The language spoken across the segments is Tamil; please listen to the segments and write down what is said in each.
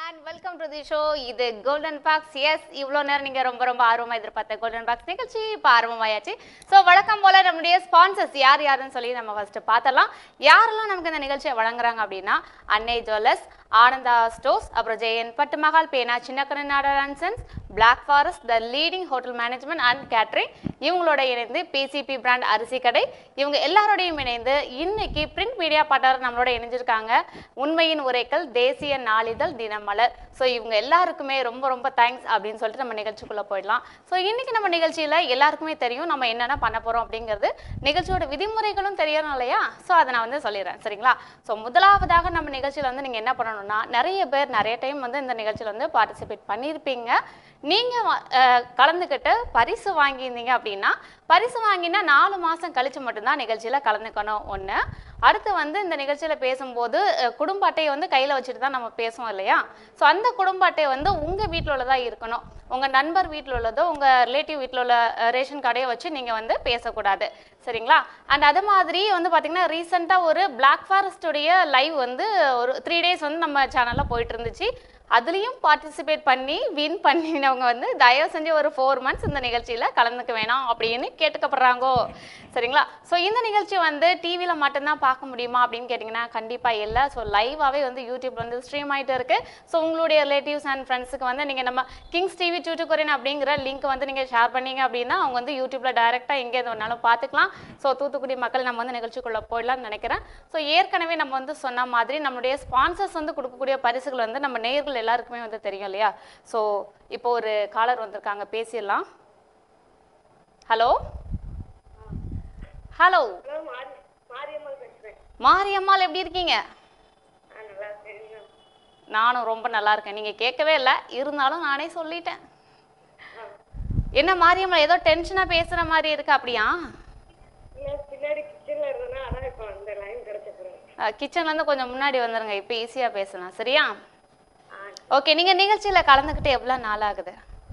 And welcome to the show இது கோல்டன் பாக்ஸ் எஸ் இவ்வளோ நேரம் நீங்கள் ரொம்ப ரொம்ப ஆர்வமாக எதிர்பார்த்த கோல்டன் பாக்ஸ் நிகழ்ச்சி இப்போ ஆர்வமாயாச்சு ஸோ வழக்கம் போல் நம்முடைய ஸ்பான்சர்ஸ் யார் யாருன்னு சொல்லி நம்ம ஃபஸ்ட்டு பார்த்தலாம் யாரெல்லாம் நமக்கு இந்த நிகழ்ச்சியை வழங்குறாங்க அப்படின்னா அன்னை ஜுவல்லர்ஸ் ஆனந்தா ஸ்டோர்ஸ் அப்புறம் Jayan Pattu Mahal Pena Chinnakannu Nadar Sons black forest the leading hotel management and catering இவங்களோட இணைந்து பிசிபி பிராண்ட் அரிசி கடை இவங்க எல்லாரோடையும் இணைந்து இன்னைக்கு பிரிண்ட் மீடியா பாட்டாளர் நம்மளோட இணைஞ்சிருக்காங்க உண்மையின் உரைக்கல் தேசிய நாளிதழ் தினமலர் ஸோ இவங்க எல்லாருக்குமே ரொம்ப ரொம்ப தேங்க்ஸ் அப்படின்னு சொல்லிட்டு நம்ம நிகழ்ச்சிக்குள்ளே போயிடலாம் ஸோ இன்னைக்கு நம்ம நிகழ்ச்சியில் எல்லாருக்குமே தெரியும் நம்ம என்னென்ன பண்ண போகிறோம் அப்படிங்கிறது நிகழ்ச்சியோட விதிமுறைகளும் தெரியணும் இல்லையா ஸோ அதை நான் வந்து சொல்லிடுறேன் சரிங்களா ஸோ முதலாவதாக நம்ம நிகழ்ச்சியில் வந்து நீங்கள் என்ன பண்ணணும்னா நிறைய பேர் நிறைய டைம் வந்து இந்த நிகழ்ச்சியில் வந்து பார்ட்டிசிபேட் பண்ணியிருப்பீங்க நீங்கள் கலந்துக்கிட்டு பரிசு வாங்கியிருந்தீங்க அப்படின்னா பரிசு வாங்கினா நாலு மாதம் கழிச்சு மட்டும்தான் நிகழ்ச்சியில் கலந்துக்கணும் ஒன்று அடுத்து வந்து இந்த நிகழ்ச்சியில் பேசும்போது அஹ், குடும்ப அட்டையை வந்து கையில் வச்சுட்டு தான் நம்ம பேசுவோம் இல்லையா ஸோ அந்த குடும்ப அட்டை வந்து உங்கள் வீட்டில் உள்ளதா இருக்கணும் உங்கள் நண்பர் வீட்டில் உள்ளதோ உங்கள் ரிலேட்டிவ் வீட்டில் உள்ள அஹ், ரேஷன் கடையை வச்சு நீங்கள் வந்து பேசக்கூடாது சரிங்களா அண்ட் அது மாதிரி வந்து பார்த்தீங்கன்னா ரீசெண்டாக ஒரு பிளாக் ஃபாரஸ்டுடைய லைவ் வந்து ஒரு த்ரீ டேஸ் வந்து நம்ம சேனலில் போயிட்டு இருந்துச்சு அதுலேயும் பார்ட்டிசிபேட் பண்ணி வின் பண்ணினவங்க வந்து தயவு செஞ்சு ஒரு ஃபோர் மந்த்ஸ் இந்த நிகழ்ச்சியில் கலந்துக்க வேணாம் அப்படின்னு கேட்டுக்கப்படுறாங்கோ சரிங்களா ஸோ இந்த நிகழ்ச்சி வந்து டிவியில் மட்டும்தான் பார்க்க முடியுமா அப்படின்னு கேட்டிங்கன்னா கண்டிப்பாக இல்லை ஸோ லைவாகவே வந்து யூடியூப்ல வந்து ஸ்ட்ரீம் ஆகிட்டு இருக்கு ஸோ உங்களுடைய ரிலேட்டிவ்ஸ் அண்ட் ஃப்ரெண்ட்ஸுக்கு வந்து நீங்கள் நம்ம கிங்ஸ் டிவி டூ கொரியன் அப்படிங்கிற லிங்க் வந்து நீங்கள் ஷேர் பண்ணீங்க அப்படின்னா அவங்க வந்து யூடியூப்ல டைரெக்டாக எங்கே வேணாலும் பார்த்துக்கலாம் ஸோ தூத்துக்குடி மக்கள் நம்ம வந்து நிகழ்ச்சிக்குள்ளே போயிடலாம்னு நினைக்கிறேன் ஸோ ஏற்கனவே நம்ம வந்து சொன்ன மாதிரி நம்மளுடைய ஸ்பான்சர்ஸ் வந்து கொடுக்கக்கூடிய பரிசுகள் வந்து நம்ம நேயர்கள் எல்லாருக்குமே வந்து தெரியும் இல்லையா ஸோ இப்போ ஒரு காலர் வந்திருக்காங்க பேசிடலாம் ஹலோ ஹலோ ஹலோ மாரி மாரியம்மாள் பேசுகிறேன் மாரியம்மாள் எப்படி இருக்கீங்க ஆ நல்லா இருக்கேன் நீங்க? நானும் ரொம்ப நல்லா இருக்கேன் நீங்க கேட்கவே இல்லை இருந்தாலும் நானே சொல்லிட்டேன் என்ன மாரியம்மாள் ஏதோ டென்ஷனா பேசுற மாதிரி இருக்கு அப்படியா இல்ல பின்னாடி கிச்சனில் இருந்தேன்னா அதான் இப்போ அந்த லைன் கிடச்சிக்கிறேன் கிச்சன்ல இருந்து கொஞ்சம் முன்னாடி வந்துருங்க இப்போ ஈஸியா பேசலாம் சரியா ஆ ஓகே நீங்க நிகழ்ச்சியில கலந்துக்கிட்டு எவ்வளவு நாள் ஆகுது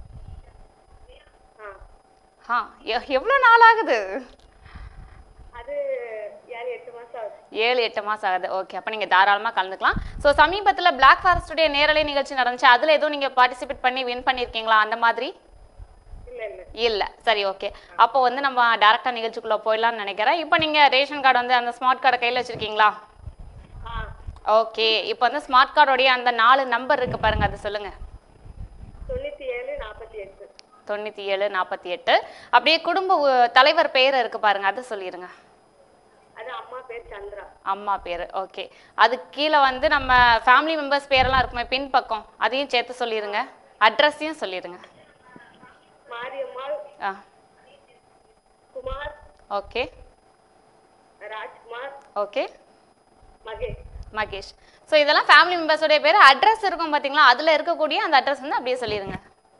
ஆ ஆ எ- எவ்வளவு நாள் ஆகுது அது ஏழு எட்டு மாதம் ஆகுது ஏழு எட்டு மாசம் ஆகுது ஓகே அப்போ நீங்க தாராளமா கலந்துக்கலாம் ஸோ சமீபத்துல பிளாக் ஃபாரஸ்டுடைய நேரலை நிகழ்ச்சி நடந்துச்சு அதுல எதுவும் நீங்க பார்ட்டிசிபேட் பண்ணி வின் பண்ணியிருக்கீங்களா அந்த மாதிரி இல்லை இல்லை இல்ல சரி ஓகே அப்போ வந்து நம்ம டேரக்டா நிகழ்ச்சிக்குள்ள போயிடலாம்னு நினைக்கிறேன் இப்போ நீங்க ரேஷன் கார்டு வந்து அந்த ஸ்மார்ட் கார்டை கையில வச்சிருக்கீங்களா ஆ ஓகே இப்போ வந்து ஸ்மார்ட் கார்டோடைய அந்த நாலு நம்பர் இருக்கு பாருங்க அது சொல்லுங்க தொண்ணூற்றி ஏழு நாற்பத்தி எட்டு தொண்ணூத்தி ஏழு நாற்பத்தி எட்டு அப்படியே குடும்ப உ- தலைவர் பெயர் இருக்கு பாருங்க அது சொல்லிடுங்க அது அம்மா பேர் சந்திரா அம்மா பேர் ஓகே அதுக்கு கீழே வந்து நம்ம ஃபேமிலி மெம்பர்ஸ் பேரெல்லாம் இருக்குமே பின்பக்கம் அதையும் சேர்த்து சொல்லிடுங்க அட்ரஸையும் சொல்லிடுங்க மாரியம்மாள் ஆ Kumar okay Rajkumar okay Mahesh Mahesh so இதெல்லாம் ஃபேமிலி மெம்பர்ஸோடைய பேர் அட்ரஸ் இருக்கும் பார்த்தீங்களா அதில் இருக்கக்கூடிய அந்த அட்ரஸ் வந்து அப்படியே சொல்லிடுங்க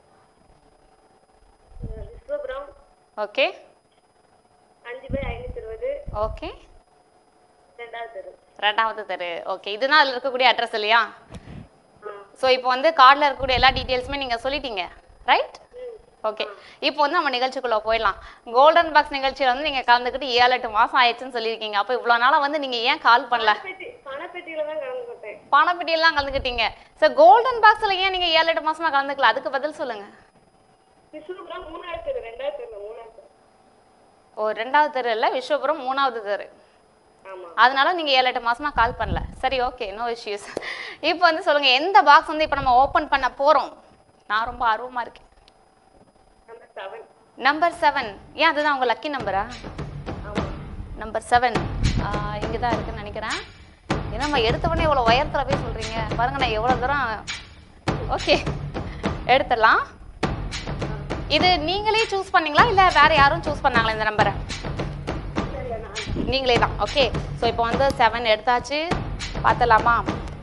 அஹ் விஸ்வபுரம் ஓகே அஞ்சு பை ஐநூற்றி இருபது ஓகே ரெண்டாவது தெரு ரெண்டாவது தெரு ஓகே இதுதான் அதில் இருக்கக்கூடிய அட்ரஸ் இல்லையா ஆ ஸோ இப்போ வந்து கார்டில் இருக்கக்கூடிய எல்லா டீட்டெயில்ஸுமே நீங்கள் சொல்லிட்டீங்க ரைட் ம் ஓகே இப்போ வந்து நம்ம நிகழ்ச்சிக்குள்ளே போயிடலாம் கோல்டன் பாக்ஸ் நிகழ்ச்சியில் வந்து நீங்கள் கலந்துக்கிட்டு ஏழு எட்டு மாதம் ஆயிடுச்சுன்னு சொல்லியிருக்கீங்க அப்போ இவ்வளோ நாளாக வந்து நீங்கள் ஏன் கால் பண்ணல பணப்பெட்டி பணப்பெட்டியில் தான் கலந்துக்கிட்டேன் பணப்பெட்டியெல்லாம் கலந்துக்கிட்டீங்க ஸோ கோல்டன் பாக்ஸில் ஏன் நீங்கள் ஏழு எட்டு மாசமா கலந்துக்கல அதுக்கு பதில் சொல்லுங்கள் விஸ்வபுரம் மூணாவது தெரு ரெண்டாவது தெரு மூணாவது தெரு ஓ ரெண்டாவது தெரு இல்லை விஸ்வபுரம் மூணாவது தெரு ஆமாம் அதனால நீங்க ஏழு எட்டு மாசமா கால் பண்ணல சரி ஓகே நோ இஷ்யூஸ் இப்போ வந்து சொல்லுங்க எந்த பாக்ஸ் வந்து இப்போ நம்ம ஓபன் பண்ண போறோம் நான் ரொம்ப ஆர்வமா இருக்கேன் நம்பர் செவன் நம்பர் செவன் ஏன் அதுதான் உங்க லக்கி நம்பரா ஆமாம் நம்பர் செவன் இங்கே தான் இருக்குன்னு நினைக்கிறேன் என்னம்மா எடுத்த உடனே இவ்வளோ உயரத்தில் போய் சொல்றீங்க பாருங்க நான் எவ்வளோ தூரம் ஓகே எடுத்துடலாம் இது நீங்களே சூஸ் பண்ணீங்களா இல்லை வேற யாரும் சூஸ் பண்ணாங்களா இந்த நம்பரை இல்லை நான் நீங்களே தான் ஓகே ஸோ இப்போ வந்து செவன் எடுத்தாச்சு பார்த்தலாமா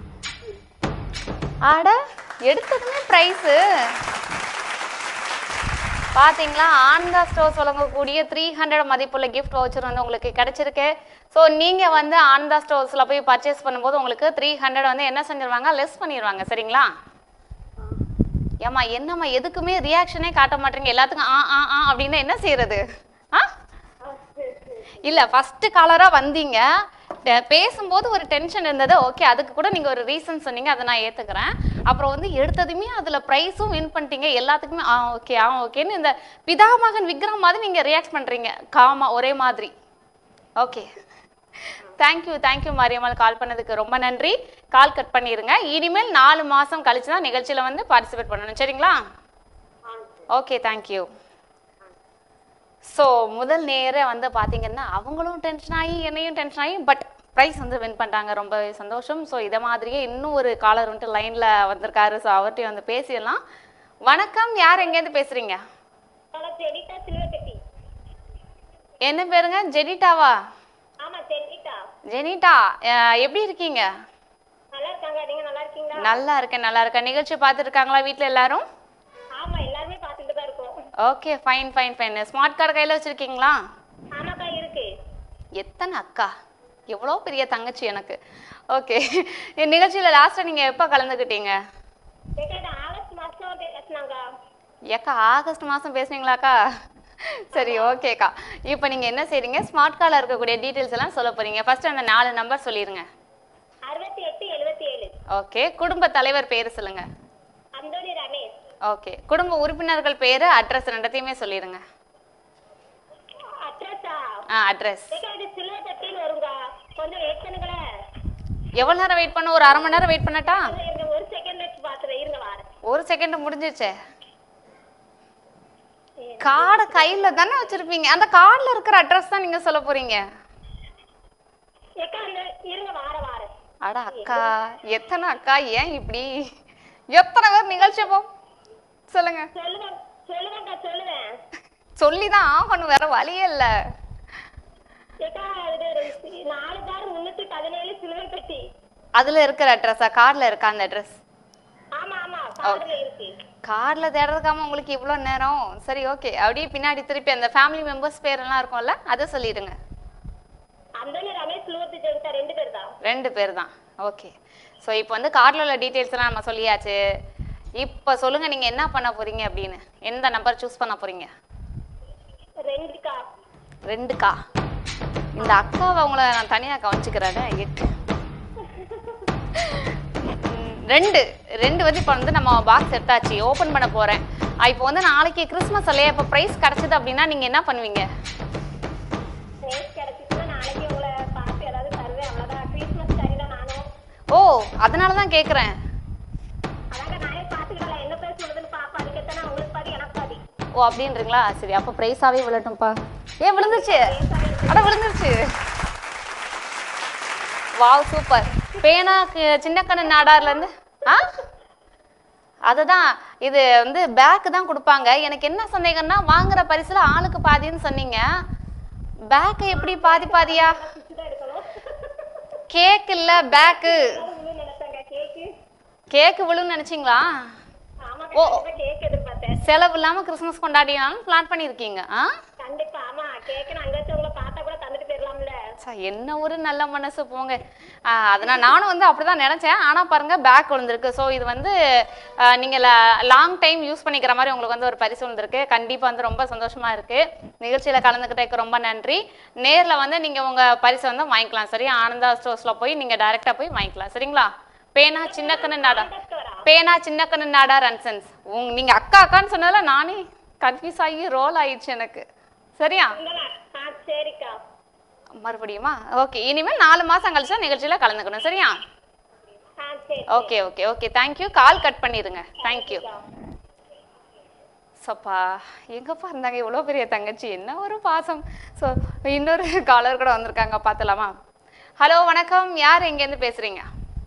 ஆட எடுத்ததுமே ப்ரைஸு பாத்தீங்களா ஆனந்தா ஸ்டோர்ஸ் வழங்கக்கூடிய த்ரீ ஹண்ட்ரட் மதிப்புள்ள கிஃப்ட் வவுச்சர் வந்து உங்களுக்கு கிடைச்சிருக்கு ஸோ நீங்கள் வந்து ஆனந்தா ஸ்டோர்ஸில் போய் பர்ச்சேஸ் பண்ணும்போது உங்களுக்கு த்ரீ ஹண்ட்ரட் வந்து என்ன செஞ்சிருவாங்க லெஸ் பண்ணிடுவாங்க சரிங்களா ஏம்மா என்னம்மா எதுக்குமே ரியாக்ஷனே காட்ட மாட்டீங்க எல்லாத்துக்கும் ஆ ஆ ஆ அப்படின்னு என்ன செய்யறது ஆ ஆ சரி சரி இல்ல ஃபர்ஸ்ட் காலரா வந்தீங்க டெ- பேசும்போது ஒரு டென்ஷன் இருந்தது ஓகே அதுக்கு கூட நீங்கள் ஒரு ரீசன் சொன்னீங்க அதை நான் ஏற்றுக்கிறேன் அப்புறம் வந்து எடுத்ததுமே அதில் ப்ரைஸும் வின் பண்ணிட்டீங்க எல்லாத்துக்குமே ஆ ஓகே ஆ ஓகேன்னு இந்த பிதாமகன் விக்ரம் மாதிரி நீங்கள் ரியாக்ட் பண்ணுறீங்க காமா ஒரே மாதிரி okay thank you thank you Mariammal call பண்ணதுக்கு ரொம்ப நன்றி கால் கட் பண்ணிடுங்க இனிமேல் நாலு மாதம் கழிச்சு தான் நிகழ்ச்சியில் வந்து பார்ட்டிசிபேட் பண்ணணும் சரிங்களா ஆ ஓகே தேங்க்யூ ஸோ முதல் நேரே வந்து பார்த்தீங்கன்னா அவங்களும் டென்ஷன் ஆகி என்னையும் டென்ஷன் ஆகி பட் ப்ரைஸ் வந்து வின் பண்ணிட்டாங்க ரொம்ப சந்தோஷம் ஸோ இதை மாதிரியே இன்னும் ஒரு காலர் வந்துட்டு லைனில் வந்திருக்காரு ஸோ அவர்கிட்ட வந்து பேசிடலாம் வணக்கம் யார் எங்கேருந்து பேசுகிறீங்க ஆனா ஜெனிதா சில்வக்கட்டி என்ன பேருங்க ஜெனிட்டாவா ஆமா ஜெனிதா ஜெனிட்டா அஹ், எப்படி இருக்கீங்க நல்லா இருக்காங்க நீங்க நல்லா இருக்கீங்களா நல்லா இருக்கேன் நல்லா இருக்கேன் நிகழ்ச்சி பார்த்துருக்காங்களா வீட்டில் எல்லாரும் ஆமா எல்லாருமே பாத்துட்டு தான் இருக்கோம் okay fine fine fine smart card கையில் வச்சுருக்கீங்களா ஆமாக்கா இருக்கு எத்தனை அக்கா எவ்வளோ பெரிய தங்கச்சி எனக்கு ஓகே என் நிகழ்ச்சியில் லாஸ்ட்டாக நீங்கள் எப்போ கலந்துக்கிட்டீங்க ஏக்கா ஆகஸ்ட் மாசம் பேசினாங்க ஏக்கா ஆகஸ்ட் மாதம் பேசுனீங்களாக்கா சரி ஓகேக்கா இப்போ நீங்கள் என்ன செய்றீங்க ஸ்மார்ட் கார்டில் இருக்கக்கூடிய டீட்டெயில்ஸ் எல்லாம் சொல்ல போகிறீங்க ஃபர்ஸ்ட் அந்த நாலு நம்பர் சொல்லிடுங்க அறுபத்தி எட்டு எழுபத்தி ஏழு ஓகே குடும்ப தலைவர் பேர் சொல்லுங்க அந்தோனி ரமேஷ் ஓகே குடும்ப உறுப்பினர்கள் பேர் அட்ரஸ் ரெண்டத்தையுமே சொல்லிடுங்க அட்ரஸா ஆ அட்ரஸ் ஏக்கா இது சில்வக்கட்டின்னு வருங்க கொஞ்சம் வெயிட் பண்ணுங்களேன் எவ்வளோ நேரம் வெயிட் பண்ண ஒரு அரை மணி நேரம் வெயிட் பண்ணட்டா கொஞ்சம் இருங்க ஒரு செகண்ட் வச்சு பாத்துறேன் இருங்க வாரேன் ஒரு செகண்ட் முடிஞ்சிச்சே கார்டை கையில் தானே வச்சிருப்பீங்க அந்த கார்டில் இருக்கிற அட்ரஸ் தான் நீங்கள் சொல்ல போறீங்க ஏக்கா அந்த இருங்க வாரேன் வாரேன் அட அக்கா எத்தனை அக்கா ஏன் இப்படி எத்தனை பேர் நிகழ்ச்சி போ சொல்லுங்க சொல்லுவேன் சொல்லுவேன்க்கா சொல்லுவேன் சொல்லி தான் ஆகணும் வேற வழியே இல்லை ஏக்கா இது ஒரு நாலு பார் முன்னூத்தி பதினேழு சிலுவைப்பட்டி அதில் இருக்கிற அட்ரஸா கார்டில் இருக்கா அந்த அட்ரஸ் ஆமா ஆமா கார்டுல இருக்கு கார்டில் தேடுறதுக்காம உங்களுக்கு இவ்வளோ நேரம் சரி ஓகே அப்படியே பின்னாடி திருப்பி அந்த ஃபேமிலி மெம்பர்ஸ் பேரெல்லாம் இருக்கும்ல அதை சொல்லிடுங்க அந்தோனி ரமேஷ் லூர்து ஜெனிதா ரெண்டு பேர் தான் ரெண்டு பேர் தான் ஓகே ஸோ இப்போ வந்து கார்டில் உள்ள டீட்டெயில்ஸ் எல்லாம் நம்ம சொல்லியாச்சு இப்போ சொல்லுங்க நீங்க என்ன பண்ண போறீங்க அப்படின்னு எந்த நம்பர் சூஸ் பண்ண போறீங்க ரெண்டுக்கா ரெண்டுக்கா இந்த அக்காவை அவங்கள நான் தனியாக கவனிச்சுக்கிறேன் எட்டு ம், ரெண்டு ரெண்டு வந்து இப்போ வந்து நம்ம பாக்ஸ் எடுத்தாச்சு ஓப்பன் பண்ண போறேன் இப்போ வந்து நாளைக்கு கிறிஸ்மஸ் இல்லையா இப்போ ப்ரைஸ் கிடைச்சது அப்படின்னா நீங்க என்ன பண்ணுவீங்க ரேஸ் கிடைச்சிச்சுன்னா நாளைக்கு உங்களை பார்த்து ஏதாவது தருவேன் அவ்வளவுதான் கிறிஸ்மஸ் சரிதான் நானும் ஓ அதனால தான் கேட்குறேன் அதாங்க நானே பார்த்துக்கிடலாம் என்ன பேர் சொல்லுதுன்னு பாப்பா அதுக்கேத்தானே உங்களுக்கு பாதி எனக்கு பாதி ஓ அப்படின்றீங்களா சரி அப்போ ப்ரைஸாகவே விழட்டும்ப்பா ஏன் விழுந்துருச்சு அட விழுந்துருச்சு வாவ் சூப்பர் பேனா கு- சின்ன கண்ணு நாடார்லேருந்து ஆ அதுதான் இது வந்து பேக்கு தான் கொடுப்பாங்க எனக்கு என்ன சந்தேகம்னா வாங்குற பரிசுல ஆளுக்கு பாதின்னு சொன்னீங்க பேக்கு எப்படி பாதி பாதியா சுதான் எடுக்கணும் கேக் இல்ல பேக்கு உங்களுக்கு நினைச்சாங்க கேக்கு கேக்கு விழுன்னு நினைச்சீங்களா ஆமா ஓ. கண்டிப்பா கேக் எதிர்பார்த்தேன் செலவு இல்லாம கிறிஸ்மஸ் கொண்டாடினாலும் பிளான் பண்ணியிருக்கீங்க ஆ கண்டிப்பா ஆமா கேக்கு நான் அங்க வச்சு உங்களை பார்த்தா கூட தந்துட்டு போயிடலாம்ல சா, என்ன ஒரு நல்ல மனசு போங்க ஆ, அதனால் நானும் வந்து அப்படிதான் நினைச்சேன் ஆனா பாருங்க பேக் விழுந்திருக்கு ஸோ இது வந்து ஆ, நீங்க லாங் டைம் யூஸ் பண்ணிக்கிற மாதிரி உங்களுக்கு வந்து ஒரு பரிசு விழுந்திருக்கு கண்டிப்பா வந்து ரொம்ப சந்தோஷமா இருக்கு நிகழ்ச்சியில கலந்துக்கிட்டதுக்கு ரொம்ப நன்றி நேர்ல வந்து நீங்க உங்க பரிசை வந்து வாங்கிக்கலாம் சரி ஆனந்தா ஸ்டோர்ஸ்ல போய் நீங்க டைரக்டா போய் வாங்கிக்கலாம் சரிங்களா பேனா சின்னக்கண்ணு நாடா பேனா சின்னக்கண்ணு நாடா ரன்சன்ஸ் உங்க நீங்க அக்கா அக்கான்னு சொன்னதுல நானே கன்ஃபியூஸ் ஆகி ரோல் ஆயிடுச்சு எனக்கு சரியா உங்களா ஆ சரிக்கா மறுபடியுமா ஓகே இனிமேல் நாலு மாசம் கழிச்சு தான் நிகழ்ச்சியில கலந்துக்கணும் சரியா ஆ சரி okay okay okay thank you call cut பண்ணிடுங்க தேங்க்யூ சப்பா எங்கப்பா இருந்தாங்க இவ்வளோ பெரிய தங்கச்சி என்ன ஒரு பாசம் ஸோ இன்னொரு காலர் கூட வந்திருக்காங்க பார்த்துலாமா ஹலோ வணக்கம் யார் எங்கேருந்து பேசுறீங்க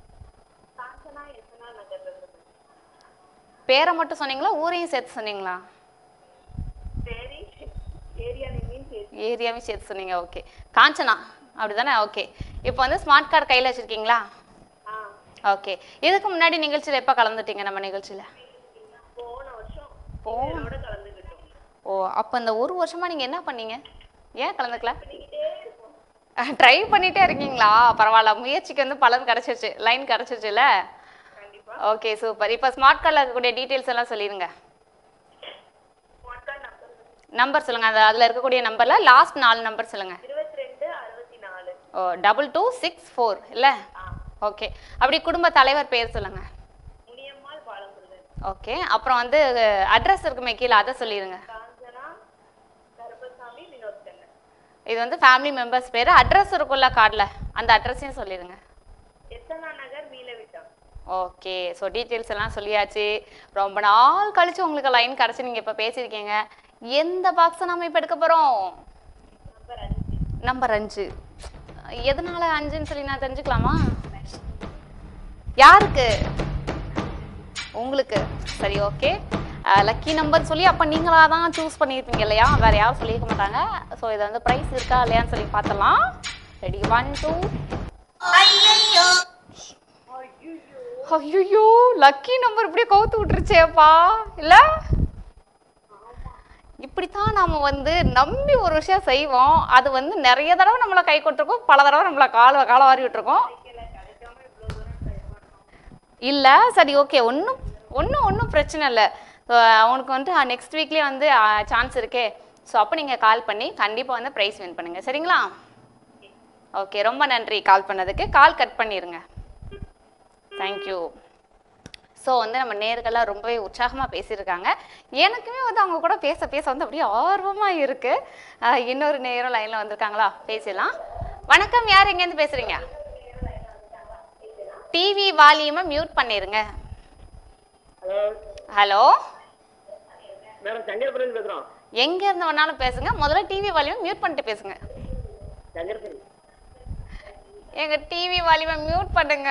பேரை மட்டும் சொன்னீங்களா ஊரையும் சேர்த்து சொன்னீங்களா சரி ஏரியா மீன் சரி ஏரியாவையும் சேர்த்து சொன்னீங்க ஓகே காஞ்சனா அப்படிதானே ஓகே இப்போ வந்து ஸ்மார்ட் கார்டு கையில் வச்சிருக்கீங்களா ஆ ஓகே இதுக்கு முன்னாடி நிகழ்ச்சியில் எப்போ கலந்துட்டீங்க நம்ம நிகழ்ச்சியில் போன வருஷம் போன இதோட கலந்துக்கிட்டோம் ஓ அப்போ இந்த ஒரு வருஷமா நீங்க என்ன பண்ணீங்க ஏன் கலந்துக்கல பண்ணிக்கிட்டே இருப்போம் ட்ரை பண்ணிட்டே இருக்கீங்களா பரவாயில்ல முயற்சிக்கு வந்து பலன் கிடைச்சிருச்சு லைன் கிடைச்சிருச்சுல கண்டிப்பா ஓகே சூப்பர் இப்போ ஸ்மார்ட் கார்டில் இருக்கக்கூடிய டீட்டெயில்ஸ் எல்லாம் சொல்லிடுங்க வாட்ஸ்அப் நம்பர் நம்பர் சொல்லுங்க அது அதில் இருக்கக்கூடிய நம்பர்ல லாஸ்ட் நாலு நம்பர் சொல்லுங்க இருபத்தி ரெண்டு அறுபத்தி நாலு O double two six four இல்லை ஓகே அப்படி குடும்ப தலைவர் பேர் சொல்லுங்க முனியம்மாள் பாலமுருகன் ஓகே அப்புறம் வந்து அட்ரஸ் இருக்குமே கீழே அதை சொல்லிடுங்க காஞ்சனா கருப்பசாமி வினோத் கண்ணன் இது வந்து ஃபேமிலி மெம்பர்ஸ் பேர் அட்ரஸ் இருக்கும்ல கார்டில் அந்த அட்ரஸையும் சொல்லிடுங்க எத்தனா நகர் மீளவிட்டம் ஓகே ஸோ டீட்டெயில்ஸ் எல்லாம் சொல்லியாச்சு ரொம்ப நாள் கழிச்சு உங்களுக்கு லைன் கிடச்சி நீங்கள் இப்போ பேசியிருக்கீங்க எந்த பாக்ஸை நம்ம இப்போ எடுக்க போகிறோம் நம்பர் அஞ்சு நம்பர் அஞ்சு எதனால அஞ்சுன்னு சொல்லி நான் தெரிஞ்சுக்கலாமா யாருக்கு உங்களுக்கு சரி ஓகே லக்கி நம்பர் சொல்லி அப்போ நீங்களாக தான் சூஸ் பண்ணியிருப்பீங்க இல்லையா வேற யாரும் சொல்லியிருக்க மாட்டாங்க ஸோ இதை வந்து ப்ரைஸ் இருக்கா இல்லையான்னு சொல்லி பார்த்தலாம் ரெடி ஒன் டூ ஐயோ லக்கி நம்பர் இப்படியே கவுத்து விட்டுருச்சேப்பா இல்லை இப்படித்தான் நாம வந்து நம்பி ஒரு விஷயம் செய்வோம் அது வந்து நிறைய தடவை நம்மளை கை கொடுத்துருக்கோம் பல தடவை நம்மளை கால கால வாரி விட்டுருக்கோம் இல்ல சரி ஓகே ஒன்றும் ஒன்றும் ஒன்றும் பிரச்சனை இல்லை அவனுக்கு வந்துட்டு நெக்ஸ்ட் வீக்லேயே வந்து சான்ஸ் இருக்கே ஸோ அப்போ நீங்கள் கால் பண்ணி கண்டிப்பாக வந்து ப்ரைஸ் வின் பண்ணுங்க சரிங்களா ஓகே ரொம்ப நன்றி கால் பண்ணதுக்கு கால் கட் பண்ணிடுங்க தேங்க்யூ ஸோ வந்து நம்ம நேர்கள்லாம் ரொம்பவே உற்சாகமாக பேசியிருக்காங்க எனக்குமே வந்து அவங்க கூட பேச பேச வந்து அப்படியே ஆர்வமாக இருக்குது இன்னொரு நேரம் லைனில் வந்திருக்காங்களா பேசலாம் வணக்கம் யார் எங்கேருந்து பேசுகிறீங்க டிவி வால்யூமை மியூட் பண்ணிடுங்க ஹலோ ஹலோ மேடம் சங்கரபுரம் பேசுறோம் எங்கே இருந்து வேணாலும் பேசுங்க முதல்ல டிவி வால்யூமை மியூட் பண்ணிட்டு பேசுங்க சங்கரபுரம் எங்க டிவி வால்யூமை மியூட் பண்ணுங்க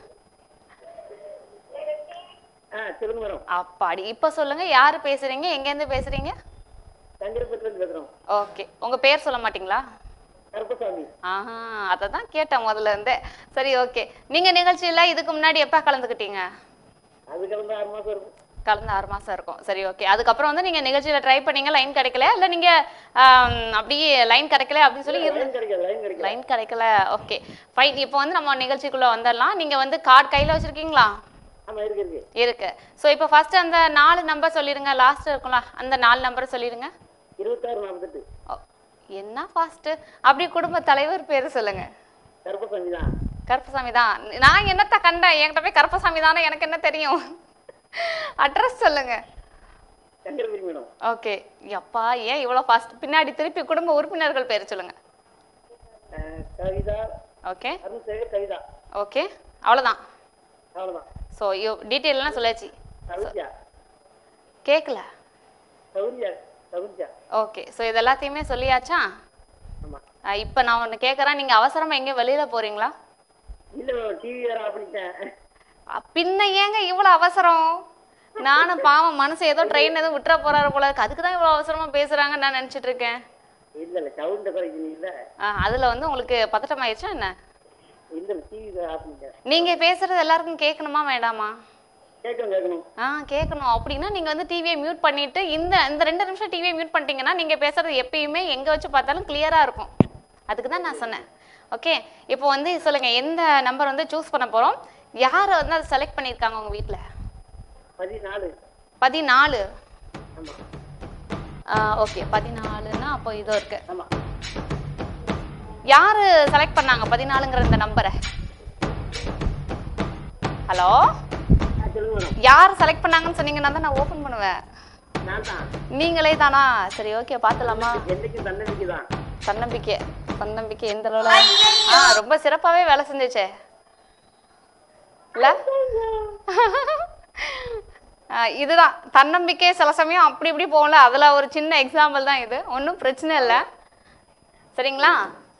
ஆ சொல்லுங்க மேடம் அப்பாடி இப்போ சொல்லுங்க யார் பேசுறீங்க எங்கேருந்து பேசுறீங்க சங்கரபுரத்துல பேசுறோம் ஓகே உங்க பேர் சொல்ல மாட்டீங்களா கருப்பசாமி ஆஹா அதை தான் கேட்டேன் முதல்ல இருந்தே சரி ஓகே நீங்க நிகழ்ச்சியில இதுக்கு முன்னாடி எப்போ கலந்துக்கிட்டீங்க அது கிளம்ப ஆறு மாசம் இருக்கும் கலந்து ஆறு மாசம் இருக்கும் சரி ஓகே அதுக்கப்புறம் வந்து நீங்க நிகழ்ச்சியில ட்ரை பண்ணீங்க லைன் கிடைக்கல இல்ல நீங்க ஆம், அப்படியே லைன் கிடைக்கல அப்படின்னு சொல்லி இருந்து லைன் கிடைக்கல லைன் கிடைக்கல லைன் கிடைக்கல ஓகே ஃபைன் இப்போ வந்து நம்ம நிகழ்ச்சிக்குள்ள வந்துடலாம் நீங்க வந்து கார்டு கையில வச்சிருக்கீங்களா ஆமா இருக்கு இருக்கு இருக்கு ஸோ இப்போ ஃபர்ஸ்ட் அந்த நாலு நம்பர் சொல்லிடுங்க லாஸ்ட் இருக்கும்ல அந்த நாலு நம்பர் சொல்லிடுங்க இருபத்தாறு நாற்பத்தெட்டு ஓ, என்ன ஃபாஸ்ட் அப்படி குடும்ப தலைவர் பேர் சொல்லுங்க கருப்பசாமி தான் கருப்பசாமி தான் நான் என்னத்த கண்டேன் என்கிட்ட போய் கருப்பசாமி தானே எனக்கு என்ன தெரியும் அட்ரஸ் சொல்லுங்க சங்கரபுரி மேடம் ஓகே அப்பா ஏன் இவ்வளோ ஃபாஸ்ட் பின்னாடி திருப்பி குடும்ப உறுப்பினர்கள் பேர் சொல்லுங்க ஆ, கவிதா ஓகே அருண் சேகர் கவிதா ஓகே அவ்வளோதான் அவ்வளவுதான் ஸோ டீட்டெயிலெலாம் சொல்லியாச்சு சௌரியா கேட்கல சௌரியா சௌரியா ஓகே ஸோ இது எல்லாத்தையுமே சொல்லியாச்சா ஆமா இப்போ நான் ஒன்று கேட்குறேன் நீங்கள் அவசரமாக எங்கேயும் வெளியில் போகிறீங்களா இல்ல மேடம் டிவி வேற ஆஃப் பண்ணிட்டேன் பின்ன ஏங்க இவ்வளோ அவசரம் நானும் பாவம் மனசு ஏதோ ட்ரெயின் எதுவும் விட்டுற போறாரு போல இருக்கு அதுக்கு தான் இவ்வளோ அவசரமா பேசுறாங்கன்னு நான் நினச்சிட்டு இருக்கேன் இல்ல இல்ல சவுண்ட குறைக்கணும் இல்ல ஆ, அதுல வந்து உங்களுக்கு பதட்டம் ஆயிடுச்சா என்ன இல்ல இல்ல டிவி ஆஃப் பண்ணிட்டேன் நீங்க பேசுறது எல்லாருக்கும் கேட்கணுமா வேண்டாமா கேட்கணும் கேட்கணும் ஆ கேட்கணும் அப்படின்னா நீங்க வந்து டிவியை மியூட் பண்ணிட்டு இந்த இந்த ரெண்டு நிமிஷம் டிவியை மியூட் பண்ணிட்டீங்கன்னா நீங்க பேசுறது எப்பயுமே எங்க வச்சு பார்த்தாலும் கிளியரா இருக்கும் அதுக்கு தான் நான் சொன்னேன் ஓகே இப்போ வந்து சொல்லுங்க எந்த நம்பர் வந்து சூஸ் பண்ண போறோம் யார் வந்து அதை செலக்ட் பண்ணியிருக்காங்க உங்க வீட்ல பதினாலு பதினாலு ஆமா ஓகே பதினாலுன்னா அப்போ இதோ இருக்கு ஆமா யாரு செலக்ட் பண்ணாங்க பதினாலுங்கிற இந்த நம்பரை ஹலோ ஆ, சொல்லுங்க மேடம் யார் செலக்ட் பண்ணாங்கன்னு சொன்னீங்கன்னா தான் நான் ஓபன் பண்ணுவேன் நான் தான் நீங்களே தானா சரி ஓகே பார்த்துலாமா என்னைக்கு தன்னம்பிக்கை தான் தன்னம்பிக்கை தன்னம்பிக்கை எந்த அளவுல ஆ ரொம்ப சிறப்பாவே வேலை செஞ்சுச்சே இல்ல ஆ, இதுதான் தன்னம்பிக்கை சில சமயம் அப்படி இப்படி போகல அதுல ஒரு சின்ன எக்ஸாம்பிள் தான் இது ஒன்றும் பிரச்சனை இல்லை சரிங்களா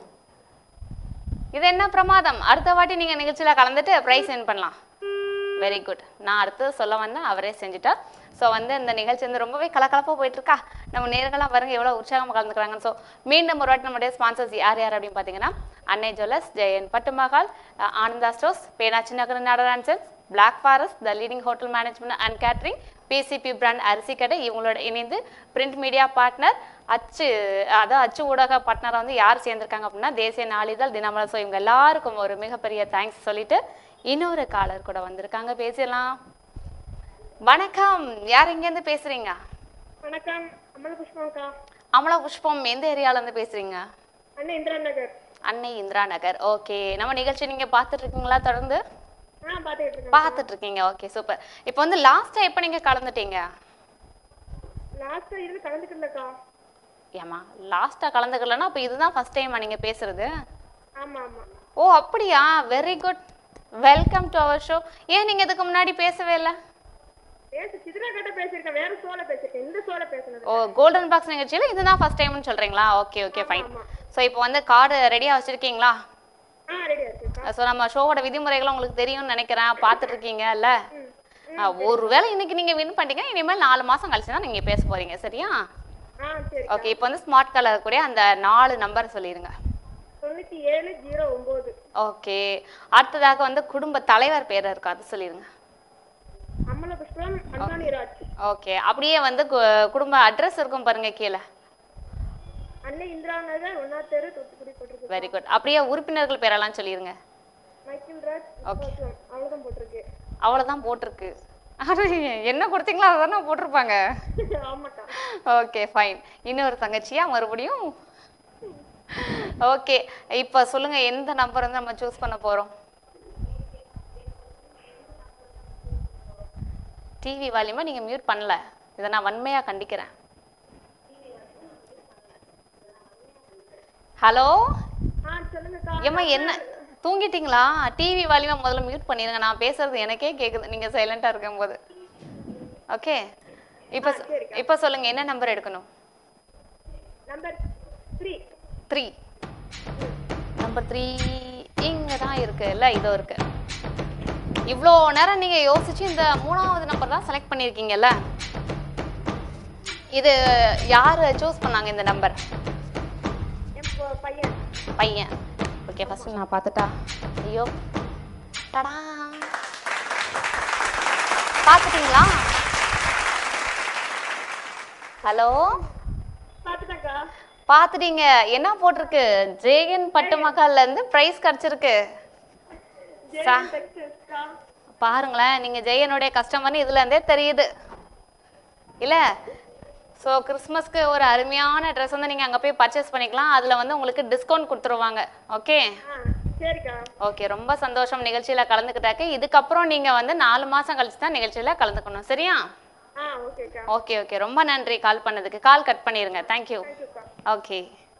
இது என்ன பிரமாதம் அடுத்த வாட்டி நீங்க நிகழ்ச்சியில கலந்துட்டு ப்ரைஸ் வின் பண்ணலாம் வெரி குட் நான் அடுத்தது சொல்ல வந்தேன் அவரே செஞ்சுட்டார் ஸோ வந்து இந்த நிகழ்ச்சி வந்து ரொம்பவே கலகலப்பாக போயிட்டு இருக்கா நம்ம நேர்களாக பாருங்க எவ்வளோ உற்சாகமாக கலந்துக்கிறாங்கன்னு ஸோ மீண்டும் ஒரு வாட்டி நம்முடைய ஸ்பான்சர்ஸ் யார் யார் அப்படின்னு பார்த்தீங்கன்னா அன்னை ஜுவல்லர்ஸ் ஜெயன் பட்டுமகால் அஹ், ஆனந்தா ஸ்டோர்ஸ் பேனாச்சி நகர் நடரான் Sons Black forest the leading hotel management and catering PCB brand அரிசி கடை இவங்களோட இணைந்து பிரிண்ட் மீடியா பார்ட்னர் அச்சு அதாவது அச்சு ஊடக பார்ட்னராக வந்து யார் சேர்ந்திருக்காங்க அப்படின்னா தேசிய நாளிதழ் தினமலர் ஸோ இவங்க எல்லாருக்கும் ஒரு மிகப்பெரிய தேங்க்ஸ் சொல்லிட்டு இன்னொரு காலர் கூட வந்திருக்காங்க பேசலாம் வணக்கம் யார் எங்கேருந்து பேசுறீங்க வணக்கம் அமல புஷ்பாக்கா அமலா புஷ்பம் எந்த ஏரியால இருந்து பேசுறீங்க அண்ணன் இந்திரா நகர் அன்னை இந்திரா நகர் ஓகே நம்ம நிகழ்ச்சி நீங்க பார்த்துட்டு இருக்கீங்களா தொடர்ந்து ஆ பாத்துக்கிட்டு இருக்கேன் பார்த்துட்டு இருக்கீங்க ஓகே சூப்பர் இப்போ வந்து லாஸ்டா எப்போ நீங்க கலந்துட்டீங்க லாஸ்டா இருந்து கலந்துட்டு இருந்தக்கா ஏமா லாஸ்டா கலந்துக்கலன்னா அப்போ இதுதான் ஃபர்ஸ்ட் டைமா நீங்க பேசுறது ஆமா ஆமா ஓ அப்படியா very good welcome to our show ஏன் நீங்க இதுக்கு முன்னாடி பேசவே இல்லை பேசு சித்ரா கிட்ட பேசியிருக்கேன் வேற சோல பேசியிருக்கேன் இந்த சோல பேசுனது ஓ கோல்டன் பாக்ஸ் நிகழ்ச்சியில இதுதான் ஃபர்ஸ்ட் டைம்னு சொல்றீங்களா ஓகே ஓகே ஃபைன் ஸோ இப்போ வந்து கார்டு ரெடியா வச்சிருக்கீங்களா ஆ ரெடியா இருக்குக்கா ஸோ நம்ம ஷோவோட விதிமுறைகள் உங்களுக்கு தெரியும்னு நினைக்கிறேன் பார்த்துட்டு இருக்கீங்கல்ல ஆ, ஒருவேளை இன்னைக்கு நீங்க வின் பண்ணிட்டீங்க இனிமேல் நாலு மாசம் கழிச்சு தான் நீங்க பேச போறீங்க சரியா ஆ சரி ஓகே இப்போ வந்து ஸ்மார்ட் கலர் கூட அந்த நாலு நம்பர் சொல்லிடுங்க தொண்ணூத்தி ஏழு ஜீரோ ஒன்பது ஓகே அடுத்ததாக வந்து குடும்ப தலைவர் பேர் இருக்கு அது சொல்லிடுங்க அம்மல புஷ்பம் அந்தானி ராஜ் ஓகே அப்படியே வந்து கு- குடும்ப அட்ரஸ் இருக்கும் பாருங்க கீழே அன்னை இந்திரா நகர் ஒன்னா தெரு தூத்துக்குடி போட்டிருக்கு வெரி குட் அப்படியே உறுப்பினர்கள் பேரெல்லாம் சொல்லிடுங்க மைக்கேல் ராஜ் விஸ்வாசம். அவ்வளவுதான் போட்டிருக்கு அவ்வளோதான் போட்டிருக்கு அது என்ன கொடுத்தீங்களோ அதை தானே போட்டிருப்பாங்க ஆமாக்கா ஓகே ஃபைன் இன்னொரு தங்கச்சியா மறுபடியும் ஓகே இப்போ சொல்லுங்க எந்த நம்பர் வந்து நம்ம சூஸ் பண்ண போறோம் டிவி வால்யூமை நீங்க மியூட் பண்ணல இதை நான் வன்மையா கண்டிக்கிறேன் ஹலோ ஆ சொல்லுங்கக்கா ஏம்மா என்ன தூங்கிட்டீங்களா டிவி வால்யூமை முதல்ல மியூட் பண்ணிடுங்க நான் பேசுறது எனக்கே கேக்குது நீங்க சைலண்டா இருக்கும்போது ஓகே இப்போ இப்போ சொல்லுங்க என்ன நம்பர் எடுக்கணும் number three three number three இங்கே தான் இருக்கு இல்லை இதோ இருக்கு இவ்வளோ நேரம் நீங்க யோசிச்சு இந்த மூணாவது நம்பர் தான் செலக்ட் பண்ணியிருக்கீங்கல்ல இது யார் சூஸ் பண்ணாங்க இந்த நம்பர் என் பொ- பையன் பையன் ஓகே ஃபர்ஸ்ட் நான் பார்த்துட்டா ஐயோ டடா பார்த்துட்டீங்களா ஹலோ பாத்துட்டாக்கா பார்த்துட்டீங்க என்ன போட்டிருக்கு ஜேஎன் பட்டு மகால்ல இருந்து ப்ரைஸ் கிடைச்சிருக்கு ஜெயன் டெக்ஸ்டைல்ஸ்க்கா பாருங்களேன் நீங்க ஜெயனுடைய கஸ்டமர்னு இதுல இருந்தே தெரியுது இல்ல ஸோ கிறிஸ்மஸ்க்கு ஒரு அருமையான ட்ரெஸ் வந்து நீங்க அங்க போய் பர்ச்சேஸ் பண்ணிக்கலாம் அதுல வந்து உங்களுக்கு டிஸ்கவுண்ட் கொடுத்துருவாங்க ஓகே ஆ சரிக்கா ஓகே ரொம்ப சந்தோஷம் நிகழ்ச்சியில கலந்துக்கிட்டாக்க இதுக்கப்புறம் நீங்க வந்து நாலு மாசம் கழிச்சு தான் நிகழ்ச்சியில கலந்துக்கணும் சரியா ஆ ஓகேக்கா ஓகே ஓகே ரொம்ப நன்றி கால் பண்ணதுக்கு கால் கட் பண்ணிருங்க தேங்க்யூ தேங்க்யூக்கா ஓகே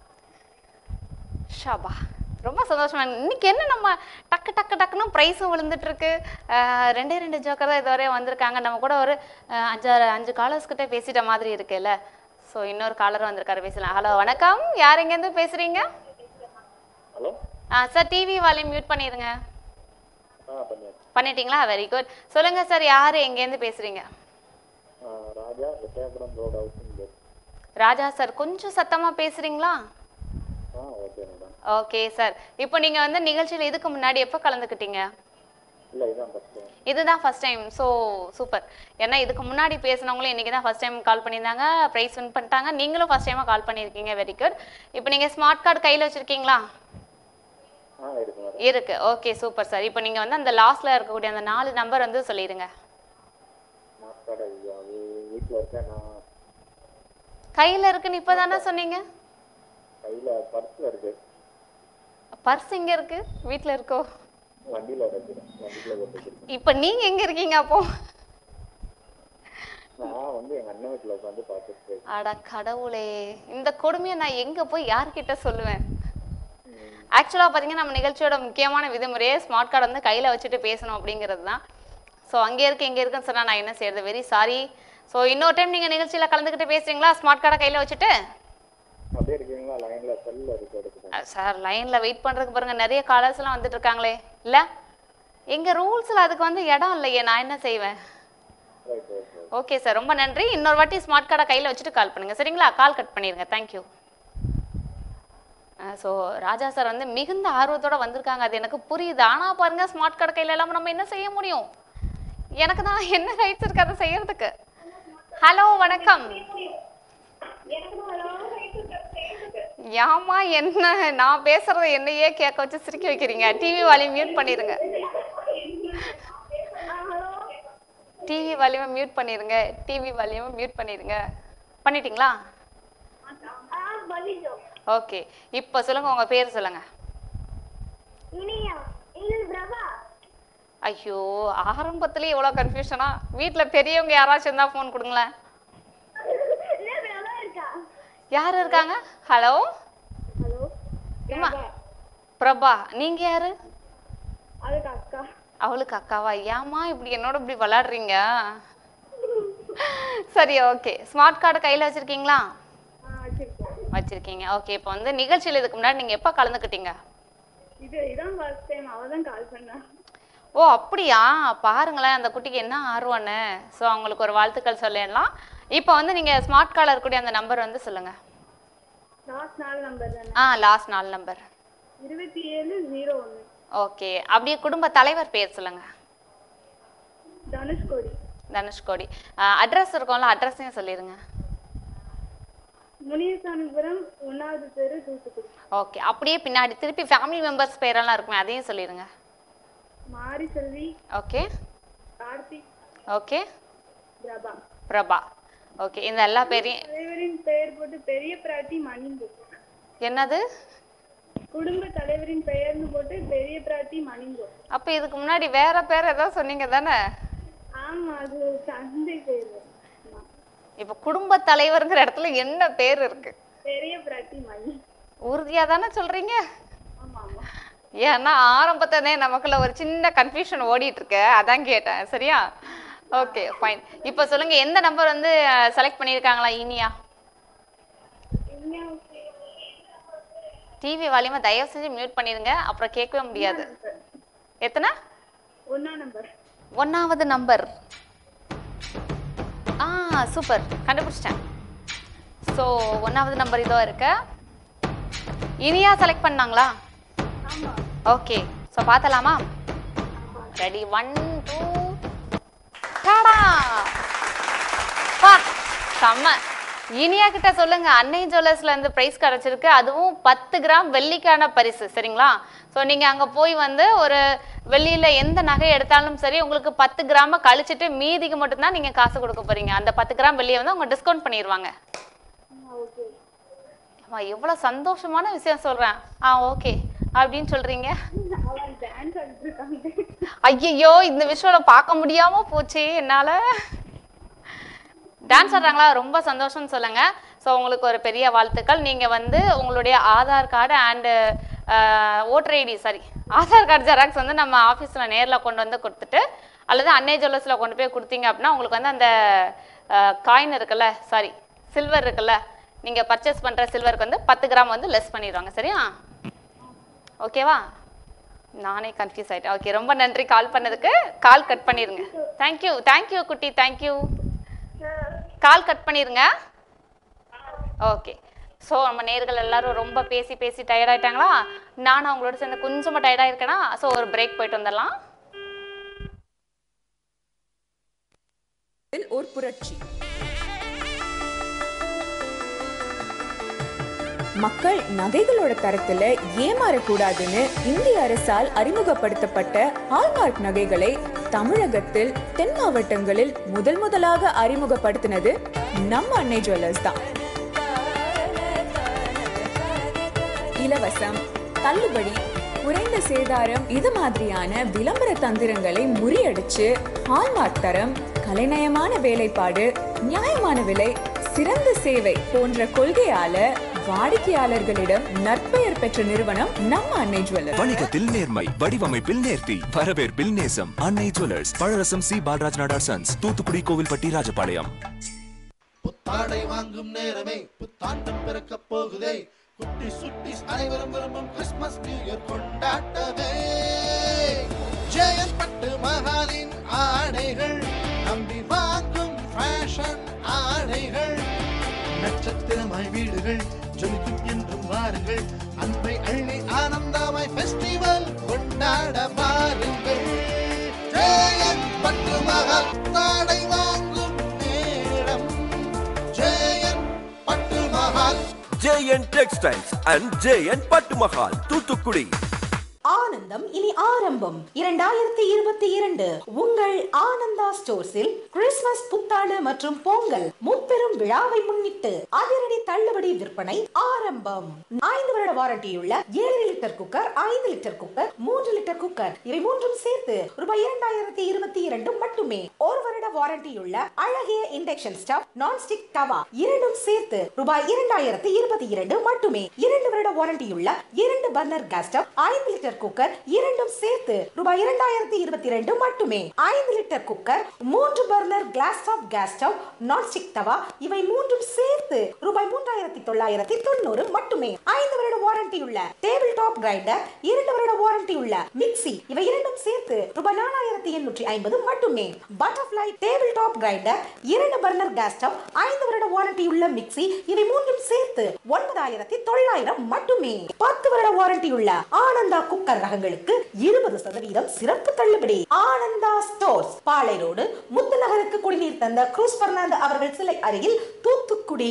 ஷாபா ரொம்ப சந்தோஷமா இருக்கு. இன்னைக்கு என்ன நம்ம டக்கு டக்கு டக்குன்னு ப்ரைஸும் விழுந்துட்டு இருக்கு அஹ் ரெண்டே ரெண்டு ஜோக்கர் தான் இதுவரை வந்திருக்காங்க நம்ம கூட ஒரு அஹ், அஞ்சாறு அஞ்சு காலர்ஸ் கிட்ட பேசிட்ட மாதிரி இருக்குல்ல ஸோ இன்னொரு காலர் வந்திருக்காரு பேசலாம் ஹலோ வணக்கம் யார் எங்கேருந்து பேசுறீங்க ஹலோ ஆ சார் டிவி வால்யூம் மியூட் பண்ணிடுங்க ஆ பண்ணியாச்சு பண்ணிட்டீங்களா வெரி குட் சொல்லுங்க சார் யார் எங்கேருந்து பேசுறீங்க ஆ, Raja Vijayapuram road housing gate Raja sir கொஞ்சம் சத்தமா பேசுறீங்களா ஆ ஓகே மேடம் ஓகே சார் இப்போ நீங்க வந்து நிகழ்ச்சியில இதுக்கு முன்னாடி எப்போ கலந்துக்கிட்டீங்க இல்லை இதான் ஃபஸ்ட்டு இதுதான் ஃபர்ஸ்ட் டைம் ஸோ சூப்பர் ஏன்னா இதுக்கு முன்னாடி பேசினவங்களும் இன்னைக்கு தான் ஃபர்ஸ்ட் டைம் கால் பண்ணியிருந்தாங்க ப்ரைஸ் வின் பண்ணிட்டாங்க நீங்களும் ஃபர்ஸ்ட் டைமாக கால் பண்ணியிருக்கீங்க வெரி குட் இப்போ நீங்கள் ஸ்மார்ட் கார்டு கையில் வச்சுருக்கீங்களா ஆ இருக்கு மேடம் இருக்கு ஓகே சூப்பர் சார் இப்போ நீங்கள் வந்து அந்த லாஸ்ட்டில் இருக்கக்கூடிய அந்த நாலு நம்பர் வந்து சொல்லிடுங்க மாஸ்கார்டு ஐயா அது வீட்டில் இருக்கேன் நான் கையில் இருக்குன்னு இப்போ தானே சொன்னீங்க கையில் பர்ஸில் இருக்கு பர்ஸ் எங்கே இருக்கு வீட்டில் இருக்கோ வண்டியில் இருக்கிறேன் வண்டியில் போட்டுருக்கேன் இப்போ நீங்கள் எங்கே இருக்கீங்க அப்போ நான் வந்து எங்கள் அண்ணன் வீட்டில் உட்காந்து பார்த்துட்டு இருக்கேன் அட கடவுளே இந்த கொடுமையை நான் எங்கே போய் யார்கிட்ட சொல்லுவேன் ஆக்சுவலாக பார்த்தீங்கன்னா நம்ம நிகழ்ச்சியோட முக்கியமான விதிமுறையே ஸ்மார்ட் கார்டு வந்து கையில் வச்சுட்டு பேசணும் அப்படிங்கிறது தான் ஸோ அங்கே இருக்கு இங்கே இருக்குன்னு சொன்னால் நான் என்ன செய்யறது வெரி சாரி ஸோ இன்னொரு டைம் நீங்கள் நிகழ்ச்சியில் கலந்துக்கிட்டு பேசுறீங்களா ஸ்மார்ட் கார்டை கையில் வச்சுட்டு அப்படியே இருக்கீங்களா லைனில் செல்லில் இருக்கு எடுத்துக்கேன் சார் லைனில் வெயிட் பண்ணுறதுக்கு பாருங்க நிறைய காலர்ஸ்லாம் வந்துட்டு இருக்காங்களே இல்லை எங்கள் ரூல்ஸில் அதுக்கு வந்து இடம் இல்லையே நான் என்ன செய்வேன் right right right okay sir ரொம்ப நன்றி இன்னொரு வாட்டி ஸ்மார்ட் கார்டை கையில் வச்சுட்டு கால் பண்ணுங்க சரிங்களா கால் கட் பண்ணிடுங்க தேங்க்யூ ஸோ ராஜா சார் வந்து மிகுந்த ஆர்வத்தோட வந்திருக்காங்க அது எனக்கு புரியுது ஆனால் பாருங்க ஸ்மார்ட் கார்டு கையில் இல்லாமல் நம்ம என்ன செய்ய முடியும் எனக்கு தான் என்ன ரைட்ஸ் இருக்கு அதை செய்யறதுக்கு ஹலோ வணக்கம் ஏமா என்ன நான் பேசுறத என்னையே கேட்க வச்சு சிரிக்க வைக்கிறீங்க டிவி வால்யூம் மியூட் பண்ணிடுங்க டிவி வால்யூமை மியூட் பண்ணிடுங்க டிவி வால்யூமை மியூட் பண்ணிடுங்க பண்ணிட்டீங்களா ஓகே இப்போ சொல்லுங்க உங்க பேர் சொல்லுங்க இனியா இது பிரபா ஐயோ ஆரம்பத்துலயே இவ்வளோ கன்ஃபியூஷனா வீட்டில் பெரியவங்க யாராச்சும் இருந்தா ஃபோன் கொடுங்களேன் இல்ல பிரபா இருக்கா யார் இருக்காங்க ஹலோ ஹலோ அம்மா பிரபா நீங்க யாரு அதுக்கு அக்கா அவளுக்கு அக்காவா ஏம்மா இப்படி என்னோட இப்படி விளாடுறீங்க சரி ஓகே ஸ்மார்ட் கார்டு கையில் வச்சிருக்கீங்களா ஆ வச்சிருக்கேன் வச்சிருக்கீங்க ஓகே இப்போ வந்து நிகழ்ச்சியில் இதுக்கு முன்னாடி நீங்கள் எப்போ கலந்துக்கிட்டீங்க இது இதான் ஃபர்ஸ்ட் டைம் அவ தான் கால் பண்ணா ஓ அப்படியா பாருங்களேன் அந்த குட்டிக்கு என்ன ஆர்வம்னு ஸோ அவங்களுக்கு ஒரு வாழ்த்துக்கள் சொல்லிடலாம் இப்போ வந்து நீங்கள் ஸ்மார்ட் கார்டில் இருக்கக்கூடிய அந்த நம்பர் வந்து சொல்லுங்கள் லாஸ்ட் நாலு நம்பர் தானே ஆ லாஸ்ட் நாலு நம்பர் இருபத்தி ஏழு ஜீரோ ஒன்று ஓகே அப்படியே குடும்ப தலைவர் பேர் சொல்லுங்கள் தனுஷ்கோடி தனுஷ்கோடி அட்ரஸ் இருக்கும்ல அட்ரஸையும் சொல்லிடுங்க முனியசாமிபுரம் ஒன்னாவது தெரு தூத்துக்குடி ஓகே அப்படியே பின்னாடி திருப்பி ஃபேமிலி மெம்பர்ஸ் பேரெல்லாம் இருக்குமே அதையும் சொல்லிடுங்க Mari Selvi okay Karthik okay Prabha Prabha okay இந்த எல்லா பேரையும் தலைவரின் பெயர் போட்டு பெரிய பிராட்டி மணிந்து என்னது குடும்ப தலைவரின் பெயர்னு போட்டு பெரிய பிராட்டி மணிந்தோ அப்போ இதுக்கு முன்னாடி வேற பேர் ஏதோ சொன்னீங்க தானே ஆமா அது தந்தை பேர் ஆமா. இப்போ குடும்ப தலைவருங்கிற இடத்துல என்ன பேர் இருக்கு பெரிய பிராட்டி மணி உறுதியாக தானே சொல்றீங்க ஆமா ஆமா ஏன்னா ஆரம்பத்ததே நமக்குள்ள ஒரு சின்ன கன்ஃபியூஷன் ஓடிட்டு இருக்கு அதான் கேட்டேன் சரியா ஓகே ஃபைன் இப்போ சொல்லுங்க எந்த நம்பர் வந்து செலக்ட் பண்ணியிருக்காங்களா இனியா என்ன டிவி வால்யூமை தயவு செஞ்சு மியூட் பண்ணிடுங்க அப்புறம் கேட்கவே முடியாது எத்தனை ஒன்னா நம்பர் ஒன்னாவது நம்பர் ஆ சூப்பர் கண்டுபிடிச்சிட்டேன் ஸோ ஒன்னாவது நம்பர் இதோ இருக்கு இனியா செலக்ட் பண்ணாங்களா ஆமா ஓகே ஸோ பார்த்தலாமா ரெடி ஒன் டூ டாடா பா செம்ம இனியா கிட்ட சொல்லுங்க அன்னை ஜுவல்லர்ஸ்ல இருந்து பிரைஸ் கிடைச்சிருக்கு அதுவும் பத்து கிராம் வெள்ளிக்கான பரிசு சரிங்களா ஸோ நீங்க அங்க போய் வந்து ஒரு வெள்ளியில எந்த நகை எடுத்தாலும் சரி உங்களுக்கு பத்து கிராம கழிச்சிட்டு மீதிக்கு மட்டும்தான் நீங்க காசு கொடுக்க போறீங்க அந்த பத்து கிராம் வெள்ளியை வந்து அவங்க டிஸ்கவுண்ட் பண்ணிடுவாங்க ஓகே அம்மா எவ்வளோ சந்தோஷமான விஷயம் சொல்றேன் ஆ ஓகே அப்படின்னு சொல்றீங்க அவன் டான்ஸ் ஆடிட்டு இருக்காங்க ஐயையோ இந்த விஷுவலை பார்க்க முடியாம போச்சு என்னால டான்ஸ் ஆடுறாங்களா ரொம்ப சந்தோஷம்னு சொல்லுங்க ஸோ உங்களுக்கு ஒரு பெரிய வாழ்த்துக்கள் நீங்க வந்து உங்களுடைய Aadhaar card and voter ID sorry Aadhaar card xerox வந்து நம்ம ஆஃபீஸில் நேரில் கொண்டு வந்து கொடுத்துட்டு அல்லது அன்னை ஜுவல்லர்ஸில் கொண்டு போய் கொடுத்தீங்க அப்படின்னா உங்களுக்கு வந்து அந்த காயின் இருக்குல்ல சாரி சில்வர் இருக்குல்ல நீங்கள் பர்ச்சேஸ் பண்ணுற சில்வருக்கு வந்து பத்து கிராம் வந்து லெஸ் பண்ணிடுவாங்க சரியா ஓகேவா நானே கன்ஃபியூஸ் ஆயிட்டேன் ஓகே ரொம்ப நன்றி கால் பண்ணதுக்கு கால் கட் பண்ணிருங்க தேங்க்யூ தேங்க்யூ குட்டி தேங்க்யூ கால் கட் பண்ணிருங்க ஓகே ஸோ நம்ம நேர்கள் எல்லாரும் ரொம்ப பேசி பேசி டயர்ட் ஆயிட்டாங்களா நானும் அவங்களோட சேர்ந்து கொஞ்சமா டயர்டாக இருக்கேனா ஸோ ஒரு பிரேக் போயிட்டு வந்துடலாம் இதில் ஒரு புரட்சி மக்கள் நகைகளோட தரத்துல ஏமாறக்கூடாதுன்னு இந்திய அரசால் அறிமுகப்படுத்தப்பட்ட ஹால்மார்க் நகைகளை தமிழகத்தில் தென் மாவட்டங்களில் முதல் முதலாக அறிமுகப்படுத்தினது நம்ம அன்னை ஜுவல்லர்ஸ் தான் இலவசம் தள்ளுபடி குறைந்த சேதாரம் இது மாதிரியான விளம்பர தந்திரங்களை முறியடிச்சு ஹால்மார்க் தரம் கலைநயமான வேலைப்பாடு நியாயமான விலை சிறந்த சேவை போன்ற கொள்கையால வாடிக்கையாளர்களிடம் நற்பெயர் பெற்ற நிறுவனம் நம்ம அன்னை ஜுவல்லர் வணிகத்தில் நேர்மை வடிவமைப்பில் நேர்த்தி வரவேற்பில் நேசம் அன்னை ஜுவல்லர்ஸ் பழரசம் சி பாலராஜ் நாடார் சன்ஸ் தூத்துக்குடி கோவில்பட்டி ராஜபாளையம் புத்தாடை வாங்கும் நேரமே புத்தாண்டம் பிறக்கப் போகுதே குட்டி சுட்டி அனைவரும் விரும்பும் கிறிஸ்துமஸ் நியூ இயர் கொண்டாட்டமே ஜெயன் பட்டு மகாலின் ஆடைகள் நம்பி வாங்கும் ஃபேஷன் ஆடைகள் நட்சத்திரமாய் வீடுகள் ஜொலிக்கும் என்றும் வாருங்கள் அன்பை அள்ளி ஆனந்தமாய் ஃபெஸ்டிவல் கொண்டாட பாருங்கள் ஜெயன் பட்டு மகால் தாடை வாங்கும் நேரம் Jayan Pattu Mahal JN textiles and JN Pattu Mahal Thoothukudi ஆனந்த ஆனந்தம் இனி ஆரம்பம் இரண்டாயிரத்தி இருபத்தி இரண்டு உங்கள் ஆனந்தா ஸ்டோர்ஸில் கிறிஸ்துமஸ் புத்தாண்டு மற்றும் பொங்கல் முப்பெரும் விழாவை முன்னிட்டு அதிரடி தள்ளுபடி விற்பனை ஆரம்பம் ஐந்து வருட வாரண்டியுள்ள ஏழு லிட்டர் குக்கர் ஐந்து லிட்டர் குக்கர் மூன்று லிட்டர் குக்கர் இவை மூன்றும் சேர்த்து ரூபாய் இரண்டாயிரத்தி இருபத்தி இரண்டு மட்டுமே ஒரு வருட வாரண்டியுள்ள அழகிய இண்டக்ஷன் ஸ்டவ் நான்ஸ்டிக் தவா இரண்டும் சேர்த்து ரூபாய் இரண்டாயிரத்தி இருபத்தி இரண்டு மட்டுமே இரண்டு வருட வாரண்டியுள்ள இரண்டு பர்னர் கேஸ் ஸ்டவ் ஐந்து லிட்டர் குக்கர் இரண்டும் சேர்த்து ரூபாய் இரண்டாயிரத்தி இருபத்தி இரண்டு மட்டுமே ஐந்து லிட்டர் குக்கர் மூன்று burner glass top gas stove nonstick tawa இவை மூன்றும் சேர்த்து ரூபாய் மூன்றாயிரத்தி தொள்ளாயிரத்தி தொண்ணூறு மட்டுமே ஐந்து வருட வாரண்டி உள்ள டேபிள் டாப் கிரைண்டர் இரண்டு வருட வாரண்டி உள்ள மிக்ஸி இவை இரண்டும் சேர்த்து ரூபாய் நாலாயிரத்தி எண்ணூற்றி ஐம்பது மட்டுமே பட்டர்ஃப்ளை டேபிள் டாப் கிரைண்டர் இரண்டு பர்னர் கேஸ் ஸ்டவ் ஐந்து வருட வாரண்டி உள்ள மிக்ஸி இவை மூன்றும் சேர்த்து ஒன்பதாயிரத்தி தொள்ளாயிரம் மட்டுமே பத்து வருட வாரண்டி உள்ள ஆனந்தா குக்கர் ரகங்களுக்கு இருபது சதவீதம் சிறப்பு தள்ளுபடி ஆனந்தா ஸ்டோர்ஸ் பாளை ரோடு முத்துநகருக்கு குடிநீர் தந்த குரூஸ் பெர்னாந்து அவர்கள் சிலை அருகில் தூத்துக்குடி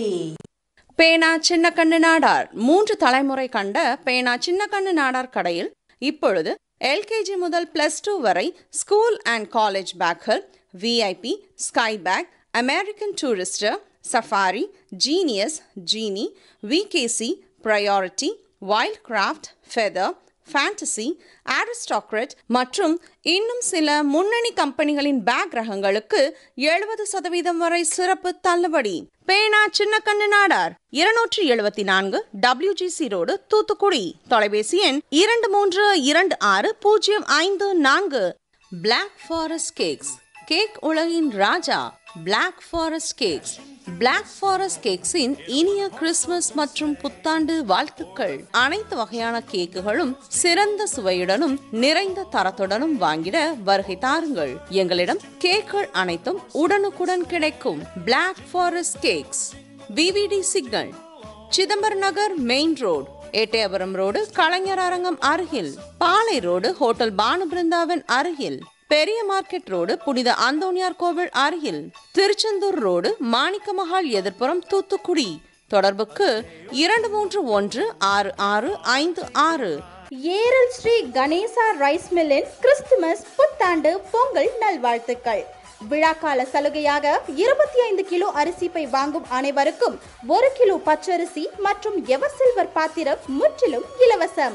பேனா சின்னக்கண்ணு நாடார் மூன்று தலைமுறை கண்ட பேனா சின்னக்கண்ணு நாடார் கடையில் இப்பொழுது எல்கேஜி முதல் பிளஸ் டூ வரை ஸ்கூல் அண்ட் காலேஜ் பேக்கள் VIP sky back American Tourister Safari Genius Genie VKC Priority wild craft Feather Fantasy Aristocrat மற்றும் இன்னும் சில முன்னணி கம்பெனிகளின் பேக் ரகங்களுக்கு எழுபது சதவீதம் வரை சிறப்பு தள்ளுபடி பேனா சின்னக்கண்ணு நாடார் இருநூற்றி எழுபத்தி நான்கு டபிள்யூஜிசி ரோடு தூத்துக்குடி தொலைபேசி எண் இரண்டு மூன்று இரண்டு ஆறு பூஜ்ஜியம் ஐந்து நான்கு பிளாக் ஃபாரஸ்ட் கேக்ஸ் கேக் உலகின் Raja black forest cakes black forest கேக்ஸின் இனிய கிறிஸ்துமஸ் மற்றும் புத்தாண்டு வாழ்த்துக்கள் அனைத்து வகையான கேக்குகளும் சிறந்த சுவையுடனும் நிறைந்த தரத்துடனும் வாங்கிட வருகை தாருங்கள் எங்களிடம் கேக்குகள் அனைத்தும் உடனுக்குடன் கிடைக்கும் black forest cakes VVD signal Chidambaram Nagar main road Ettayapuram road Kalaignar Arangam அருகில் பாலை ரோடு ஹோட்டல் பானு பிருந்தாவின் அருகில் பெரிய மார்க்கெட் ரோடு புனித அந்தோனியார் கோவில் அருகில் திருச்செந்தூர் ரோடு மாணிக்க மஹால் எதிர்ப்புறம் தூத்துக்குடி தொடர்புக்கு இரண்டு மூன்று ஒன்று ஆறு ஆறு ஐந்து ஆறு ஏரல் ஸ்ரீ கணேசா ரைஸ் மில்லின் கிறிஸ்துமஸ் புத்தாண்டு பொங்கல் நல்வாழ்த்துக்கள் விழாக்கால சலுகையாக இருபத்தி ஐந்து கிலோ அரிசி பை வாங்கும் அனைவருக்கும் ஒரு கிலோ பச்சரிசி மற்றும் எவர் சில்வர் பாத்திரம் முற்றிலும் இலவசம்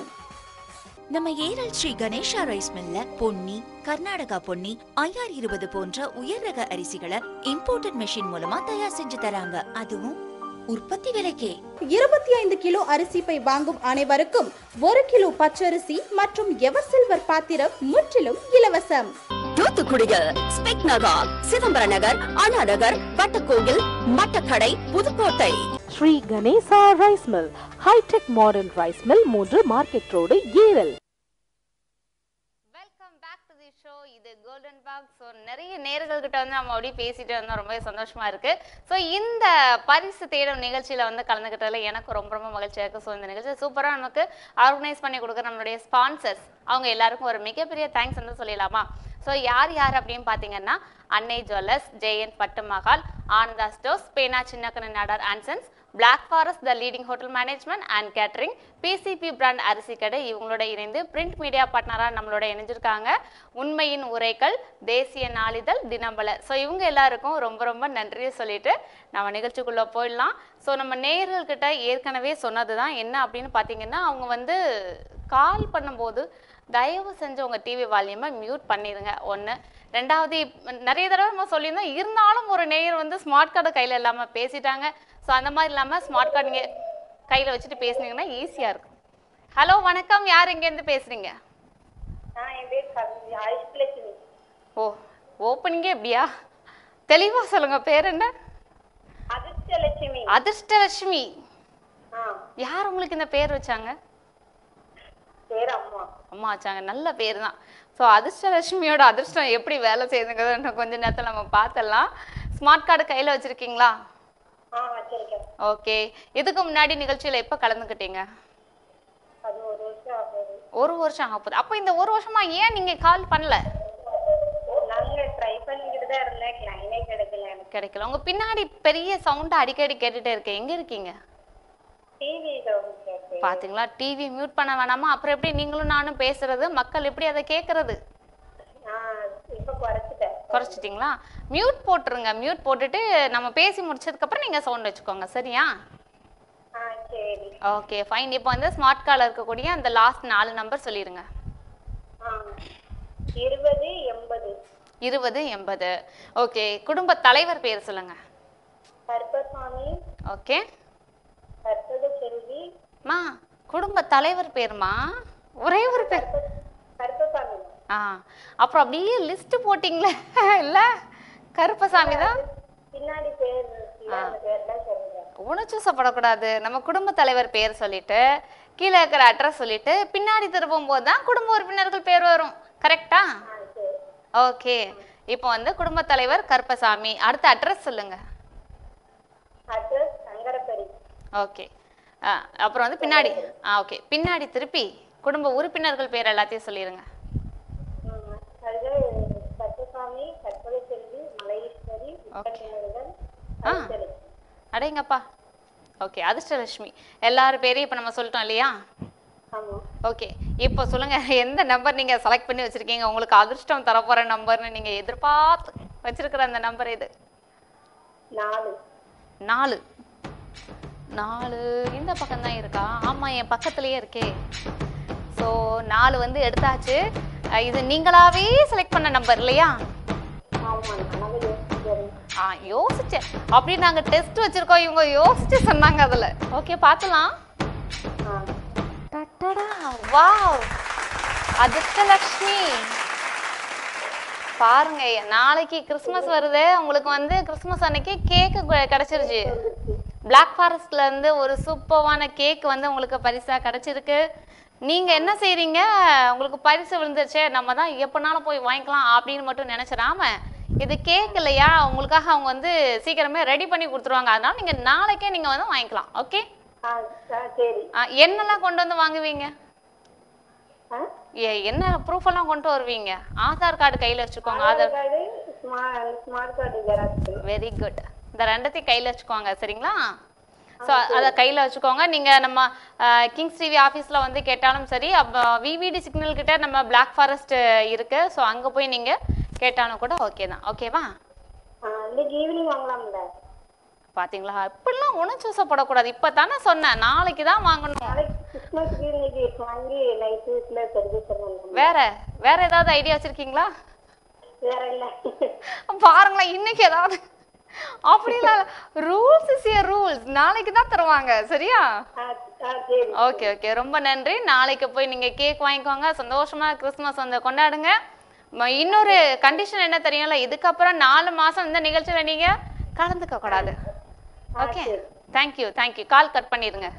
நம்ம ஏரல் ஸ்ரீ கணேஷா ரைஸ் மில்ல பொன்னி கர்நாடகா பொன்னி ஐஆர் இருபது போன்ற உயர் ரக அரிசிகளை இம்போர்ட்டட் மெஷின் மூலமா தயார் செஞ்சு தராங்க அதுவும் உற்பத்தி விலைக்கே இருபத்தி ஐந்து கிலோ அரிசி பை வாங்கும் அனைவருக்கும் ஒரு கிலோ பச்சரிசி மற்றும் எவர் சில்வர் பாத்திரம் முற்றிலும் இலவசம் தூத்துக்குடியில் spec Nagar Chidambaram Nagar Anna Nagar Vattakoil Mattakadai Pudukkottai Sri Ganesha rice mill hitech modern rice mill மூன்று மார்க்கெட் ரோடு ஏரல் ஷோ இது கோல்டன் பாக் ஸோ நிறைய நேர்கள் கிட்ட வந்து நம்ம அப்படியே பேசிட்டு வந்தோம் ரொம்பவே சந்தோஷமா இருக்கு ஸோ இந்த பரிசு தேடும் நிகழ்ச்சியில வந்து கலந்துக்கிட்டதுல எனக்கு ரொம்ப ரொம்ப மகிழ்ச்சியா இருக்கு ஸோ இந்த நிகழ்ச்சி சூப்பரா நமக்கு ஆர்கனைஸ் பண்ணி கொடுக்குற நம்மளுடைய ஸ்பான்சர்ஸ் அவங்க எல்லாருக்கும் ஒரு மிகப்பெரிய தேங்க்ஸ் வந்து சொல்லிடலாமா ஸோ யார் யார் அப்படின்னு பார்த்தீங்கன்னா Annai jewellers Jayan Pattu Mahal Ananda stores Pena Chinnakannu Nadar and sons Black forest the leading hotel management and catering PCB brand அரிசி கடை இவங்களோட இணைந்து பிரிண்ட் மீடியா பார்ட்னராக நம்மளோட இணைஞ்சிருக்காங்க உண்மையின் உரைகள் தேசிய நாளிதழ் தினமலர் ஸோ இவங்க எல்லாருக்கும் ரொம்ப ரொம்ப நன்றியை சொல்லிட்டு நம்ம நிகழ்ச்சிக்குள்ளே போயிடலாம் ஸோ நம்ம நேயர்கள்கிட்ட ஏற்கனவே சொன்னது தான் என்ன அப்படின்னு பார்த்தீங்கன்னா அவங்க வந்து கால் பண்ணும்போது தயவு செஞ்சு உங்கள் டிவி வால்யூமை மியூட் பண்ணிடுங்க ஒன்று ரெண்டாவது இப்ப நிறைய தடவை நம்ம சொல்லியிருந்தோம் இருந்தாலும் ஒரு நேயர் வந்து ஸ்மார்ட் கார்டு கையில் இல்லாமல் பேசிட்டாங்க ஸோ அந்த மாதிரி இல்லாமல் ஸ்மார்ட் கார்டு நீங்கள் கையில் வச்சுட்டு பேசுனீங்கன்னா ஈஸியாக இருக்கும் ஹலோ வணக்கம் யார் எங்கேருந்து பேசுகிறீங்க நான் என் பேர் கவி ஐஸ்லட்சுமி ஓ ஓப்பனிங்கே எப்படியா தெளிவாக சொல்லுங்கள் பேர் என்ன அதிர்ஷ்டலட்சுமி அதிர்ஷ்டலட்சுமி ஆ யார் உங்களுக்கு இந்த பேர் வச்சாங்க பேர் அம்மா அம்மா வச்சாங்க நல்ல பேர் தான் ஸோ அதிர்ஷ்டலட்சுமியோட அதிர்ஷ்டம் எப்படி வேலை செய்யுதுங்கிறத இன்னும் கொஞ்ச நேரத்தில் நம்ம பார்த்துடலாம் ஸ்மார்ட் கார்டு கையில் வச்சுருக்கீங்களா ஆ வச்சிருக்கேன் ஓகே இதுக்கு முன்னாடி நிகழ்ச்சியில் எப்போ கலந்துக்கிட்டீங்க அது ஒரு வருஷம் ஆகுது ஒரு வருஷம் ஆக போகுது அப்போ இந்த ஒரு வருஷமா ஏன் நீங்கள் கால் பண்ணல நாங்க ட்ரை பண்ணிக்கிட்டு தான் இருந்தேன் லைனே கிடைக்கல எனக்கு கிடைக்கல உங்கள் பின்னாடி பெரிய சவுண்டை அடிக்கடி கேட்டுகிட்டே இருக்கேன் எங்கே இருக்கீங்க டிவி கேட்டு பாத்தீங்களா டிவி மியூட் பண்ண வேணாமா அப்புறம் எப்படி நீங்களும் நானும் பேசுறது மக்கள் எப்படி அதை கேக்குறது இப்ப குறைச்சிட்டேன் குறைச்சிட்டிங்களா மியூட் போட்டுருங்க மியூட் போட்டுட்டு நம்ம பேசி முடிச்சதுக்கு அப்புறம் நீங்க சவுண்ட் வச்சுக்கோங்க சரியா ஆ சரி ஓகே ஃபைன் இப்போ வந்து ஸ்மார்ட் கார்டில் இருக்கக்கூடிய அந்த லாஸ்ட் நாலு நம்பர் சொல்லிடுங்க ஆ இருபது எண்பது இருபது எண்பது ஓகே குடும்ப தலைவர் பேர் சொல்லுங்க கருப்பசாமி ஓகே கற்பக செல்வி மா குடும்ப தலைவர் பேருமா ஒரே ஒரு பேர் கருப்பசாமி ஆ அப்புறம் அப்படியே லிஸ்ட் போட்டிங்களே இல்ல கருப்பசாமி தான் பின்னாடி பேர் இருக்குல்ல, அந்த பேர் தான் சொல்றேன் உணர்ச்சூசப்படக்கூடாது நம்ம குடும்ப தலைவர் பேர் சொல்லிட்டு கீழே இருக்கிற அட்ரஸ் சொல்லிட்டு பின்னாடி திரும்பும் போது தான் குடும்ப உறுப்பினர்கள் பேர் வரும் கரெக்டா ஓகே இப்போ வந்து குடும்ப தலைவர் கருப்பசாமி அடுத்த அட்ரஸ் சொல்லுங்க அட்ரஸ் சங்கரப்பரி ஓகே அப்புறம் வந்து பின்னாடி ஆ ஓகே பின்னாடி திருப்பி குடும்ப உறுப்பினர்கள் பேர் எல்லாத்தையும் சொல்லிடுங்க ம், அது கருப்பசாமி கற்பக செல்வி மலையீஸ்வரி முருகன் ஆ அடேங்கப்பா ஓகே அதிர்ஷ்டலட்சுமி எல்லார் பேரையும் இப்போ நம்ம சொல்லிட்டோம் இல்லையா ஆமா ஓகே இப்போ சொல்லுங்க எந்த நம்பர் நீங்க செலக்ட் பண்ணி வச்சிருக்கீங்க உங்களுக்கு அதிர்ஷ்டம் தரப்போற நம்பர்னு நீங்க எதிர்பார்த்து வச்சிருக்கிற அந்த நம்பர் இது நாலு நாலு நாலு இந்த பக்கம் தான் இருக்கா ஆமா என் பக்கத்துலயே இருக்கே ஸோ நாலு வந்து எடுத்தாச்சு அஹ் இது நீங்களாவே செலக்ட் பண்ண நம்பர் இல்லையா ஆமா நாலு யோசிக்கிறேன் ஆ யோசிச்சேன் அப்படி நாங்க டெஸ்ட் வச்சிருக்கோம் இவங்க யோசிச்சு சொன்னாங்க அதுல ஓகே பார்க்கலாம் டடடா வாவ் அதிர்ஷ்டலக்ஷ்மி பாருங்க நாளைக்கு கிறிஸ்மஸ் வருது உங்களுக்கு வந்து கிறிஸ்மஸ் அன்னைக்கு கேக்கு கிடைச்சிருச்சு Black ஃபாரஸ்ட்ல இருந்து ஒரு சூப்பரான கேக் வந்து உங்களுக்கு பரிசா கிடைச்சிருக்கு நீங்க என்ன செய்றீங்க உங்களுக்கு பரிசு விழுந்துருச்சே நம்ம தான் எப்பனாலும் போய் வாங்கிக்கலாம் அப்படின்னு மட்டும் நினைச்சிடாம இது கேக் இல்லையா உங்களுக்காக அவங்க வந்து சீக்கிரமே ரெடி பண்ணி கொடுத்துருவாங்க அதனால நீங்க நாளைக்கே நீங்க வந்து வாங்கிக்கலாம் ஓகே ஆ ஆ, சரி என்னெல்லாம் கொண்டு வந்து வாங்குவீங்க ஆ? ஏ- என்ன ப்ரூஃப் எல்லாம் கொண்டு வருவீங்க ஆதார் கார்டு கையில வச்சுக்கோங்க Aadhaar card smart smart card xerox very good இந்த ரெண்டத்தையும் கையில வச்சுக்கோங்க சரிங்களா ஸோ அதை கையில வச்சுக்கோங்க நீங்க நம்ம கிங்ஸ் டிவி ஆஃபீஸ்ல வந்து கேட்டாலும் சரி அப்போ விவிடி சிக்னல் கிட்ட நம்ம Black ஃபாரஸ்ட் இருக்கு ஸோ அங்க போய் நீங்க கேட்டாலும் கூட ஓகே தான் ஓகேவா இன்னைக்கு ஈவினிங் வாங்கலாம்ல பாத்தீங்களா இப்படிலாம் உணர்ச்சூசப்படக்கூடாது இப்போ தானே சொன்னேன் நாளைக்கு தான் வாங்கணும் கிறிஸ்மஸ்க்கு இன்னைக்கு வாங்கி நைட்டுல சர்வீஸ் பண்ணலாம் வேற வேற ஏதாவது ஐடியா வச்சிருக்கீங்களா வேற இல்ல பாருங்களேன் இன்னைக்கு ஏதாவது அப்படிலாம் ரூல்ஸ் இஸ் ஏ ரூல்ஸ் நாளைக்கு தான் தருவாங்க சரியா ஆ, ஆ, சரி ஓகே ஓகே ரொம்ப நன்றி நாளைக்கு போய் நீங்க கேக் வாங்கிக்கோங்க சந்தோஷமா கிறிஸ்மஸ் வந்து கொண்டாடுங்க ம- இன்னொரு கண்டிஷன் என்ன தெரியும்ல இதுக்கப்புறம் நாலு மாசம் இந்த நிகழ்ச்சியில நீங்க கலந்துக்க கூடாது okay thank you thank you call cut பண்ணிடுங்க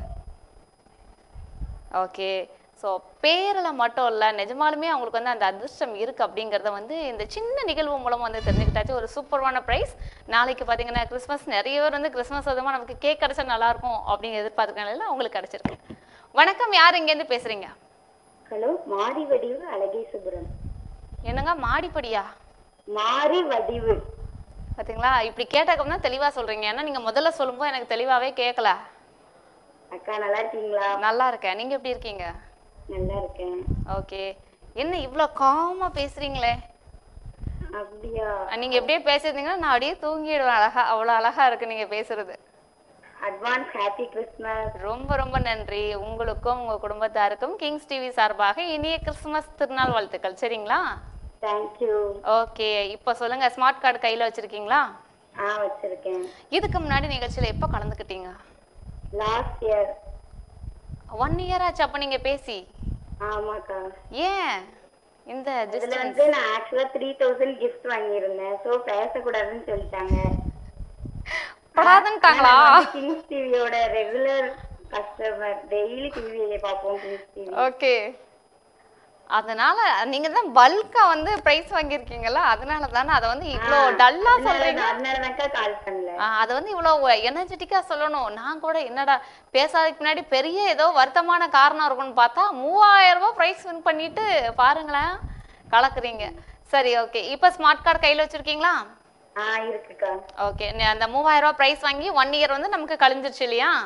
ஓகே ஸோ பேரில் மட்டும் இல்லை நிஜமாலுமே அவங்களுக்கு வந்து அந்த அதிர்ஷ்டம் இருக்குது அப்படிங்கிறத வந்து இந்த சின்ன நிகழ்வு மூலம் வந்து தெரிஞ்சுக்கிட்டாச்சு ஒரு சூப்பரான ப்ரைஸ் நாளைக்கு பார்த்தீங்கன்னா கிறிஸ்மஸ் நிறைய பேர் வந்து கிறிஸ்மஸ் அதுமா நமக்கு கேக் கிடைச்சா நல்லாயிருக்கும் அப்படின்னு எதிர்பார்த்துருக்காங்க அவங்களுக்கு கிடைச்சிருக்கு வணக்கம் யார் இங்கேருந்து பேசுகிறீங்க ஹலோ மாரி வடிவு அழகே சுபுரம் என்னங்க மாடிப்படியா மாரி வடிவு பார்த்தீங்களா இப்படி கேட்டக்கம் தான் தெளிவாக சொல்கிறீங்க ஏன்னா நீங்கள் முதல்ல சொல்லும்போது எனக்கு தெளிவாகவே கேட்கல அக்கா நல்லா இருக்கீங்களா நல்லா இருக்கேன் நீங்கள் எப்படி இருக்கீங்க நல்லா இருக்கேன் ஓகே என்ன இவ்வளோ காமாக பேசுகிறீங்களே அப்படியா நீங்க எப்படியே பேசியிருந்தீங்கன்னா நான் அப்படியே தூங்கிடுவேன் அழகா அவ்வளவு அழகா இருக்கு நீங்க பேசுறது அட்வான்ஸ் ஹாப்பி கிறிஸ்மஸ் ரொம்ப ரொம்ப நன்றி உங்களுக்கும் உங்க குடும்பத்தாருக்கும் கிங்ஸ் டிவி சார்பாக இனிய கிறிஸ்துமஸ் திருநாள் வாழ்த்துக்கள் சரிங்களா தேங்க்யூ ஓகே இப்போ சொல்லுங்க ஸ்மார்ட் கார்டு கையில வச்சிருக்கீங்களா ஆ வச்சிருக்கேன் இதுக்கு முன்னாடி நிகழ்ச்சியில எப்போ கலந்துக்கிட்டீங்க லாஸ்ட் இயர் ஒன் இயர் ஆச்சு அப்ப நீங்க பேசி ஆமாக்கா ஏன் இந்த இதுல டிஸ்டன்ஸ் வந்து நான் ஆக்சுவலா த்ரீ தௌசண்ட் கிஃப்ட் வாங்கியிருந்தேன் சோ பேசக்கூடாதுன்னு சொல்லிட்டாங்க படாதுன்ட்டாங்களா கிங்ஸ் டிவியோட ரெகுலர் கஸ்டமர் டெய்லி டிவியை பார்ப்போம் கிங்ஸ் டிவி ஓகே அதனால நீங்க தான் பல்கா வந்து பிரைஸ் வாங்கியிருக்கீங்கல்ல அதனால தானே அதை வந்து இவ்வளோ டல்லா சொல்றீங்க அதனாலதான்க்கா கால் பண்ணல ஆ, அதை வந்து இவ்வளோ எனர்ஜெட்டிக்காக சொல்லணும் நான் கூட என்னடா பேசாததுக்கு முன்னாடி பெரிய ஏதோ வருத்தமான காரணம் இருக்கும்னு பார்த்தா மூவாயிரம் ரூபாய் ப்ரைஸ் வின் பண்ணிட்டு பாருங்களேன் கலக்குறீங்க சரி ஓகே இப்போ ஸ்மார்ட் கார்டு கையில் வச்சிருக்கீங்களா ஆ இருக்குக்கா ஓகே அந்த மூவாயிரம் ரூபாய் ப்ரைஸ் வாங்கி ஒன் இயர் வந்து நமக்கு கழிஞ்சிருச்சு இல்லையா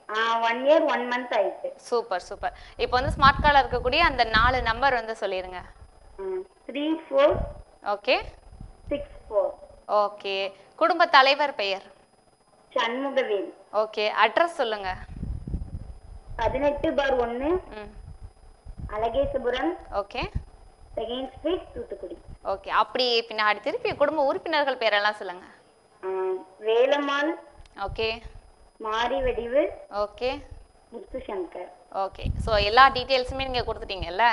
ஒன் இயர் ஒன் மந்த் ஆயிடுச்சு சூப்பர் சூப்பர் இப்போ வந்து ஸ்மார்ட் கார்டில் இருக்கக்கூடிய அந்த நாலு நம்பர் வந்து சொல்லிடுங்க three four okay six four okay குடும்ப தலைவர் பெயர் சண்முகவேல் ஓகே அட்ரஸ் சொல்லுங்க பதினெட்டு பார் ஒன்று ம் Alagesapuram okay second street Thoothukudi okay அப்படி பின்னாடி திருப்பி குடும்ப உறுப்பினர்கள் பேரெல்லாம் சொல்லுங்க ஆ, Velammal okay Mari Vadivu okay Muthu Shankar okay so எல்லா டீட்டெயில்ஸுமே நீங்கள் கொடுத்துட்டீங்கல்ல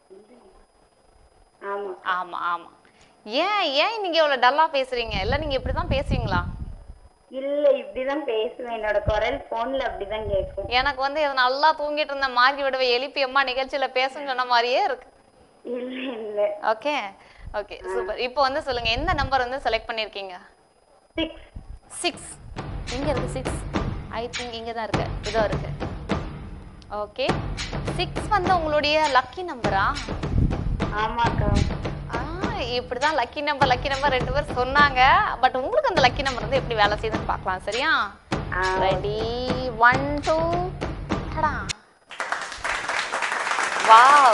ஆமா ஆமாம் ஆமாம் ஏன் ஏன் நீங்கள் இவ்வளோ டல்லாக பேசுகிறீங்க இல்லை நீங்கள் இப்படி தான் பேசுவீங்களா இல்ல இப்படிதான் பேசுவேன் என்னோட குரல் போன்ல அப்படிதான் கேட்கும் எனக்கு வந்து இது நல்லா தூங்கிட்டு இருந்த மாறி விடவை எழுப்பி அம்மா நிகழ்ச்சியில் பேசுன்னு சொன்ன மாதிரியே இருக்கு இல்ல இல்ல ஓகே ஓகே சூப்பர் இப்போ வந்து சொல்லுங்க எந்த நம்பர் வந்து செலக்ட் பண்ணியிருக்கீங்க சிக்ஸ் சிக்ஸ் எங்க இருக்கு சிக்ஸ் ஐ திங்க் இங்கே தான் இருக்கு இதோ இருக்கு ஓகே சிக்ஸ் வந்து உங்களுடைய லக்கி நம்பரா ஆமாக்கா ஆ இப்படி தான் லக்கி நம்பர் லக்கி நம்பர் ரெண்டு பேர் சொன்னாங்க பட் உங்களுக்கு அந்த லக்கி நம்பர் வந்து எப்படி வேலை செய்யுதுன்னு பார்க்கலாம் சரியா ready one two tada wow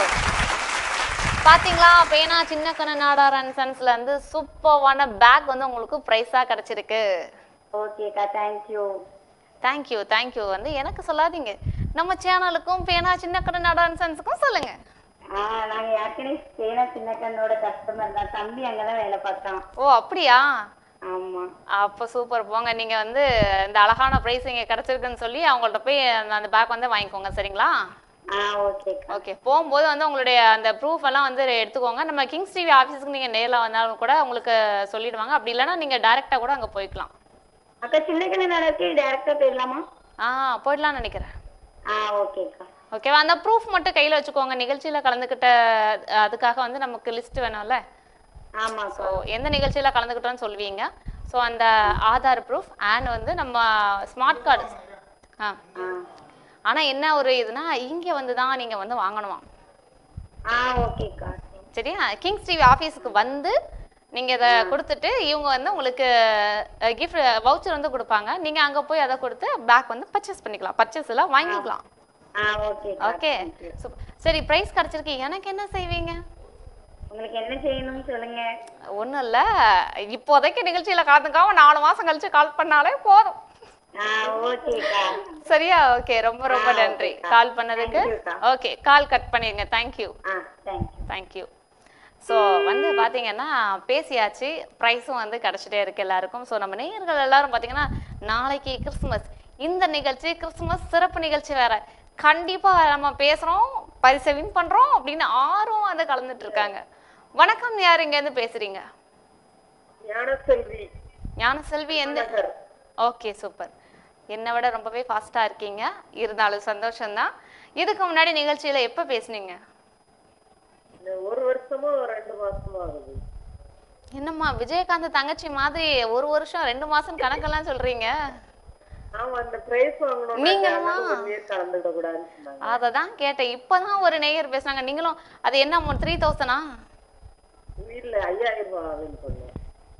பாத்தீங்களா பேனா சின்ன கண்ண நாடார் அண்ட் சன்ஸ்ல இருந்து சூப்பர்வான பேக் வந்து உங்களுக்கு பிரைஸா கிடைச்சிருக்கு ஓகேக்கா தேங்க்யூ தேங்க்யூ தேங்க்யூ வந்து எனக்கு சொல்லாதீங்க நம்ம சேனலுக்கும் பேனா சின்ன கண்ண நாடார் அண்ட் சன்ஸுக்கும் சொல்லுங்க ஆ நாங்க ஏற்கனவே சேனா சின்ன கண்ணோட கஸ்டமர் தான் தம்பி அங்கதான் வேலை பார்த்தான் ஓ அப்படியா ஆமா அப்போ சூப்பர் போங்க நீங்க வந்து இந்த அழகான ப்ரைஸ் இங்க கிடைச்சிருக்குன்னு சொல்லி அவங்கள்ட்ட போய் அந்த- அந்த பேக் வந்து வாங்கிக்கோங்க சரிங்களா ஆ ஓகேக்கா ஓகே போகும்போது வந்து உங்களுடைய அந்த ப்ரூஃப் எல்லாம் வந்து எடுத்துக்கோங்க நம்ம கிங்ஸ் டிவி ஆஃபீஸுக்கு நீங்கள் நேரில் வந்தாலும் கூட உங்களுக்கு சொல்லிடுவாங்க அப்படி இல்லைன்னா நீங்கள் டைரெக்டாக கூட அங்கே போய்க்கலாம் அக்கா சின்ன கண்ணு நடக்கு டைரக்டா போயிடலாமா ஆ போயிடலாம்னு நினைக்கிறேன் ஆ ஓகேக்கா ஓகேவா அந்த ப்ரூஃப் மட்டும் கையில் வச்சுக்கோங்க நிகழ்ச்சியில் கலந்துக்கிட்ட அஹ், அதுக்காக வந்து நமக்கு லிஸ்ட் வேணும்ல ஆமாக்கா ஸோ எந்த நிகழ்ச்சியில் கலந்துக்கிட்டோன்னு சொல்லுவீங்க ஸோ அந்த ஆதார் ப்ரூஃப் அண்ட் வந்து நம்ம ஸ்மார்ட் கார்டு ஆ ஆனால் என்ன ஒரு இதுனா இங்கே வந்து தான் நீங்கள் வந்து வாங்கணுமா ஆ ஓகேக்கா சரியா கிங்ஸ் டிவி ஆஃபீஸுக்கு வந்து நீங்கள் இதை கொடுத்துட்டு இவங்க வந்து உங்களுக்கு கிஃப்ட் வவுச்சர் வந்து கொடுப்பாங்க நீங்கள் அங்கே போய் அதை கொடுத்து பேக் வந்து பர்ச்சேஸ் பண்ணிக்கலாம் பர்ச்சேஸ் எல்லாம் வாங்கிக்கலாம் ஆ ஓகே ஓகே சரி ப்ரைஸ் கிடச்சிருக்கு எனக்கு என்ன செய்வீங்க உங்களுக்கு என்ன செய்யணும்னு சொல்லுங்க ஒன்றும் இல்லை இப்போதைக்கு நிகழ்ச்சியில் கலந்துக்காம நாலு மாதம் கழிச்சு கால் பண்ணாலே போதும் ஆ ஓகேக்கா சரியா ஓகே ரொம்ப ரொம்ப நன்றி கால் பண்ணதுக்கு ஓகே கால் கட் பண்ணிடுங்க தேங்க்யூ ஆ தேங்க்யூ தேங்க்யூ ஸோ வந்து பார்த்தீங்கன்னா பேசியாச்சு ப்ரைஸும் வந்து கிடச்சிட்டே இருக்கு எல்லாருக்கும் ஸோ நம்ம நேயர்கள் எல்லாரும் பார்த்தீங்கன்னா நாளைக்கு கிறிஸ்துமஸ் இந்த நிகழ்ச்சி கிறிஸ்துமஸ் சிறப்பு நிகழ்ச்சி வேற கண்டிப்பாக நம்ம பேசுகிறோம் பரிசை வின் பண்ணுறோம் அப்படின்னு ஆர்வம் வந்து கலந்துட்டு இருக்காங்க வணக்கம் யார் இங்கேருந்து பேசுறீங்க ஞானசெல்வி ஞானசெல்வி எந்த ஓகே சூப்பர் என்னை விட ரொம்பவே ஃபாஸ்ட்டாக இருக்கீங்க இருந்தாலும் சந்தோஷம்தான் இதுக்கு முன்னாடி நிகழ்ச்சியில் எப்போ பேசுனீங்க இந்த ஒரு வருஷமா ரெண்டு மாசமா ஆகுது என்னம்மா விஜயகாந்த் தங்கச்சி மாதிரி ஒரு வருஷம் ரெண்டு மாசம் கணக்கெல்லாம் சொல்றீங்க ஆமா அந்த பிரைஸ் வாங்கணும் நீங்களுமா? கலந்துட கூடாதுன்னு சொன்னாங்க அதை தான் கேட்டேன் இப்போதான் ஒரு நேயர் பேசுனாங்க நீங்களும் அது என்ன த்ரீ தௌசண்டா இல்ல ஐயாயிரம் ரூபாய் ஆகுதுன்னு சொன்னேன்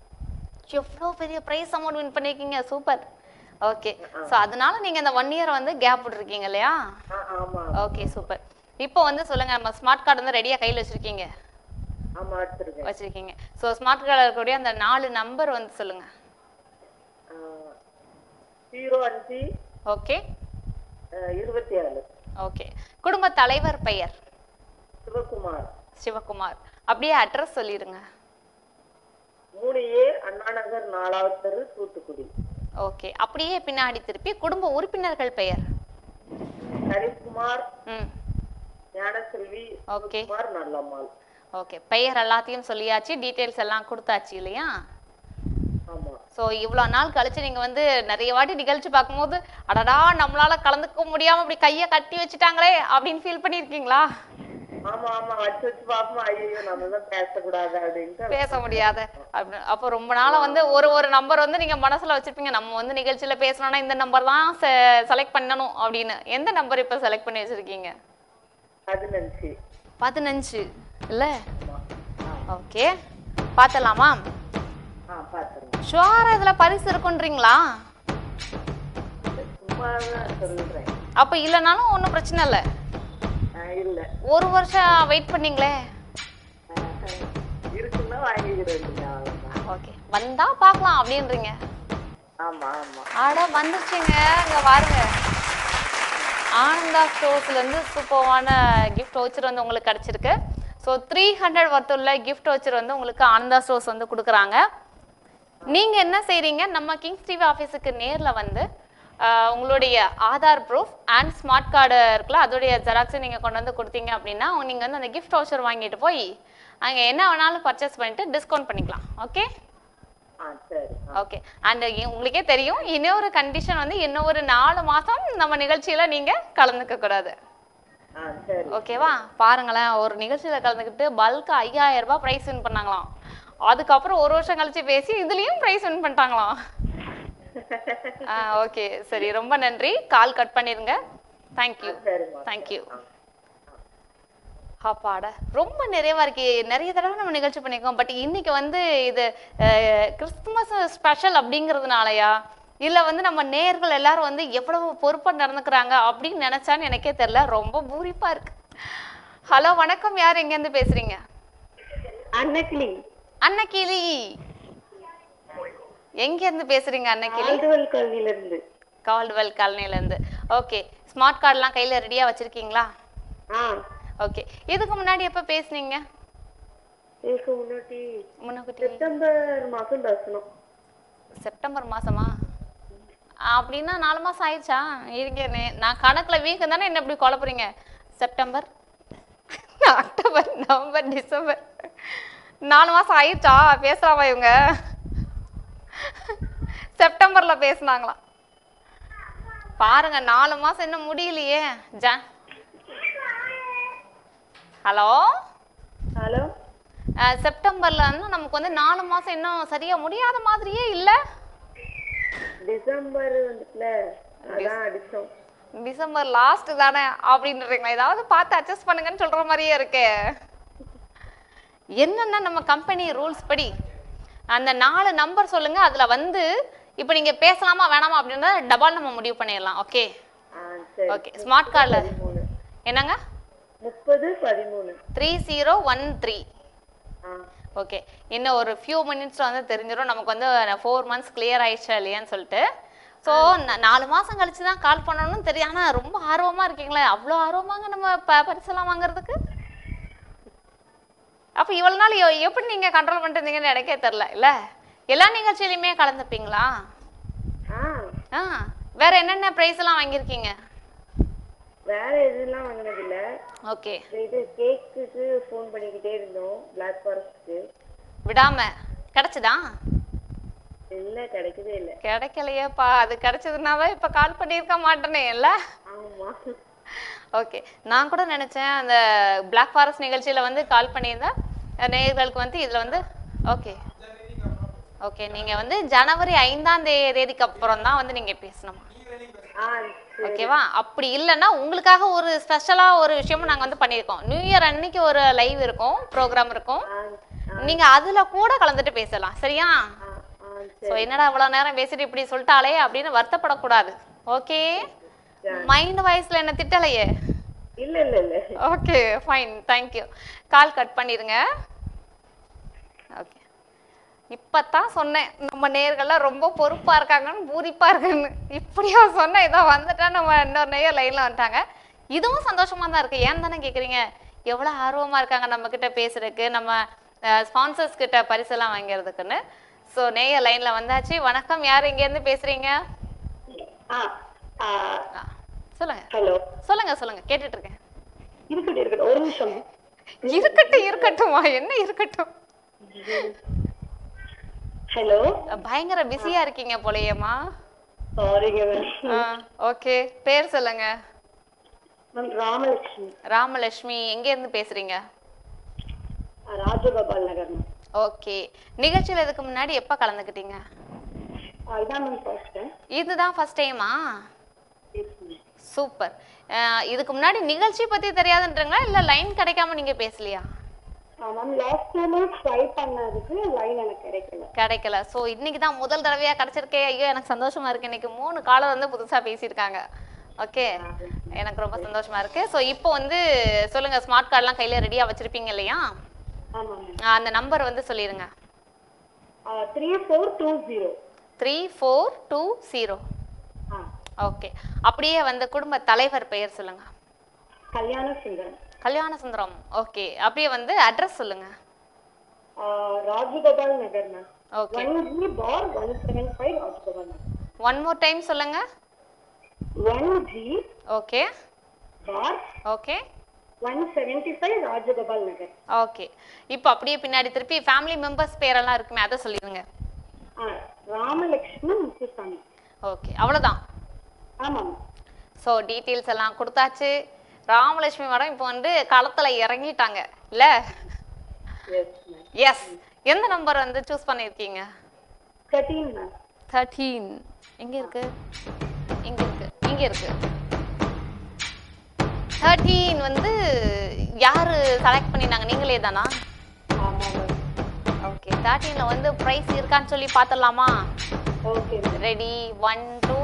எவ்வளோ பெரிய ப்ரைஸ் அமௌண்ட் வின் பண்ணியிருக்கீங்க சூப்பர் ஓகே ஸோ அதனால நீங்கள் இந்த ஒன் இயர் வந்து கேப் விட்டுருக்கீங்க இல்லையா ஆ, ஆமா ஓகே சூப்பர் இப்போ வந்து சொல்லுங்க நம்ம ஸ்மார்ட் கார்டு வந்து ரெடியாக கையில் வச்சிருக்கீங்க ஆமா வச்சிருக்கேன் வச்சிருக்கீங்க ஸோ ஸ்மார்ட் கார்டில் இருக்கக்கூடிய அந்த நாலு நம்பர் வந்து சொல்லுங்க ஜீரோ அஞ்சு ஓகே அஹ், இருபத்தி ஏழு ஓகே குடும்ப தலைவர் பெயர் சிவகுமார் சிவகுமார் அப்படியே அட்ரஸ் சொல்லிடுங்க மூணு ஏ அண்ணா நகர் நாலாவது தெரு தூத்துக்குடி ஓகே அப்படியே பின்னாடி திருப்பி குடும்ப உறுப்பினர்கள் பெயர் ஹரிக்குமார் ம் ஞானசெல்வி ஓகே குமார் நல்லம்மாள் ஓகே பெயர் எல்லாத்தையும் சொல்லியாச்சு டீட்டெயில்ஸ் எல்லாம் கொடுத்தாச்சு இல்லையா ஆமா ஸோ இவ்வளோ நாள் கழிச்சு நீங்கள் வந்து நிறைய வாட்டி நிகழ்ச்சி பார்க்கும்போது அடடா நம்மளால கலந்துக்க முடியாமல் இப்படி கையை கட்டி வச்சுட்டாங்களே அப்படின்னு ஃபீல் பண்ணியிருக்கீங்களா ஆமா ஆமா வச்சு வச்சு பாப்போம் ஐயோ நம்ம தான் பேசக்கூடாது அப்படின்ட்டு பேச முடியாத அப்படின்னு அப்போ ரொம்ப நாளாக வந்து ஒரு ஒரு நம்பர் வந்து நீங்கள் மனசில் வச்சுருப்பீங்க நம்ம வந்து நிகழ்ச்சியில் பேசணும்னா இந்த நம்பர் தான் செலக்ட் பண்ணணும் அப்படின்னு எந்த நம்பர் இப்போ செலக்ட் பண்ணி வச்சுருக்கீங்க பதினஞ்சு பதினஞ்சு இல்லை ஓகே பார்த்தலாமா ஆ பாத்துருங்க ஷுவரா இதில் பரிசு இருக்குன்றீங்களா அப்பாதான் சொல்றேன் அப்ப இல்லைனாலும் ஒன்றும் பிரச்சனை இல்லை ஆஹ் இல்ல ஒரு வருஷம் வெயிட் பண்ணீங்களே இருக்குன்னா வாங்கிக்கிறேன் அவ்வளவுதான் ஓகே வந்தா பார்க்கலாம் அப்படின்றீங்க ஆமா ஆமா ஆடா வந்துருச்சுங்க இங்க பாருங்க ஆனந்தா ஸ்டோர்ஸ்ல இருந்து சூப்பர்வான கிஃப்ட் வவுச்சர் வந்து உங்களுக்கு கிடைச்சிருக்கு ஸோ த்ரீ ஹண்ட்ரட் ஒர்த் உள்ள கிஃப்ட் வவுச்சர் வந்து உங்களுக்கு ஆனந்தா ஸ்டோர்ஸ் வந்து கொடுக்குறாங்க நீங்க என்ன செய்றீங்க நம்ம கிங்ஸ் டிவி ஆஃபீஸுக்கு நேர்ல வந்து ஆஹ், உங்களுடைய Aadhaar proof and smart card இருக்குல்ல அதோடைய ஜெராக்ஸை நீங்க கொண்டு வந்து கொடுத்தீங்க அப்படின்னா நீங்க வந்து அந்த கிஃப்ட் வவுச்சர் வாங்கிட்டு போய் அங்க என்ன வேணாலும் பர்ச்சேஸ் பண்ணிட்டு டிஸ்கவுண்ட் பண்ணிக்கலாம் ஓகே ஆ சரி ஓகே அண்ட் உங்களுக்கே தெரியும் இன்னொரு கண்டிஷன் வந்து இன்னும் ஒரு நாலு மாசம் நம்ம நிகழ்ச்சியில நீங்க கலந்துக்க கூடாது ஆ சரி ஓகேவா பாருங்களேன் ஒரு நிகழ்ச்சியில கலந்துக்கிட்டு பல்க் ஐயாயிரம் ரூபாய் ப்ரைஸ் வின் பண்ணாங்களாம் அதுக்கப்புறம் ஒரு வருஷம் கழிச்சு பேசி இதுலயும் ப்ரைஸ் வின் பண்ணிட்டாங்களாம் ஆ ஓகே சரி ரொம்ப நன்றி கால் கட் பண்ணிருங்க தேங்க்யூ சரிம்மா தேங்க்யூ அப்பாடா ரொம்ப நிறைவா இருக்கு நிறைய தடவை நம்ம நிகழ்ச்சி பண்ணியிருக்கோம் பட் இன்னைக்கு வந்து இது அஹ், கிறிஸ்துமஸ் ஸ்பெஷல் அப்படிங்கிறதுனாலயா இல்ல வந்து நம்ம நேர்கள் எல்லாரும் வந்து எவ்வளவு பொறுப்பா நடந்துக்கிறாங்க அப்படின்னு நினைச்சான்னு எனக்கே தெரியல ரொம்ப பூரிப்பா இருக்கு ஹலோ வணக்கம் யார் எங்க இருந்து பேசுறீங்க அன்னக்கிளி அன்னக்கிளி எங்க இருந்து பேசுறீங்க அன்னக்கிளி ஆல்டுவல் கல்வியில இருந்து கால்டுவெல் காலனில இருந்து ஓகே ஸ்மார்ட் கார்டெலாம் கையில ரெடியா வச்சிருக்கீங்களா ஆ ஓகே இதுக்கு முன்னாடி எப்ப பேசுனீங்க இதுக்கு முன்னாடி முன்னக்கூட்டி செப்டம்பர் மாசம் பேசணும் செப்டம்பர் மாசமா அப்படின்னா நாலு மாசம் ஆயிடுச்சா இருங்க நே- நான் கணக்குல வீக் தானே என்ன இப்படி குழப்புறீங்க செப்டம்பர் அக்டோபர் நவம்பர் டிசம்பர் நாலு மாசம் ஆயிடுச்சா பேசுறாவா இவங்க செப்டம்பர்ல பேசுனாங்களாம் பாருங்க நாலு மாசம் இன்னும் முடியலையே ஜா ஹலோ ஹலோ செப்டம்பர்ல வந்து நமக்கு வந்து நாலு மாசம் இன்னும் சரியா முடியாத மாதிரியே இல்ல டிசம்பர் வந்துட்டுல அதான் அடிச்சோம் டிசம்பர் லாஸ்ட் தானே அப்படின்றீங்களா ஏதாவது பார்த்து அட்ஜஸ்ட் பண்ணுங்கன்னு சொல்ற மாதிரியே இருக்கே என்னன்னா நம்ம கம்பெனி ரூல்ஸ் படி அந்த நாலு நம்பர் சொல்லுங்க அதுல வந்து இப்போ நீங்க பேசலாமா வேணாமா அப்படின்றத டபால் நம்ம முடிவு பண்ணிடலாம் ஓகே ஆ சரி ஓகே ஸ்மார்ட் கார்டில் பதிமூணு என்னங்க முப்பது பதிமூணு த்ரீ ஜீரோ ஒன் த்ரீ ஆ ஓகே இன்னும் ஒரு ஃபியூ மினிட்ஸ்ல வந்து தெரிஞ்சிடும் நமக்கு வந்து ஃபோர் மந்த்ஸ் கிளியர் ஆயிடுச்சா இல்லையான்னு சொல்லிட்டு ஸோ நாலு மாசம் கழிச்சு தான் கால் பண்ணணும்னு தெரியும் ஆனா ரொம்ப ஆர்வமா இருக்கீங்களே அவ்வளோ ஆர்வமாங்க நம்ம ப பரிசெல்லாம் வாங்குறதுக்கு அப்ப இவ்வளவு நாள் எ- எப்படி நீங்க கண்ட்ரோல் பண்ணிட்டு இருந்தீங்கன்னு எனக்கே தெரில இல்ல எல்லா நிகழ்ச்சியிலுமே கலந்துப்பீங்களா ஆ ஆ வேற என்னென்ன ப்ரைஸ் எல்லாம் வாங்கியிருக்கீங்க வேற எதுலாம் வாங்கினது இல்ல ஓகே இது கேக்குக்கு ஃபோன் பண்ணிக்கிட்டே இருந்தோம் பிளாக் ஃபாரஸ்ட்க்கு விடாம கிடைச்சதா இல்ல கிடைக்கவே இல்ல கிடைக்கலையேப்பா அது கிடைச்சதுனாவே இப்ப கால் பண்ணியிருக்க மாட்டேனே இல்ல ஆமா ஓகே நான் கூட நினைச்சேன் அந்த Black ஃபாரஸ்ட் நிகழ்ச்சியில வந்து கால் பண்ணியிருந்தேன் அஹ் நேயர்களுக்கு வந்து இதுல வந்து ஓகே ஓகே நீங்க வந்து ஜனவரி ஐந்தாம் தே- தேதிக்கு அப்புறம் தான் வந்து நீங்க பேசணுமா ஆ ஓகேவா அப்படி இல்லைன்னா உங்களுக்காக ஒரு ஸ்பெஷலா ஒரு விஷயமும் நாங்க வந்து பண்ணியிருக்கோம் நியூ இயர் அன்னைக்கு ஒரு லைவ் இருக்கும் ப்ரோக்ராம் இருக்கும் நீங்க அதுல கூட கலந்துட்டு பேசலாம் சரியா ஸோ என்னடா இவ்வளவு நேரம் பேசிட்டு இப்படி சொல்லிட்டாலே அப்படின்னு வருத்தப்படக்கூடாது ஓகே மைண்ட் வாய்ஸ்ல என்ன திட்டலையே இல்ல இல்ல இல்ல okay fine thank you call cut பண்ணிடுங்க ஓகே இப்பதான் சொன்னேன் நம்ம நேர்கள்லாம் ரொம்ப பொறுப்பா இருக்காங்கன்னு பூரிப்பா இருக்குன்னு இப்படியா சொன்னேன் இதோ வந்துட்டா நம்ம இன்னொரு நேயர் லைன்ல வந்துட்டாங்க இதுவும் சந்தோஷமா தான் இருக்கு ஏன் தானே கேக்குறீங்க எவ்வளவு ஆர்வமா இருக்காங்க நம்ம கிட்ட பேசுறதுக்கு நம்ம ஸ்பான்சர்ஸ் கிட்ட பரிசெல்லாம் வாங்கிறதுக்குன்னு ஸோ நேயர் லைன்ல வந்தாச்சு வணக்கம் யார் இங்க இருந்து பேசுறீங்க ஆ ஆ ஆ, சொல்லுங்க ஹலோ சொல்லுங்க சொல்லுங்க கேட்டுட்டு இருக்கேன் இருக்கட்டும் இருக்கட்டும் ஒரு நிமிஷம் இருக்கட்டும் இருக்கட்டும்மா என்ன இருக்கட்டும் ஹலோ பயங்கர பிஸியா இருக்கீங்க போலயேம்மா சாரிங்க மேம் ஓகே பேர் சொல்லுங்க மேம் ராமலட்சுமி ராமலட்சுமி எங்க இருந்து பேசுறீங்க ராஜகோபால் நகர் மேம் ஓகே நிகழ்ச்சியில இதுக்கு முன்னாடி எப்ப கலந்துக்கிட்டீங்க இதான் மேம் ஃபர்ஸ்ட் இதுதான் ஃபர்ஸ்ட் டைமா சூப்பர் இதுக்கு முன்னாடி நிகழ்ச்சி பத்தி தெரியாதுன்றீங்களா இல்ல லைன் கிடைக்காம நீங்க பேசலையா மேம் லாஸ்ட் டைம் ட்ரை பண்ணதுக்கு லைன் எனக்கு கிடைக்கல கிடைக்கல ஸோ இன்னைக்கு தான் முதல் தடவையா கிடைச்சிருக்கே ஐயோ எனக்கு சந்தோஷமா இருக்கு இன்னைக்கு மூணு காலம் வந்து புதுசா பேசியிருக்காங்க ஓகே எனக்கு ரொம்ப சந்தோஷமா இருக்கு ஸோ இப்போ வந்து சொல்லுங்க ஸ்மார்ட் கார்டெலாம் கையில ரெடியா வச்சிருப்பீங்க இல்லையா ஆமா மேம் ஆ, அந்த நம்பர் வந்து சொல்லிடுங்க three four two zero three four two zero ஆ ஓகே அப்படியே வந்து குடும்ப தலைவர் பெயர் சொல்லுங்க கல்யாண சுந்தரம் கல்யாண சுந்தரம் ஓகே அப்படியே வந்து அட்ரஸ் சொல்லுங்க Rajagopal Nagar ma'am okay one G four one seven five Rajagopal Nagar one more time சொல்லுங்க one G okay four okay one seventy five Rajagopal Nagar okay இப்போ அப்படியே பின்னாடி திருப்பி ஃபேமிலி மெம்பர்ஸ் பேரெல்லாம் இருக்குமே அதை சொல்லிடுங்க ஆ ராமலட்சுமன் முத்துசாமி ஓகே அவ்வளோதான் ஆமாம் ஸோ டீட்டெயில்ஸ் எல்லாம் கொடுத்தாச்சு ராமலட்சுமி மேடம் இப்போ வந்து களத்தில் இறங்கிட்டாங்க இல்லை எஸ் மேம் எஸ் எந்த நம்பர் வந்து சூஸ் பண்ணியிருக்கீங்க தேர்ட்டீன் மேம் தேர்ட்டீன் எங்கே இருக்கு இங்கே இருக்கு இங்கே இருக்கு தேர்ட்டீன் வந்து யாரு செலக்ட் பண்ணினாங்க நீங்களே தானா ஆமாம் மேம் ஓகே தேர்ட்டீனில் வந்து ப்ரைஸ் இருக்கான்னு சொல்லி பார்த்துடலாமா okay ma'am ready one two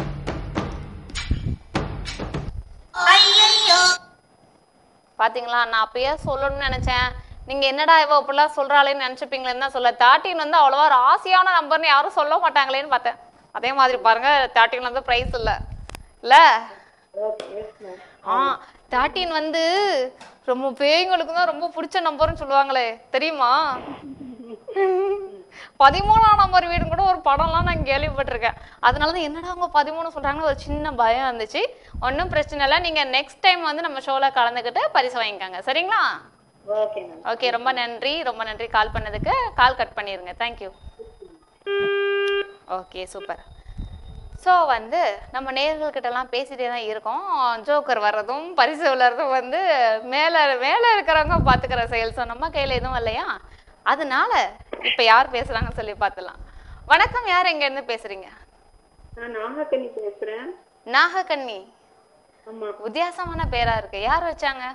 பாத்தீங்களா நான் அப்பயே சொல்லணும்னு நினைச்சேன் நீங்க என்னடா இவ இப்படிலாம் சொல்றாளேன்னு நினைச்சுப்பீங்களேன்னு தான் சொல்ல தேர்ட்டின் வந்து அவ்வளவா ராசியான நம்பர்னு யாரும் சொல்ல மாட்டாங்களேன்னு பார்த்தேன் அதே மாதிரி பாருங்க தேர்ட்டின் வந்து ப்ரைஸ் இல்ல இல்ல ஓகே எஸ் மேம் ஆ தேர்ட்டின் வந்து ரொம்ப பேய்ங்களுக்கு தான் ரொம்ப பிடிச்ச நம்பர்னு சொல்லுவாங்களே தெரியுமா பதிமூணாம் நம்பர் வீடு கூட ஒரு படம்லாம் நான் கேள்விப்பட்டிருக்கேன் அதனால தான் என்னடா அவங்க பதிமூணு சொல்றாங்கன்னு ஒரு சின்ன பயம் இருந்துச்சு ஒன்றும் பிரச்சனை இல்லை நீங்க நெக்ஸ்ட் டைம் வந்து நம்ம ஷோல கலந்துக்கிட்டு பரிசு வாங்கிக்கோங்க சரிங்களா ஓகே மேம் ஓகே ரொம்ப நன்றி ரொம்ப நன்றி கால் பண்ணதுக்கு கால் கட் பண்ணிடுங்க தேங்க்யூ ஓகே சூப்பர் ஸோ வந்து நம்ம நேர்கள்கிட்டலாம் பேசிட்டே தான் இருக்கோம் ஜோக்கர் வர்றதும் பரிசு விழுறதும் வந்து மேலே மேலே இருக்கிறவங்க பார்த்துக்கிற செயல் ஸோ நம்ம கையில் எதுவும் இல்லையா அதனால இப்போ யார் பேசுகிறாங்கன்னு சொல்லி பார்த்துலாம் வணக்கம் யார் எங்கேருந்து பேசுகிறீங்க நான் நாகக்கனி பேசுறேன் நாகக்கண்ணி ஆமா வித்தியாசமான பேரா இருக்கு யார் வச்சாங்க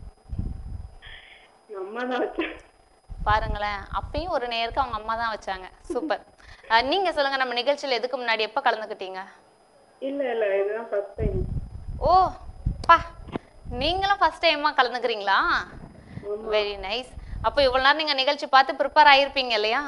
அம்மா தான் வச்சேன் பாருங்களேன் அப்பயும் ஒரு நேருக்கு அவங்க அம்மா தான் வச்சாங்க சூப்பர் அஹ், நீங்க சொல்லுங்க நம்ம நிகழ்ச்சியில் எதுக்கு முன்னாடி எப்போ கலந்துக்கிட்டீங்க இல்ல இல்ல இதுதான் ஃபர்ஸ்ட் டைம் ஓ பா நீங்களும் ஃபர்ஸ்ட் டைமா கலந்துக்கிறீங்களா வெரி நைஸ் அப்போ இவ்வளோ நேரம் நீங்க நிகழ்ச்சி பார்த்து ப்ரிப்பேர் ஆயிருப்பீங்க இல்லையா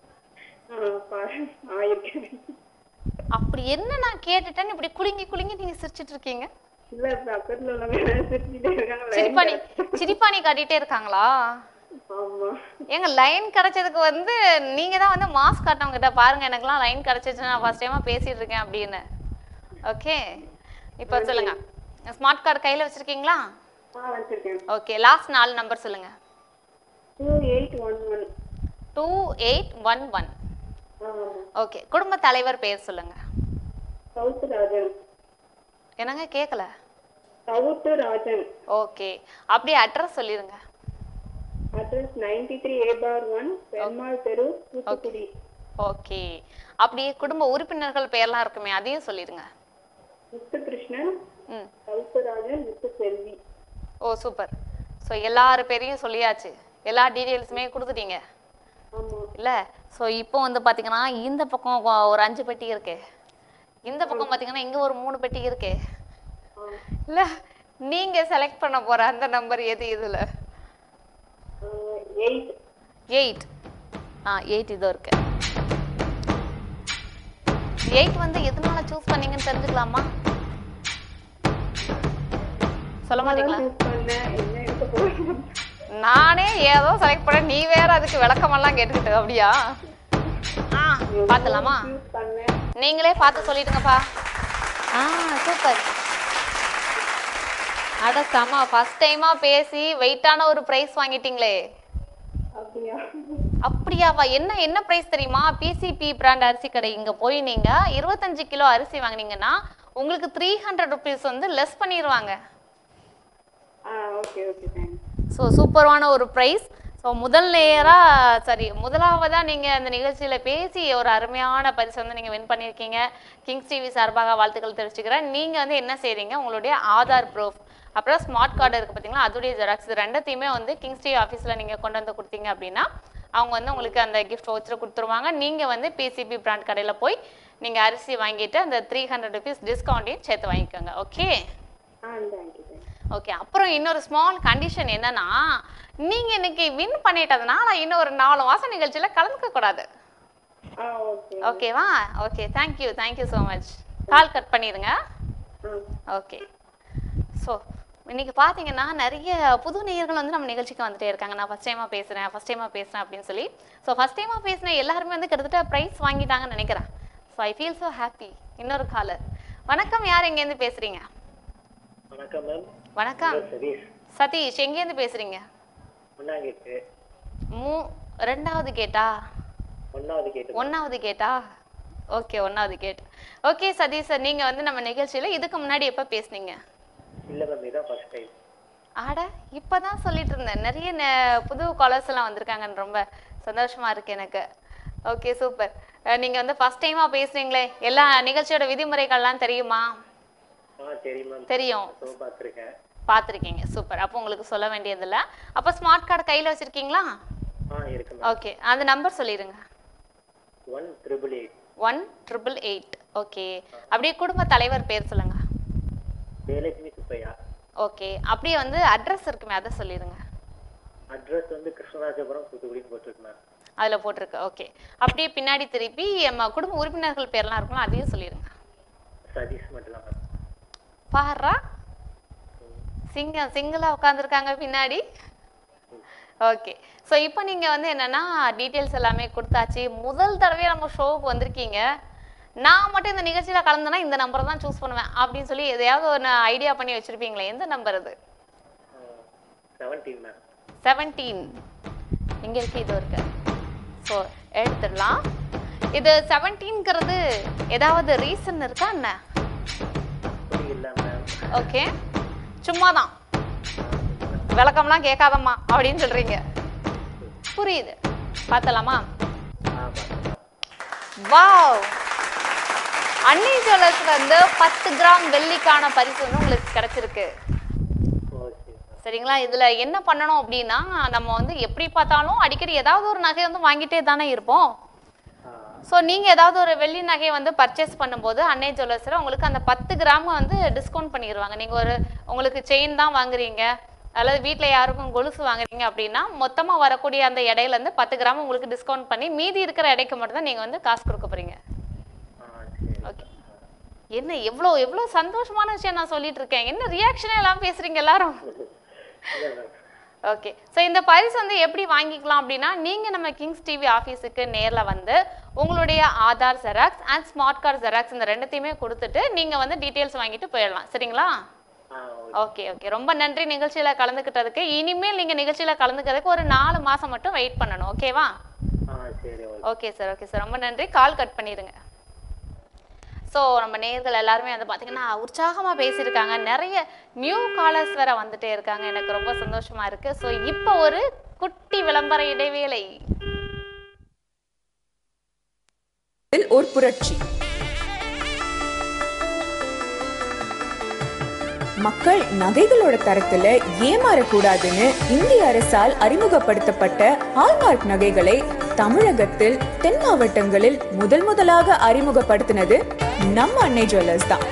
ஆயிருக்கேன் அப்படி என்ன நான் கேட்டுட்டேன்னு இப்படி குலுங்கி குலுங்கி நீங்க சிரிச்சிட்டு இருக்கீங்க இல்ல பக்கத்துல உள்ளவங்க சிரிச்சுட்டே இருக்காங்க சிரிப்பாணி சிரிப்பாணி காட்டிட்டே இருக்காங்களா ஆமா ஏங்க லைன் கிடைச்சதுக்கு வந்து நீங்க தான் வந்து மாஸ்க் காட்டவங்க கிட்ட பாருங்க எனக்குலாம் லைன் கிடைச்சிச்சு நான் ஃபர்ஸ்ட் டைமா பேசிட்டு இருக்கேன் அப்படின்னு ஓகே இப்போ சொல்லுங்க ஸ்மார்ட் கார்டு கையில வச்சிருக்கீங்களா ஆ வச்சிருக்கேன் ஓகே லாஸ்ட் நாலு நம்பர் சொல்லுங்க two eight one one two eight one one okay குடும்ப தலைவர் பெயர் சொல்லுங்க சவுத் ராஜன் என்னங்க கேட்கல சவுத் ராஜன் ஓகே அப்படியே அட்ரஸ் சொல்லிடுங்க address ninety three A four one Perumal தெரு தூத்துக்குடி ஓகே அப்படியே குடும்ப உறுப்பினர்கள் பெயர்லாம் இருக்குமே அதையும் சொல்லிடுங்க முத்துகிருஷ்ணன் ம் சவுத் ராஜன் முத்து செல்வி ஓ சூப்பர் ஸோ எல்லாரு பேரையும் சொல்லியாச்சு எல்லா டீட்டெயில்ஸுமே கொடுத்துட்டீங்க ஆமா இல்ல ஸோ இப்போ வந்து பாத்தீங்கன்னா இந்த பக்கம் ஒ- ஒரு அஞ்சு பெட்டி இருக்கு இந்த பக்கம் பாத்தீங்கன்னா இங்க ஒரு மூணு பெட்டி இருக்கு இல்ல நீங்க செலக்ட் பண்ண போற அந்த நம்பர் எது இதுல எயிட் எயிட் ஆ எயிட் இதோ இருக்கு எயிட் வந்து எதனால சூஸ் பண்ணீங்கன்னு தெரிஞ்சுக்கலாமா சொல்ல மாட்டீங்களா பண்ணேன் என்ன எடுக்க போறேன் நானே ஏதோ செலக்ட் பண்ண நீ வேற அதுக்கு விளக்கமெல்லாம் கேட்டுக்கிட்டு அப்படியா ஆ பார்த்துலாமா பண்ணேன் நீங்களே பார்த்து சொல்லிடுங்கப்பா ஆ சூப்பர் அட செம ஃபர்ஸ்ட் டைமா பேசி வெயிட்டான ஒரு பிரைஸ் வாங்கிட்டீங்களே அப்படியா அப்படியாவா என்ன என்ன பிரைஸ் தெரியுமா பிசிபி பிராண்ட் அரிசி கடை இங்க போய் நீங்க இருபத்தஞ்சு கிலோ அரிசி வாங்குனீங்கன்னா உங்களுக்கு த்ரீ ஹண்ட்ரட் ருபீஸ் வந்து லெஸ் பண்ணிடுவாங்க ஆ ஓகே ஓகே தேங்க்ஸ் ஸோ சூப்பரான ஒரு ப்ரைஸ் ஸோ முதல் நேராக சரி முதலாவதாக நீங்கள் அந்த நிகழ்ச்சியில் பேசி ஒரு அருமையான பரிசு வந்து நீங்கள் வின் பண்ணியிருக்கீங்க கிங்ஸ் டிவி சார்பாக வாழ்த்துக்கள் தெரிவிச்சுக்கிறேன் நீங்கள் வந்து என்ன செய்றீங்க உங்களுடைய ஆதார் ப்ரூஃப் அப்புறம் ஸ்மார்ட் கார்டு இருக்குது பார்த்தீங்களா அதோடைய ஜெராக்ஸ் இது ரெண்டத்தையுமே வந்து கிங்ஸ்டி ஆஃபீஸில் நீங்கள் கொண்டு வந்து கொடுத்தீங்க அப்படின்னா அவங்க வந்து உங்களுக்கு அந்த கிஃப்ட் வச்சுட்டு கொடுத்துருவாங்க நீங்கள் வந்து பிசிபி பிராண்ட் கடையில் போய் நீங்கள் அரிசி வாங்கிட்டு அந்த த்ரீ ஹண்ட்ரட் ருபீஸ் டிஸ்கவுண்ட்டையும் சேர்த்து வாங்கிக்கோங்க ஓகே ஆ தேங்க்யூ தேங்க்யூ ஓகே அப்புறம் இன்னொரு ஸ்மால் கண்டிஷன் என்னன்னா நீங்க இன்னைக்கு வின் பண்ணிட்டதுனால இன்னும் ஒரு நாலு மாசம் நிகழ்ச்சியில கலந்துக்க கூடாது ஆ ஓகே ஓகேவா okay thank you thank you so much call cut பண்ணிடுங்க ஓகே ஸோ இன்னைக்கு பார்த்தீங்கன்னா நிறைய புது நேயர்கள் வந்து நம்ம நிகழ்ச்சிக்கு வந்துட்டே இருக்காங்க நான் ஃபஸ்ட் டைமாக பேசுகிறேன் ஃபஸ்ட் டைமாக பேசுகிறேன் அப்படின்னு சொல்லி ஸோ ஃபஸ்ட் டைமாக பேசின எல்லாருமே வந்து கிட்டத்தட்ட ப்ரைஸ் வாங்கிட்டாங்கன்னு நினைக்கிறேன் so I feel so happy இன்னொரு காலர் வணக்கம் யார் எங்கேருந்து பேசுகிறீங்க வணக்கம் மேம் வணக்கம் சதீஷ் சதீஷ் எங்கேருந்து பேசுகிறீங்க ஒன்னாங்கிட்டு மூ ரெண்டாவது கேட்டா ஒன்னாவது கேட்டு ஒன்றாவது கேட்டா ஓகே ஒன்றாவது கேட் ஓகே சதீஷ் சார் நீங்கள் வந்து நம்ம நிகழ்ச்சியில் இதுக்கு முன்னாடி எப்போ பேசுனீங்க இல்ல மேம் இதான் ஃபர்ஸ்ட் டைம் ஆட இப்போ தான் சொல்லிட்டு இருந்தேன் நிறைய நெ- புது காலர்ஸ் எல்லாம் வந்திருக்காங்கன்னு ரொம்ப சந்தோஷமா இருக்கு எனக்கு ஓகே சூப்பர் நீங்கள் வந்து ஃபர்ஸ்ட் டைமாக பேசுறீங்களே எல்லா நிகழ்ச்சியோட விதிமுறைகள்லாம் தெரியுமா ஆ தெரியும் மேம் தெரியும். ஷோ பார்த்துருக்கேன் பார்த்துருக்கீங்க சூப்பர் அப்போ உங்களுக்கு சொல்ல வேண்டியதில்லை அப்போ ஸ்மார்ட் கார்டு கையில் வச்சுருக்கீங்களா ஆ இருக்கு மேம் ஓகே அந்த நம்பர் சொல்லிடுங்க one triple eight one triple eight okay அப்படியே குடும்ப தலைவர் பேர் சொல்லுங்க ஜெயலட்சுமி சுப்பையா ஓகே அப்படியே வந்து அட்ரஸ் இருக்குமே அதை சொல்லிடுங்க அட்ரஸ் வந்து கிருஷ்ணராஜபுரம் தூத்துக்குடின்னு போட்டிருக்கு மேம் அதில் போட்டிருக்கு ஓகே அப்படியே பின்னாடி திருப்பி நம்ம குடும்ப உறுப்பினர்கள் பேர்லாம் இருக்கும்ல அதையும் சொல்லிடுங்க சதீஷ் மட்டும் தான் மேம் பாரா சிங்கம் சிங்கிளாக உட்காந்துருக்காங்க பின்னாடி ஓகே ஸோ இப்போ நீங்கள் வந்து என்னன்னா டீட்டெயில்ஸ் எல்லாமே கொடுத்தாச்சு முதல் தடவையாக நம்ம ஷோவுக்கு வந்திருக்கீங்க நான் மட்டும் இந்த நிகழ்ச்சியில் கலந்தேன்னா இந்த நம்பரை தான் சூஸ் பண்ணுவேன் அப்படின்னு சொல்லி எதையாவது ஒன்று ஐடியா பண்ணி வச்சுருப்பீங்களே எந்த நம்பர் அது செவன்டீன் மேம் செவன்டீன் இங்கே இருக்கு இது இருக்கு ஸோ எடுத்துடலாம் இது செவன்டீன்ங்கிறது ஏதாவது ரீசன் இருக்கா என்ன அப்படி இல்லை மேம் ஓகே சும்மா தான் விளக்கம்லாம் கேட்காதம்மா அப்படின்னு சொல்றீங்க புரியுது பார்த்தலாமா வாவ் அன்னி ஜுவல்லர்ஸ் வந்து பத்து கிராம் வெள்ளிக்கான பரிசு வந்து உங்களுக்கு கிடைச்சிருக்கு சரிங்களா இதுல என்ன பண்ணணும் அப்படின்னா நம்ம வந்து எப்படி பார்த்தாலும் அடிக்கடி ஏதாவது ஒரு நகை வந்து வாங்கிட்டே தானே இருப்போம் ஸோ நீங்கள் ஏதாவது ஒரு வெள்ளி நகையை வந்து பர்ச்சேஸ் பண்ணும்போது அன்னை ஜுவல்லர்ஸில் உங்களுக்கு அந்த பத்து கிராம் வந்து டிஸ்கவுண்ட் பண்ணிடுவாங்க நீங்கள் ஒரு உங்களுக்கு செயின் தான் வாங்குறீங்க அல்லது வீட்டில் யாருக்கும் கொலுசு வாங்குறீங்க அப்படின்னா மொத்தமாக வரக்கூடிய அந்த இடையிலேருந்து பத்து கிராம் உங்களுக்கு டிஸ்கவுண்ட் பண்ணி மீதி இருக்கிற இடைக்கு மட்டும் தான் நீங்கள் வந்து காசு கொடுக்க போகிறீங்க ஓகே என்ன எவ்வளோ எவ்வளோ சந்தோஷமான விஷயம் நான் சொல்லிட்டு இருக்கேன் என்ன ரியாக்ஷனே எல்லாம் பேசுறீங்க எல்லாரும் ஓகே ஸோ இந்த பரிசு வந்து எப்படி வாங்கிக்கலாம் அப்படின்னா நீங்கள் நம்ம கிங்ஸ் டிவி ஆஃபீஸுக்கு நேரில் வந்து உங்களுடைய Aadhaar xerox and smart card xerox இந்த ரெண்டுத்தையுமே கொடுத்துட்டு நீங்கள் வந்து டீட்டெயில்ஸ் வாங்கிட்டு போயிடலாம் சரிங்களா ஓகே ஓகே ரொம்ப நன்றி நிகழ்ச்சியில் கலந்துக்கிட்டதுக்கு இனிமேல் நீங்கள் நிகழ்ச்சியில் கலந்துக்கிறதுக்கு ஒரு நாலு மாதம் மட்டும் வெயிட் பண்ணணும் ஓகேவா ஆ சரி okay okay sir okay sir ரொம்ப நன்றி கால் கட் பண்ணிடுங்க ஸோ நம்ம நேயர்கள் எல்லாருமே வந்து பார்த்தீங்கன்னா உற்சாகமாக பேசியிருக்காங்க நிறைய நியூ காலர்ஸ் வேற வந்துட்டே இருக்காங்க எனக்கு ரொம்ப சந்தோஷமா இருக்கு ஸோ இப்போ ஒரு குட்டி விளம்பர இடைவேளை இதில் ஒரு புரட்சி மக்கள் நகைகளோட தரத்துல ஏமாறக்கூடாதுன்னு இந்திய அரசால் அறிமுகப்படுத்தப்பட்ட ஹால்மார்க் நகைகளை தமிழகத்தில் தென் மாவட்டங்களில் முதல் முதலாக அறிமுகப்படுத்தினது நம்ம அன்னை ஜுவல்லர்ஸ் தான்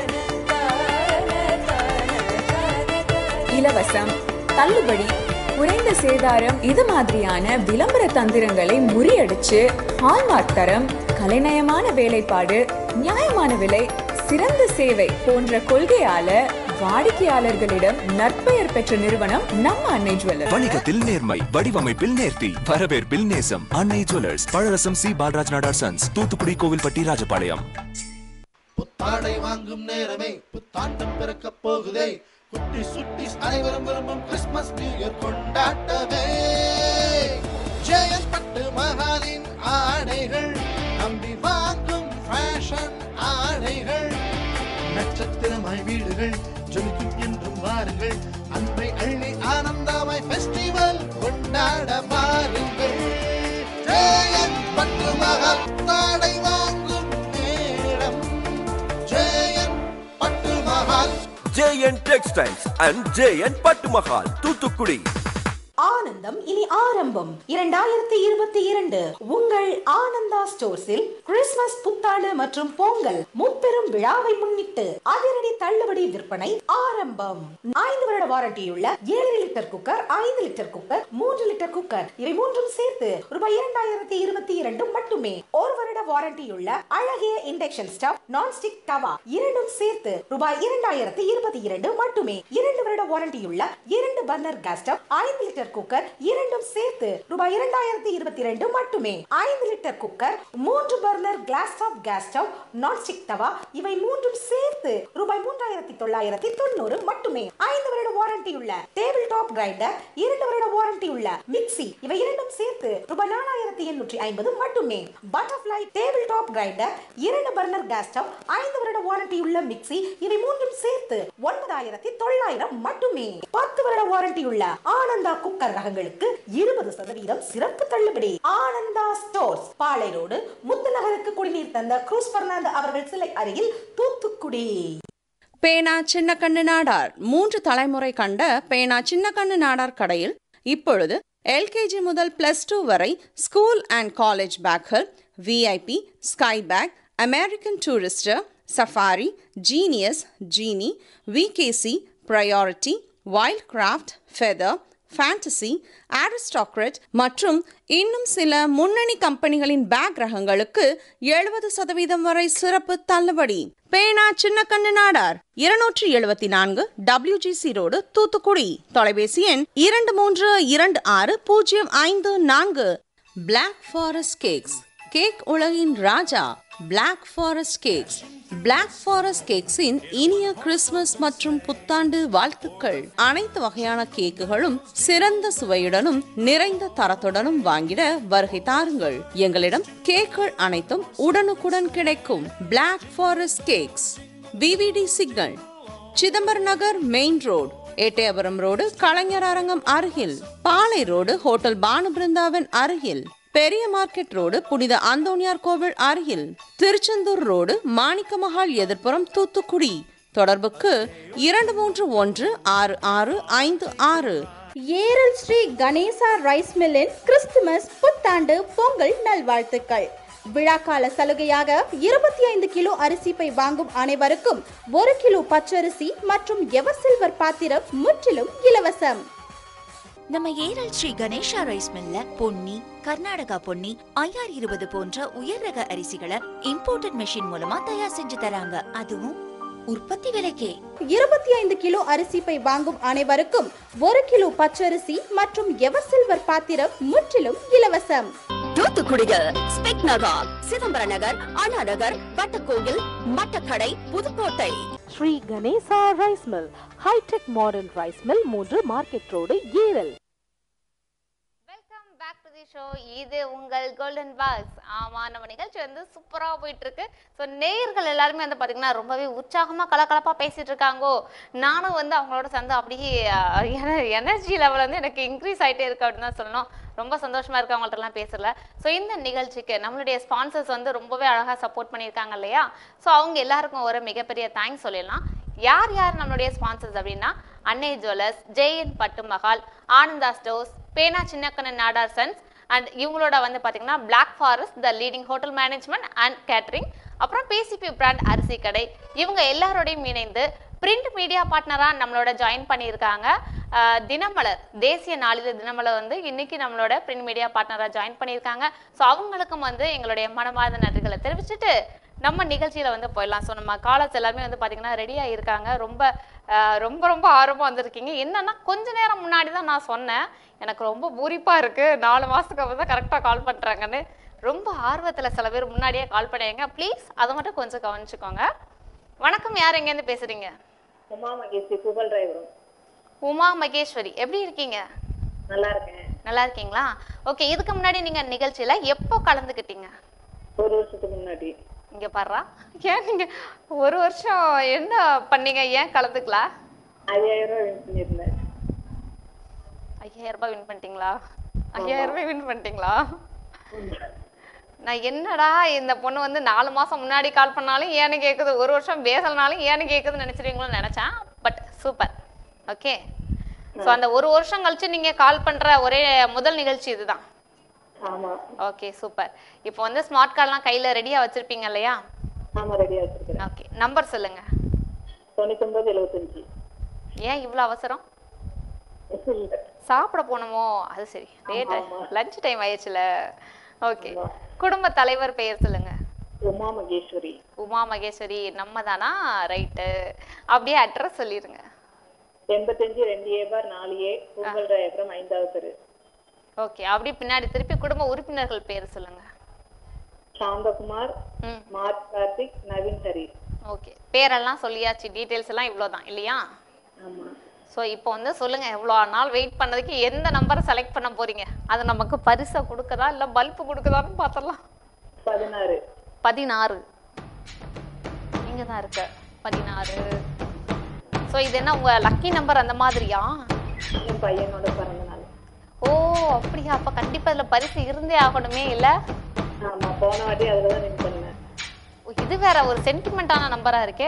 இலவசம் தள்ளுபடி குறைந்த சேதாரம் இது மாதிரியான விளம்பர தந்திரங்களை முறியடிச்சு ஹால்மார்க் தரம் கலைநயமான வேலைப்பாடு நியாயமான விலை சிறந்த சேவை போன்ற கொள்கையால வாடிக்கையாளர்களிடம் நற்பெயர் பெற்ற நிறுவனம் நம்ம அன்னை ஜுவல்லர் வணிகத்தில் நேர்மை வடிவமைப்பில் நேர்த்தி வரவேற்பில் நேசம் அன்னை ஜுவல்லர்ஸ் பழரசம் சி பாலராஜ் நாடார் சன்ஸ் தூத்துக்குடி கோவில்பட்டி ராஜபாளையம் புத்தாடை வாங்கும் நேரமே புத்தாண்டம் பிறக்க போகுதே குட்டி சுட்டி அனைவரும் விரும்பும் கிறிஸ்துமஸ் நியூ இயர் கொண்டாட்டமே ஜெயன் பட்டு மகாலின் ஆடைகள் நம்பி வாங்கும் ஃபேஷன் ஆடைகள் நட்சத்திரமாய் வீடுகள் ஜொலிக்கும் என்றும் வாருங்கள் அன்பை அள்ளி ஆனந்தமாய் ஃபெஸ்டிவல் கொண்டாட வாருங்கள் ஜெயன் பட்டு மகால் வாங்கும் நேரம் Jayan Pattu Mahal JN textiles and JN Pattumahal Thoothukudi ஆனந்தம் இனி ஆரம்பம் இரண்டாயிரத்தி இருபத்தி இரண்டு உங்கள் ஆனந்தா ஸ்டோர்ஸில் கிறிஸ்துமஸ் புத்தாண்டு மற்றும் பொங்கல் முப்பெரும் விழாவை முன்னிட்டு அதிரடி தள்ளுபடி விற்பனை ஆரம்பம் ஐந்து வருட வாரண்டியுள்ள ஏழு லிட்டர் குக்கர் ஐந்து லிட்டர் குக்கர் மூன்று லிட்டர் குக்கர் இவை மூன்றும் சேர்த்து ரூபாய் இரண்டாயிரத்தி இருபத்தி இரண்டு மட்டுமே ஒரு வருட வாரண்டியுள்ள அழகிய இண்டக்ஷன் ஸ்டவ் நான்ஸ்டிக் தவா இரண்டும் சேர்த்து ரூபாய் இரண்டாயிரத்தி இருபத்தி இரண்டு மட்டுமே இரண்டு வருட வாரண்டியுள்ள இரண்டு பர்னர் கேஸ் ஸ்டவ் ஐந்து லிட்டர் குக்கர் இரண்டும் சேர்த்து ரூபாய் இரண்டாயிரத்தி இருபத்தி ரெண்டு மட்டுமே ஐந்து லிட்டர் குக்கர் மூன்று burner glass top gas stove nonstick tawa இவை மூன்றும் சேர்த்து ரூபாய் மூன்றாயிரத்தி தொள்ளாயிரத்தி தொண்ணூறு மட்டுமே ஐந்து வருட வாரண்டி உள்ள டேபிள் டாப் கிரைண்டர் இரண்டு வருட வாரண்டி உள்ள மிக்ஸி இவை இரண்டும் சேர்த்து ரூபாய் நாலாயிரத்தி எண்ணூற்றி ஐம்பது மட்டுமே பட்டர்ஃப்ளை டேபிள் டாப் கிரைண்டர் இரண்டு பர்னர் கேஸ் ஸ்டவ் ஐந்து வருட வாரண்டி உள்ள மிக்ஸி இவை மூன்றும் சேர்த்து ஒன்பதாயிரத்தி தொள்ளாயிரம் மட்டுமே பத்து வருட வாரண்டி உள்ள ஆனந்தா குக்கர் ரகங்களுக்கு இருபது சதவீதம் சிறப்பு தள்ளுபடி ஆனந்தா ஸ்டோர்ஸ் பாளை ரோடு முத்துநகருக்கு குடிநீர் தந்த குரூஸ் பர்னாந்து அவர்கள் சிலை அருகில் தூத்துக்குடி பேனா சின்னக்கண்ணு நாடார் மூன்று தலைமுறை கண்ட பேனா சின்னக்கண்ணு நாடார் கடையில் இப்பொழுது எல்கேஜி முதல் பிளஸ் டூ வரை ஸ்கூல் அண்ட் காலேஜ் பேக்கள் VIP sky back American Tourister Safari Genius Genie VKC Priority wild craft Feather Fantasy Aristocrat மற்றும் இன்னும் சில முன்னணி கம்பெனிகளின் பேக் ரகங்களுக்கு எழுபது சதவீதம் வரை சிறப்பு தள்ளுபடி பேனா சின்னக்கண்ணு நாடார் இருநூற்றி எழுபத்தி நான்கு டபிள்யூஜிசி ரோடு தூத்துக்குடி தொலைபேசி எண் இரண்டு மூன்று இரண்டு ஆறு பூஜ்ஜியம் ஐந்து நான்கு பிளாக் ஃபாரஸ்ட் கேக்ஸ் கேக் உலகின் Raja black forest cakes black forest கேக்ஸின் இனிய கிறிஸ்துமஸ் மற்றும் புத்தாண்டு வாழ்த்துக்கள் அனைத்து வகையான கேக்குகளும் சிறந்த சுவையுடனும் நிறைந்த தரத்துடனும் வாங்கிட வருகை தாருங்கள் எங்களிடம் கேக்குகள் அனைத்தும் உடனுக்குடன் கிடைக்கும் black forest cakes VVD signal Chidambaram Nagar main road Ettayapuram road Kalaignar Arangam அருகில் பாலை ரோடு ஹோட்டல் பானு பிருந்தாவன் அருகில் பெரிய மார்க்கெட் ரோடு புனித அந்தோனியார் கோவில் அருகில் திருச்செந்தூர் ரோடு மாணிக்க மஹால் எதிர்ப்புறம் தூத்துக்குடி தொடர்புக்கு இரண்டு மூன்று ஒன்று ஆறு ஆறு ஐந்து ஆறு ஏரல் ஸ்ரீ கணேசா ரைஸ் மில்லின் கிறிஸ்துமஸ் புத்தாண்டு பொங்கல் நல்வாழ்த்துக்கள் விழாக்கால சலுகையாக இருபத்தி ஐந்து கிலோ அரிசி பை வாங்கும் அனைவருக்கும் ஒரு கிலோ பச்சரிசி மற்றும் எவர் சில்வர் பாத்திரம் முற்றிலும் இலவசம் நம்ம ஏரல் ஸ்ரீ கணேஷா ரைஸ் மில்ல பொன்னி கர்நாடகா பொன்னி ஐஆர் இருபது போன்ற உயர் ரக அரிசிகளை இம்போர்ட்டட் மெஷின் மூலமா தயார் செஞ்சு தராங்க அதுவும் உற்பத்தி விலைக்கே இருபத்தி ஐந்து கிலோ அரிசி பை வாங்கும் அனைவருக்கும் ஒரு கிலோ பச்சரிசி மற்றும் எவர் சில்வர் பாத்திரம் முற்றிலும் இலவசம் தூத்துக்குடியில் spec Nagar Chidambaram Nagar Anna Nagar Vattakoil Mattakadai Pudukkottai Sri Ganesha rice mill hitech modern rice mill மூன்று market road Eral back to the show இது உங்கள் கோல்டன் பாக்ஸ் ஆமா நம்ம நிகழ்ச்சி வந்து சூப்பரா போயிட்டு இருக்கு ஸோ நேயர்கள் எல்லாருமே வந்து பாத்தீங்கன்னா ரொம்பவே உற்சாகமா கலகலப்பா பேசிட்டு இருக்காங்கோ நானும் வந்து அவங்களோட சேர்ந்து அப்படியே எனர்ஜி லெவல் வந்து எனக்கு இன்க்ரீஸ் ஆயிட்டே இருக்கு அப்படின்னு தான் சொல்லணும் ரொம்ப சந்தோஷமா இருக்கு அவங்கள்ட்ட எல்லாம் பேசல ஸோ இந்த நிகழ்ச்சிக்கு நம்மளுடைய ஸ்பான்சர்ஸ் வந்து ரொம்பவே அழகா சப்போர்ட் பண்ணியிருக்காங்க இல்லையா ஸோ அவங்க எல்லாருக்கும் ஒரு மிகப்பெரிய தேங்க்ஸ் சொல்லிடலாம் யார் யார் நம்மளுடைய ஸ்பான்சர்ஸ் அப்படின்னா அன்னை jewellers JN Pattu Mahal Ananda stores பேனா சின்னக்கண்ணன் நாடார் சன்ஸ் அண்ட் இவங்களோட வந்து பார்த்தீங்கன்னா black forest the leading hotel management and catering அப்புறம் பிசிபி பிராண்ட் அரிசி கடை இவங்க எல்லாரோடையும் இணைந்து பிரிண்ட் மீடியா பார்ட்னராக நம்மளோட ஜாயின் பண்ணியிருக்காங்க அஹ் தினமலர் தேசிய நாளிதழ தினமலர் வந்து இன்னைக்கு நம்மளோட பிரிண்ட் மீடியா பார்ட்னராக ஜாயின் பண்ணியிருக்காங்க ஸோ அவங்களுக்கும் வந்து எங்களுடைய மனமார்ந்த நன்றிகளை தெரிவிச்சுட்டு நம்ம நிகழ்ச்சியில வந்து போயிடலாம் ஸோ நம்ம காலர்ஸ் எல்லாருமே வந்து பார்த்தீங்கன்னா ரெடியாக இருக்காங்க ரொம்ப அஹ், ரொம்ப ரொம்ப ஆர்வமாக வந்திருக்கீங்க என்னன்னா கொஞ்ச நேரம் முன்னாடி தான் நான் சொன்னேன் எனக்கு ரொம்ப பூரிப்பாக இருக்கு நாலு மாதத்துக்கு அப்புறம் தான் கரெக்டாக கால் பண்ணுறாங்கன்னு ரொம்ப ஆர்வத்தில் சில பேர் முன்னாடியே கால் பண்ணுவீங்க ப்ளீஸ் அதை மட்டும் கொஞ்சம் கவனிச்சுக்கோங்க வணக்கம் யார் எங்கேருந்து பேசுறீங்க உமா மகேஷ் புகழ் டிரைவரும் உமா மகேஸ்வரி எப்படி இருக்கீங்க நல்லா இருக்கேன் நல்லா இருக்கீங்களா ஓகே இதுக்கு முன்னாடி நீங்க நிகழ்ச்சியில எப்போ கலந்துக்கிட்டீங்க ஒரு வருஷத்துக்கு முன்னாடி இங்க பாருடா ஏன் நீங்க ஒரு வருஷம் என்ன பண்ணீங்க ஏன் கலந்துக்கல ஐயாயிரம் ரூபாய் win பண்ணியிருந்தேன் ஐயாயிரம் ரூபாய் வின் பண்ணிட்டீங்களா ஐயாயிரம் ரூபாய் வின் பண்ணிட்டீங்களா நான் என்னடா இந்த பொண்ணு வந்து நாலு மாசம் முன்னாடி கால் பண்ணாலும் ஏன்னு கேக்குது ஒரு வருஷம் பேசலனாலும் ஏன்னு கேக்குதுன்னு நினைச்சிருவீங்களோன்னு நினைச்சேன் பட் சூப்பர் ஓகே ஸோ அந்த ஒரு வருஷம் கழிச்சு நீங்க கால் பண்ற ஒரே முதல் நிகழ்ச்சி இதுதான் ஆமா ஓகே சூப்பர் இப்போ வந்து ஸ்மார்ட் கார்டெலாம் கையில ரெடியா வச்சிருப்பீங்க இல்லையா ஆமா ரெடியா வச்சிருக்கேன் ஓகே நம்பர் சொல்லுங்க தொண்ணூத்தொன்பது எழுபத்தஞ்சு ஏன் இவ்வளோ அவசரம் சாப்பிட போகணுமோ அது சரி லேட் லஞ்ச் டைம் ஆயிடுச்சுல ஓகே குடும்ப தலைவர் பெயர் சொல்லுங்க உமா மகேஸ்வரி உமா மகேஸ்வரி நம்ம தானா ரைட்டு அப்படியே அட்ரஸ் சொல்லிருங்க எண்பத்தஞ்சு ரெண்டு ஏ பார் நாலு ஏ உங்கள் ராயபுரம் ஐந்தாவது தெரு ஓகே அப்படியே பின்னாடி திருப்பி குடும்ப உறுப்பினர்கள் பேர் சொல்லுங்க சாந்தகுமார் ம் மார்க் கார்த்திக் நவீன் ஹரி ஓகே பேரெல்லாம் சொல்லியாச்சு டீட்டெயில்ஸ் எல்லாம் இவ்வளோதான் இல்லையா ஆமா ஸோ இப்போ வந்து சொல்லுங்க எவ்வளோ நாள் வெயிட் பண்ணதுக்கு எந்த நம்பரை செலக்ட் பண்ண போறீங்க அது நமக்கு பரிசை கொடுக்குதா இல்லை பல்பு கொடுக்குதான்னு பார்த்துடலாம் பதினாறு பதினாறு இங்க தான் இருக்க பதினாறு ஸோ இது என்ன உங்க லக்கி நம்பர் அந்த மாதிரியா என் பையனோட பிறந்த நாள் ஓ அப்படியா அப்ப கண்டிப்பா இதுல பரிசு இருந்தே ஆகணுமே இல்ல ஆமா போன வாட்டி அதுல தான் வின் பண்ணேன் ஓ, இது வேற ஒரு சென்டிமெண்டான நம்பரா இருக்கே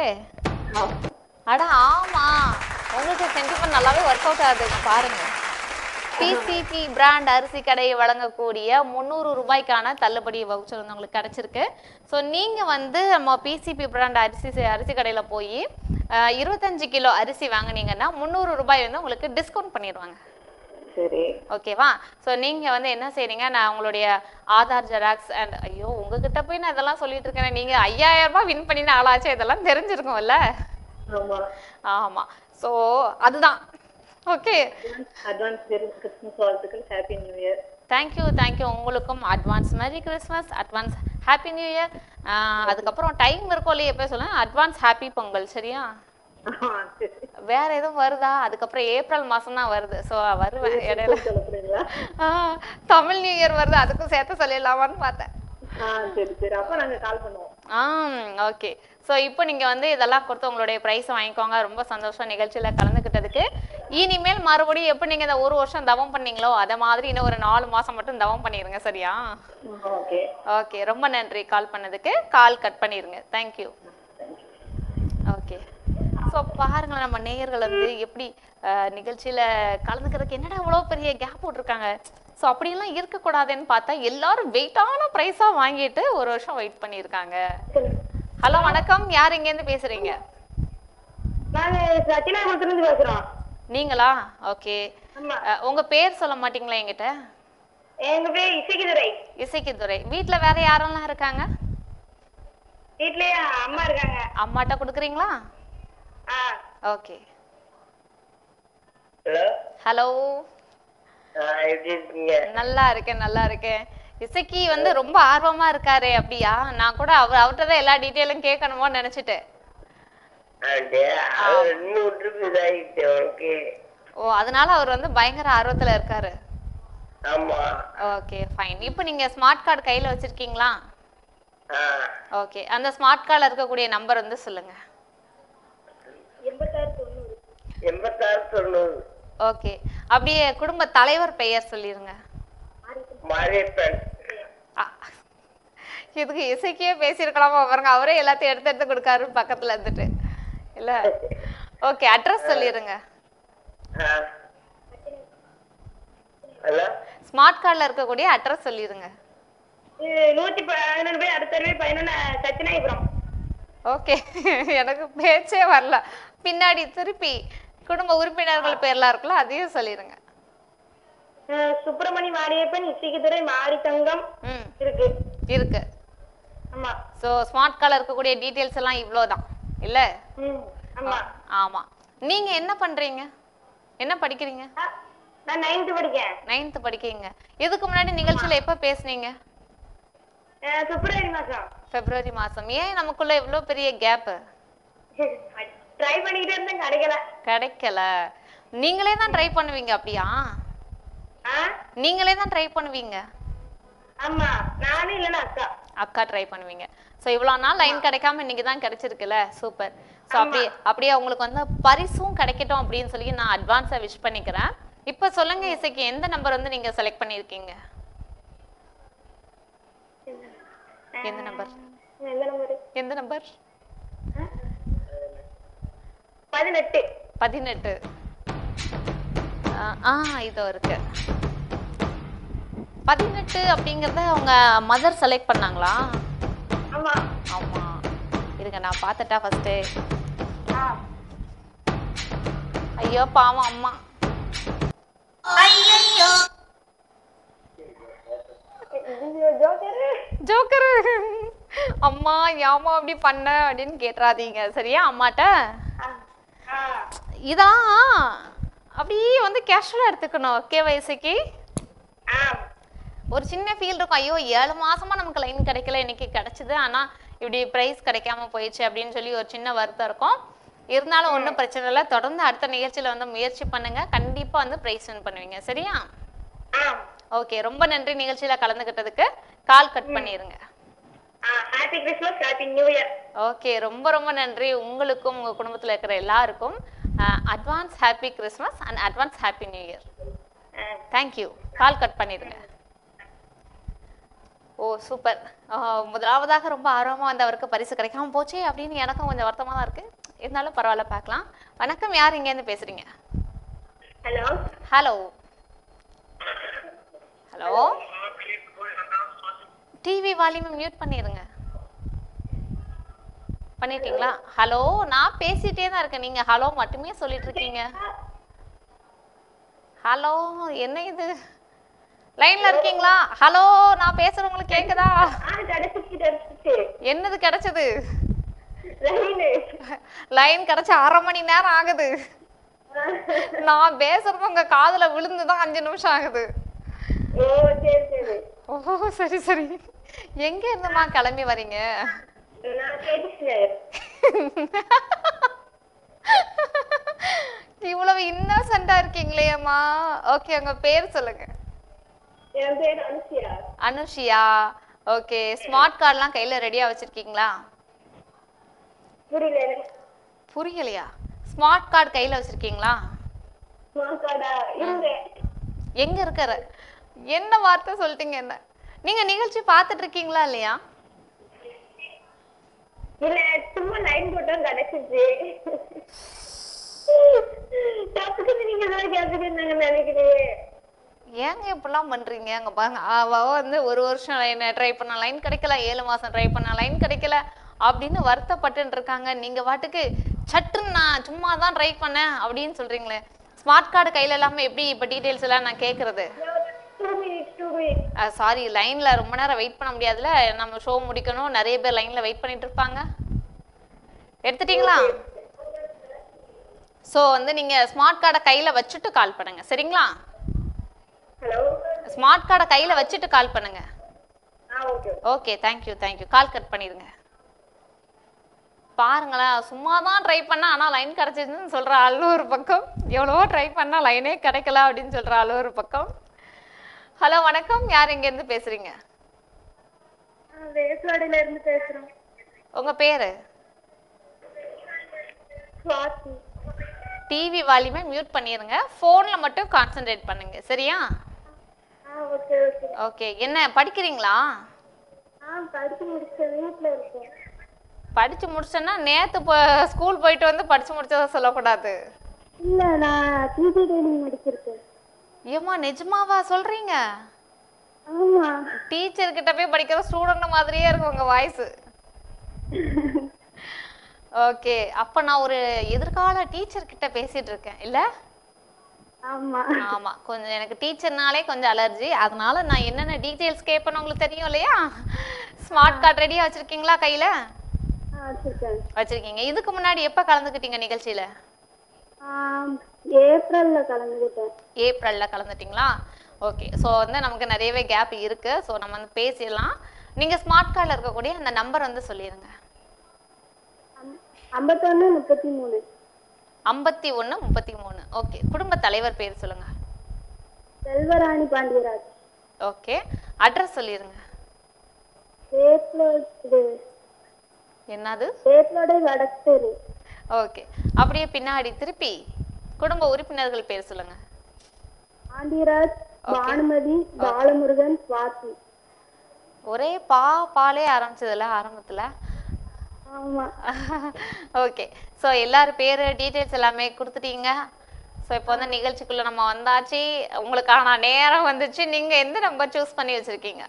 அட ஆமா உங்களுக்கு சென்டிமெண்ட் நல்லாவே ஒர்க் அவுட் ஆகுது பாருங்க பிசிபி பிராண்ட் அரிசி கடை வழங்கக்கூடிய முந்நூறு ரூபாய்க்கான தள்ளுபடி வவுச்சர் வந்து உங்களுக்கு கிடைச்சிருக்கு ஸோ நீங்கள் வந்து நம்ம பிசிபி பிராண்ட் அரிசி அரிசி கடையில் போய் அஹ், இருபத்தஞ்சு கிலோ அரிசி வாங்குனீங்கன்னா முந்நூறு ரூபாய் வந்து உங்களுக்கு டிஸ்கவுண்ட் பண்ணிடுவாங்க சரி ஓகேவா ஸோ நீங்கள் வந்து என்ன செய்றீங்க நான் உங்களுடைய ஆதார் ஜெராக்ஸ் அண்ட் ஐயோ உங்ககிட்ட போய் நான் இதெல்லாம் சொல்லிட்டு இருக்கேன் நீங்கள் ஐயாயிரம் ரூபாய் வின் பண்ணின ஆளாச்சே இதெல்லாம் தெரிஞ்சிருக்கும்ல ஆமா ஆமா ஸோ அதுதான் ஓகே அட்வான்ஸ் கிறிஸ்மஸ் வாழ்த்துக்கள் happy new year thank you thank you உங்களுக்கும் advance merry Christmas advance happy new year அதுக்கப்புறம் டைம் இருக்கும் இல்லையா எப்போ சொல்லுங்க அட்வான்ஸ் ஹாப்பி பொங்கல் சரியா வேற எதுவும் வருதா அதுக்கப்புறம் ஏப்ரல் மாசம் தான் வருது ஸோ வருவேன் இடையில ஆ, தமிழ் நியூ இயர் வருது அதுக்கும் சேர்த்து சொல்லிடலாமான்னு பார்த்தேன் ஆ சரி சரி அப்ப நாங்க கால் பண்ணுவோம் ஆ ஓகே ஸோ இப்போ நீங்கள் வந்து இதெல்லாம் கொடுத்து உங்களுடைய ப்ரைஸை வாங்கிக்கோங்க ரொம்ப சந்தோஷம் நிகழ்ச்சியில் கலந்துக்கிட்டதுக்கு இனிமேல் மறுபடியும் எப்படி நீங்கள் இந்த ஒரு வருஷம் தவம் பண்ணீங்களோ அதை மாதிரி இன்னும் ஒரு நாலு மாதம் மட்டும் தவம் பண்ணிடுங்க சரியா ஓகே ஓகே ரொம்ப நன்றி கால் பண்ணதுக்கு கால் கட் பண்ணிடுங்க தேங்க்யூ ஓகே ஸோ பாருங்களேன் நம்ம நேயர்கள் வந்து எப்படி அஹ், நிகழ்ச்சியில கலந்துக்கிறதுக்கு என்னடா இவ்வளோ பெரிய கேப் விட்ருக்காங்க ஸோ அப்படியெல்லாம் இருக்கக்கூடாதுன்னு பார்த்தா எல்லாரும் வெயிட்டான ப்ரைஸாக வாங்கிட்டு ஒரு வருஷம் வெயிட் பண்ணியிருக்காங்க ஹலோ வணக்கம் யார் இங்கேருந்து பேசுறீங்க நாங்க சத்தியநாயகத்துல இருந்து பேசுறோம் நீங்களா ஓகே உங்க பேர் சொல்ல மாட்டீங்களா என்கிட்ட எங்க பேர் இசைக்குதுரை இசைக்கு துரை வீட்டில் வேற யாரெல்லாம் இருக்காங்க வீட்லயே அம்மா இருக்காங்க அம்மாட்ட கொடுக்குறீங்களா ஆ ஓகே ஹலோ ஹலோ எப்படி இருக்கீங்க நல்லா இருக்கேன் நல்லா இருக்கேன் இசைக்கு வந்து ரொம்ப ஆர்வமா இருக்காரே அப்படியா நான் கூட அவர் அவர்கிட்ட தான் எல்லா டீட்டெயிலும் கேட்கணுமோன்னு நினைச்சிட்டேன் அப்படியே அவர் இன்னும் ட்ரிப் இதாகிட்டு உனக்கு ஓ அதனால அவர் வந்து பயங்கர ஆர்வத்துல இருக்காரு ஆமா ஓகே ஃபைன் இப்போ நீங்க ஸ்மார்ட் கார்டு கையில வச்சிருக்கீங்களா ஆ ஓகே அந்த ஸ்மார்ட் கார்டில் இருக்கக்கூடிய நம்பர் வந்து சொல்லுங்க எண்பத்தாறு தொண்ணூறு எண்பத்தாறு தொண்ணூறு ஓகே அப்படியே குடும்ப தலைவர் பெயர் சொல்லிருங்க மாரியப்பன் இதுக்கு இசைக்கே பேசியிருக்கலாமா பாருங்க அவரே எல்லாத்தையும் எடுத்து எடுத்து கொடுக்காரு பக்கத்துல இருந்துட்டு இல்ல ஓகே அட்ரஸ் சொல்லிருங்க ஹலோ ஸ்மார்ட் கார்டில் இருக்கக்கூடிய அட்ரஸ் சொல்லிருங்க இது நூத்தி பதினொன்று போய் அடுத்த தெருவே பதினொன்று சத்தியநாயபுரம் ஓகே எனக்கு பேச்சே வரல பின்னாடி திருப்பி குடும்ப உறுப்பினர்கள் பேர்லாம் இருக்குல்ல அதையும் சொல்லிருங்க அஹ் சுப்பிரமணி மாரியப்பன் இசைக்குதுரை மாரித்தங்கம் ம் இருக்கு இருக்கு ஆமா ஸோ ஸ்மார்ட் கார்டில் இருக்கக்கூடிய டீட்டெயில்ஸ் எல்லாம் இவ்வளோதான் இல்ல ம் ஆமா ஆமா நீங்க என்ன பண்றீங்க என்ன படிக்கிறீங்க நான் நைன்த்து படிக்கேன் நைன்த் படிக்கிறீங்க இதுக்கு முன்னாடி நிகழ்ச்சியில எப்ப பேசுனீங்க அஹ் பிப்ரவரி மாசம் பிப்ரவரி மாசம் ஏன் நமக்குள்ள இவ்வளோ பெரிய கேப் ட்ரை பண்ணிக்கிட்டே இருந்தேன் கிடைக்கல கிடைக்கல நீங்களே தான் ட்ரை பண்ணுவீங்க அப்படியா நீங்களே தான் ட்ரை பண்ணுவீங்க ஆமா நானும் இல்லைன்னா அக்கா அக்கா ட்ரை பண்ணுவீங்க ஸோ இவ்வளோ நாள் லைன் கிடைக்காம இன்னைக்கு தான் கிடைச்சிருக்குல்ல சூப்பர் ஸோ அப்படியே அப்படியே உங்களுக்கு வந்து பரிசும் கிடைக்கட்டும் அப்படின்னு சொல்லி நான் அட்வான்ஸாக விஷ் பண்ணிக்கிறேன் இப்போ சொல்லுங்க இசைக்கு எந்த நம்பர் வந்து நீங்க செலக்ட் பண்ணியிருக்கீங்க எந்த நம்பர் எந்த நம்பரு எந்த நம்பர் பதினெட்டு பதினெட்டு ஆ, ஆ இதோ இருக்கு பதினெட்டு அப்படிங்கறத அவங்க மதர் செலக்ட் பண்ணாங்களா ஆமா ஆமா இருங்க நான் பார்த்துட்டா ஃபர்ஸ்ட் ஐயோ பாவம் அம்மா ஜோக்கர் அம்மா ஏமா அப்படி பண்ண அப்படின்னு கேட்டுறாதீங்க சரியா அம்மாட்ட இதான் அப்படியே வந்து கேஷுவலா எடுத்துக்கணும் கேவைசிக்கு ஒரு சின்ன ஃபீல் இருக்கும் ஐயோ ஏழு மாசமா நமக்கு லைன் கிடைக்கல இன்னைக்கு கிடைச்சது ஆனா இப்படி பிரைஸ் கிடைக்காம போயிடுச்சு அப்படின்னு சொல்லி ஒரு சின்ன வருத்தம் இருக்கும் இருந்தாலும் ஒன்றும் பிரச்சனை இல்லை தொடர்ந்து அடுத்த நிகழ்ச்சியில வந்து முயற்சி பண்ணுங்க கண்டிப்பா வந்து பிரைஸ் வின் பண்ணுவீங்க சரியா ஓகே ரொம்ப நன்றி நிகழ்ச்சியில கலந்துக்கிட்டதுக்கு கால் கட் பண்ணிருங்க happy Christmas happy new year okay ரொம்ப ரொம்ப நன்றி உங்களுக்கும் உங்க குடும்பத்துல இருக்கிற எல்லாருக்கும் advance happy Christmas and advance happy new year thank you call cut பண்ணிடுங்க ஓ சூப்பர் முதலாவதாக ரொம்ப ஆர்வமா வந்தவருக்கு பரிசு கிடைக்காம போச்சே அப்படின்னு எனக்கும் கொஞ்சம் வருத்தமா தான் இருக்கு இருந்தாலும் பரவாயில்ல பார்க்கலாம் வணக்கம் யார் இங்கேருந்து பேசுறீங்க hello hello hello TV volume mute பண்ணிருங்க பண்ணிட்டீங்களா ஹலோ நான் பேசிட்டே தான் இருக்கேன் நீங்க ஹலோ மட்டுமே சொல்லிட்டு இருக்கீங்க ஹலோ என்ன இது லைன்ல இருக்கீங்களா ஹலோ நான் பேசுறது உங்களுக்கு கேக்குதா என்னது கிடைச்சது லைன் கிடைச்ச அரை மணி நேரம் ஆகுது நான் பேசுறது உங்க காதுல விழுந்துதான் அஞ்சு நிமிஷம் ஆகுது ஓ சரி சரி ஓ சரி சரி எங்க இருந்துமா கிளம்பி வரீங்க நான் கேட்டுக்கிறேன் இவ்வளவு இன்னசென்ட்டா இருக்கீங்களே அம்மா ஓகே உங்க பேர் சொல்லுங்க என் பேர் அனுஷியா அனுஷியா ஓகே ஸ்மார்ட் கார்டெலாம் கையில ரெடியா வச்சிருக்கீங்களா புரியல எனக்கு புரியலையா ஸ்மார்ட் கார்டு கையில வச்சிருக்கீங்களா மாக்காடா இருந்தேன் எங்க இருக்கிற என்ன வார்த்தை சொல்லிட்டீங்க என்ன நீங்க நிகழ்ச்சி பார்த்துட்டு இருக்கீங்களா இல்லையா இல்ல சும்மா லைன் போட்டோம் கிடைச்சிச்சு தப்புக்கு நீங்க தான் கேட்டுருந்தாங்க நினைக்கிறேன் ஏங்க இப்படிலாம் பண்றீங்க அங்க பாருங்க அவ வந்து ஒரு வருஷம் லைன் ட்ரை பண்ண லைன் கிடைக்கல ஏழு மாசம் ட்ரை பண்ண லைன் கிடைக்கல அப்படின்னு வருத்தப்பட்டு இருக்காங்க நீங்க பாட்டுக்கு சட்டுன்னு நான் சும்மா தான் ட்ரை பண்ணேன் அப்படின்னு சொல்றீங்களே ஸ்மார்ட் கார்டு கையில இல்லாம எப்படி இப்ப டீடைல்ஸ் எல்லாம் நான் கேக்குறது two minutes two minutes sorry லைன்ல ரொம்ப நேரம் வெயிட் பண்ண முடியாதுல நம்ம ஷோ முடிக்கணும் நிறைய பேர் லைன்ல வெயிட் பண்ணிட்டு இருப்பாங்க எடுத்துட்டீங்களா ஸோ வந்து நீங்க ஸ்மார்ட் கார்டை கையில வச்சுட்டு கால் பண்ணுங்க சரிங்களா ஹலோ ஸ்மார்ட் கார்டை கையில வச்சுட்டு கால் பண்ணுங்க ஆ okay okay thank you thank you call cut பண்ணிடுங்க பாருங்களேன் சும்மா தான் ட்ரை பண்ணேன் ஆனால் லைன் கிடச்சிதுன்னு சொல்கிற ஆளு ஒரு பக்கம் எவ்வளவோ ட்ரை பண்ணால் லைனே கிடைக்கல அப்படின்னு சொல்கிற ஆளு ஒரு பக்கம் ஹலோ வணக்கம் யார் இங்கேருந்து பேசுகிறீங்க வேசுவாடியில இருந்து பேசுறோம் உங்கள் பேர் சுவாதி டிவி வால்யூமை மியூட் பண்ணிடுங்க ஃபோனில் மட்டும் கான்சென்ட்ரேட் பண்ணுங்க சரியா ஆ ஓகே ஓகே ஓகே என்ன படிக்கிறீங்களா ஆ படிச்சு முடிச்ச வீட்ல இருக்கேன் படித்து முடிச்சேன்னா நேற்று இப்போ ஸ்கூல் போயிட்டு வந்து படித்து முடிச்சதை சொல்லக்கூடாது இல்ல நான் டிவி ட்ரைனிங் முடிச்சிருக்கேன் ஏம்மா நிஜமாவா சொல்கிறீங்க ஆமா டீச்சர் கிட்ட போய் படிக்கிற ஸ்டூடெண்ட் மாதிரியே இருக்கும் உங்க வாய்ஸ் ஓகே அப்ப நான் ஒரு எதிர்கால டீச்சர் கிட்ட பேசிட்டு இருக்கேன் இல்ல ஆமா ஆமா கொஞ்சம் எனக்கு டீச்சர்னாலே கொஞ்சம் அலர்ஜி அதனால நான் என்னென்ன டீடைல்ஸ் கேட்பேன்னு உங்களுக்கு தெரியும் இல்லையா ஸ்மார்ட் கார்டு ரெடியா வச்சிருக்கீங்களா கையில ஆ வச்சிருக்கேன் வச்சிருக்கீங்க இதுக்கு முன்னாடி எப்ப கலந்துக்கிட்டீங்க நிகழ்ச்சியில ஆம், ஏப்ரல்ல கலந்துக்கிட்டேன் ஏப்ரல்ல கலந்துட்டீங்களா ஓகே ஸோ வந்து நமக்கு நிறையவே கேப் இருக்கு ஸோ நம்ம வந்து பேசிடலாம் நீங்க ஸ்மார்ட் கார்டில் இருக்கக்கூடிய அந்த நம்பர் வந்து சொல்லிடுங்க ஐம்பத்தொன்னு முப்பத்தி மூணு ஐம்பத்தி ஒன்று முப்பத்தி மூணு ஓகே குடும்ப தலைவர் பேர் சொல்லுங்க செல்வராணி பாண்டியராஜ் ஓகே அட்ரஸ் சொல்லிடுங்க சேத்லோடு இது என்னது சேத்லோட வடக்கு ஓகே அப்படியே பின்னாடி திருப்பி குடும்ப உறுப்பினர்கள் பேர் சொல்லுங்க பாண்டியராஜ் பானுமதி பாலமுருகன் சுவாதி ஒரே பா பாலே ஆரம்பிச்சதுல ஆரம்பத்துல ஆமா ஓகே ஸோ எல்லாரும் பேர் டீட்டெயில்ஸ் எல்லாமே கொடுத்துட்டீங்க ஸோ இப்போ வந்து நிகழ்ச்சிக்குள்ள நம்ம வந்தாச்சு உங்களுக்கான நேரம் வந்துச்சு நீங்க எந்த நம்பர் சூஸ் பண்ணி வச்சிருக்கீங்க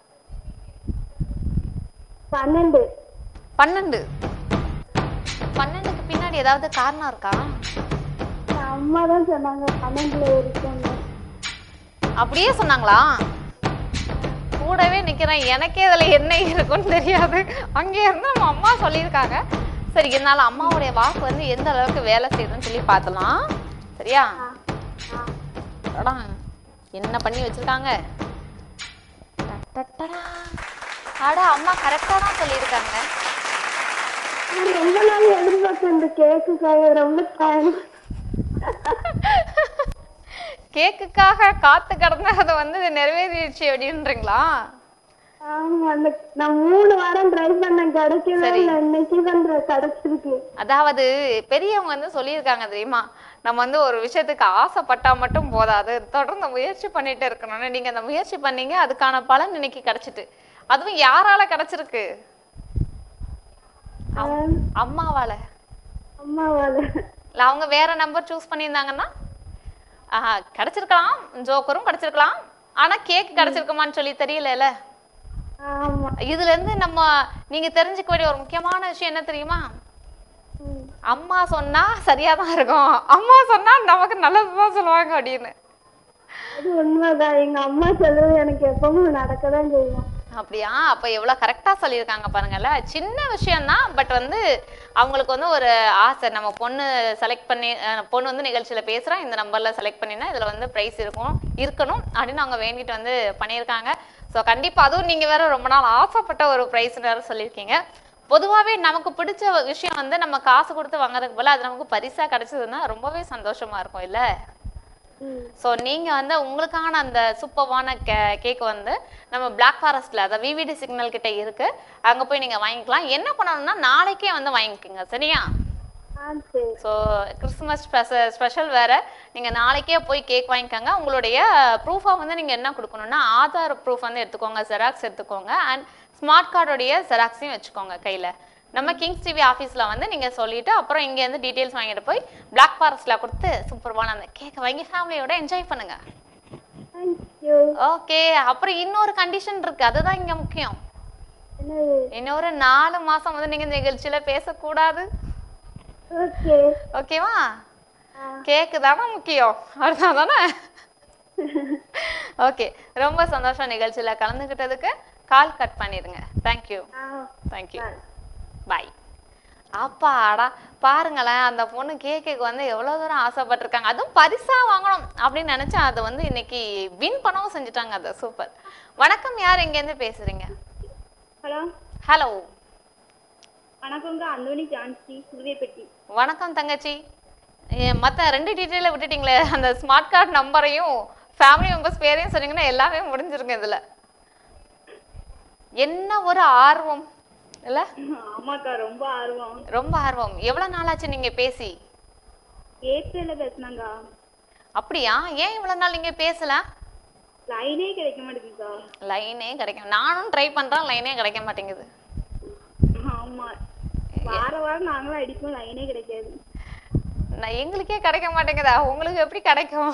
பன்னெண்டு பன்னெண்டு பன்னெண்டுக்கு பின்னாடி ஏதாவது காரணம் இருக்கா அம்மா தான் சொன்னாங்க பன்னெண்டுல இருக்குன்னு அப்படியே சொன்னாங்களா கூடவே நிக்கிறேன் எனக்கே இதுல என்ன இருக்குன்னு தெரியாது அங்கே இருந்து நம்ம அம்மா சொல்லியிருக்காங்க சரி இருந்தாலும் அம்மாவுடைய வாக்கு வந்து எந்த அளவுக்கு வேலை செய்யுதுன்னு சொல்லி பார்த்தலாம் சரியா அடடா, என்ன பண்ணி வச்சிருக்காங்க டட்டடா. அட அம்மா கரெக்டா தான் சொல்லியிருக்காங்க நான் ரொம்ப நாள் எதிர்பார்த்தேன் இந்த கேக்குக்காக ரொம்ப தேங்க்ஸ் கேக்குக்காக காத்து கிடந்து அதை வந்து நிறைவேறிடுச்சு அப்படின்றீங்களா ஆமா அந்த நான் மூணு வாரம் ட்ரை பண்ணேன் கிடைக்கவே சரி. இல்லை இன்னைக்கு தான் கிடைச்சிருக்கு அதாவது பெரியவங்க வந்து சொல்லியிருக்காங்க தெரியுமா நம்ம வந்து ஒரு விஷயத்துக்கு ஆசைப்பட்டா மட்டும் போதாது தொடர்ந்து முயற்சி பண்ணிட்டு இருக்கணும்னு நீங்க அந்த முயற்சி பண்ணீங்க அதுக்கான பலன் இன்னைக்கு கிடைச்சிட்டு அதுவும் யாரால கிடைச்சிருக்கு அம்- அம்மாவால அம்மாவால இல்ல அவங்க வேற நம்பர் சூஸ் பண்ணியிருந்தாங்கன்னா ஆஹா கிடைச்சிருக்கலாம் ஜோக்கரும் கிடைச்சிருக்கலாம் ஆனா கேக் கிடைச்சிருக்குமான்னு சொல்லி தெரியல ஆமா இதுல இருந்து நம்ம நீங்க தெரிஞ்சுக்க வேண்டிய ஒரு முக்கியமான விஷயம் என்ன தெரியுமா அம்மா சொன்னா சரியா தான் இருக்கும் அம்மா சொன்னா நமக்கு நல்லதுதான் சொல்லுவாங்க அப்படின்னு அது உண்மைதான் எங்க அம்மா சொல்றது எனக்கு எப்பவும் நடக்கதான் செய்யும் அப்படியா அப்ப எவ்வளவு கரெக்டா சொல்லியிருக்காங்க பாருங்கல்ல சின்ன விஷயம்தான் பட் வந்து அவங்களுக்கு வந்து ஒரு ஆசை நம்ம பொண்ணு செலக்ட் பண்ணி அஹ், பொண்ணு வந்து நிகழ்ச்சியில பேசுறா இந்த நம்பர்ல செலக்ட் பண்ணினா இதுல வந்து பிரைஸ் இருக்கும் இருக்கணும் அப்படின்னு அவங்க வேண்டிட்டு வந்து பண்ணியிருக்காங்க ஸோ கண்டிப்பா அதுவும் நீங்க வேற ரொம்ப நாள் ஆசைப்பட்ட ஒரு பிரைஸ் வேற சொல்லியிருக்கீங்க பொதுவாகவே நமக்கு பிடிச்ச விஷயம் வந்து நம்ம காசு கொடுத்து வாங்குறதுக்கு போல அது நமக்கு பரிசா கிடைச்சதுன்னா ரொம்பவே சந்தோஷமா இருக்கும் இல்ல ஸோ நீங்க வந்து உங்களுக்கான அந்த சூப்பர்வான கே கேக் வந்து நம்ம பிளாக் ஃபாரஸ்ட்ல அதாவது விவிடி சிக்னல் கிட்ட இருக்கு அங்க போய் நீங்க வாங்கிக்கலாம் என்ன பண்ணணும்னா நாளைக்கே வந்து வாங்கிக்கோங்க சரியா ஸோ கிறிஸ்துமஸ் ஸ்பெஷல் வேற நீங்க நாளைக்கே போய் கேக் வாங்கிக்கோங்க உங்களுடைய ப்ரூஃபாக வந்து நீங்க என்ன கொடுக்கணும்னா ஆதார் ப்ரூஃப் வந்து எடுத்துக்கோங்க ஜெராக்ஸ் எடுத்துக்கோங்க அண்ட் ஸ்மார்ட் கார்டோடைய ஜெராக்ஸையும் வச்சுக்கோங்க கையில நம்ம கிங்ஸ் டிவி ஆஃபீஸில் வந்து நீங்கள் சொல்லிட்டு அப்புறம் இங்கேருந்து டீட்டெயில்ஸ் வாங்கிட்டு போய் பிளாக் ஃபாரஸ்ட்டில் கொடுத்து சூப்பர்வான அந்த கேக்கை வாங்கி ஃபேமிலியோட என்ஜாய் பண்ணுங்க ஓகே அப்புறம் இன்னொரு கண்டிஷன் இருக்கு அதுதான் இங்க முக்கியம் இன்னொரு நாலு மாசம் வந்து நீங்க இந்த நிகழ்ச்சியில பேசக்கூடாது ஓகே ஓகேவா கேக்கு தானே முக்கியம் அவ்வளோதான் தானே ஓகே ரொம்ப சந்தோஷம் நிகழ்ச்சியில கலந்துக்கிட்டதுக்கு கால் கட் பண்ணிடுங்க தேங்க்யூ தேங்க்யூ பாய் அப்பாடா பாருங்களேன் அந்த பொண்ணு கேக்குக்கு வந்து எவ்வளவு தூரம் ஆசைப்பட்டிருக்காங்க அதுவும் பரிசா வாங்கணும் அப்படின்னு நினைச்சா அதை வந்து இன்னைக்கு வின் பண்ணவும் செஞ்சுட்டாங்க அதை சூப்பர் வணக்கம் யார் எங்கேருந்து பேசுறீங்க ஹலோ ஹலோ வணக்கங்க அந்தோனி ஜான்சி புதுவைப்பட்டி வணக்கம் தங்கச்சி ஏ, மத்த ரெண்டு டீட்டெயில விட்டுட்டீங்களே அந்த ஸ்மார்ட் கார்டு நம்பரையும் ஃபேமிலி மெம்பர்ஸ் பேரையும் சொன்னீங்கன்னா எல்லாமே முடிஞ்சிருங்க இதுல என்ன ஒரு ஆர்வம் இல்ல ஆமாக்கா ரொம்ப ஆர்வம் ரொம்ப ஆர்வம் எவ்வளவு நாளாச்சு நீங்க பேசி ஏப்ரல்ல பேசுனாங்க அப்படியா ஏன் இவ்வளவு நாள் நீங்க பேசல லைனே கிடைக்க மாட்டேங்குதுக்கா லைனே கிடைக்கும் நானும் ட்ரை பண்றேன் லைனே கிடைக்க மாட்டேங்குது ஆமா வார வாரம் நாங்களும் அடிப்போம் லைனே கிடைக்காது நான் எங்களுக்கே கிடைக்க மாட்டேங்குதா உங்களுக்கு எப்படி கிடைக்கும்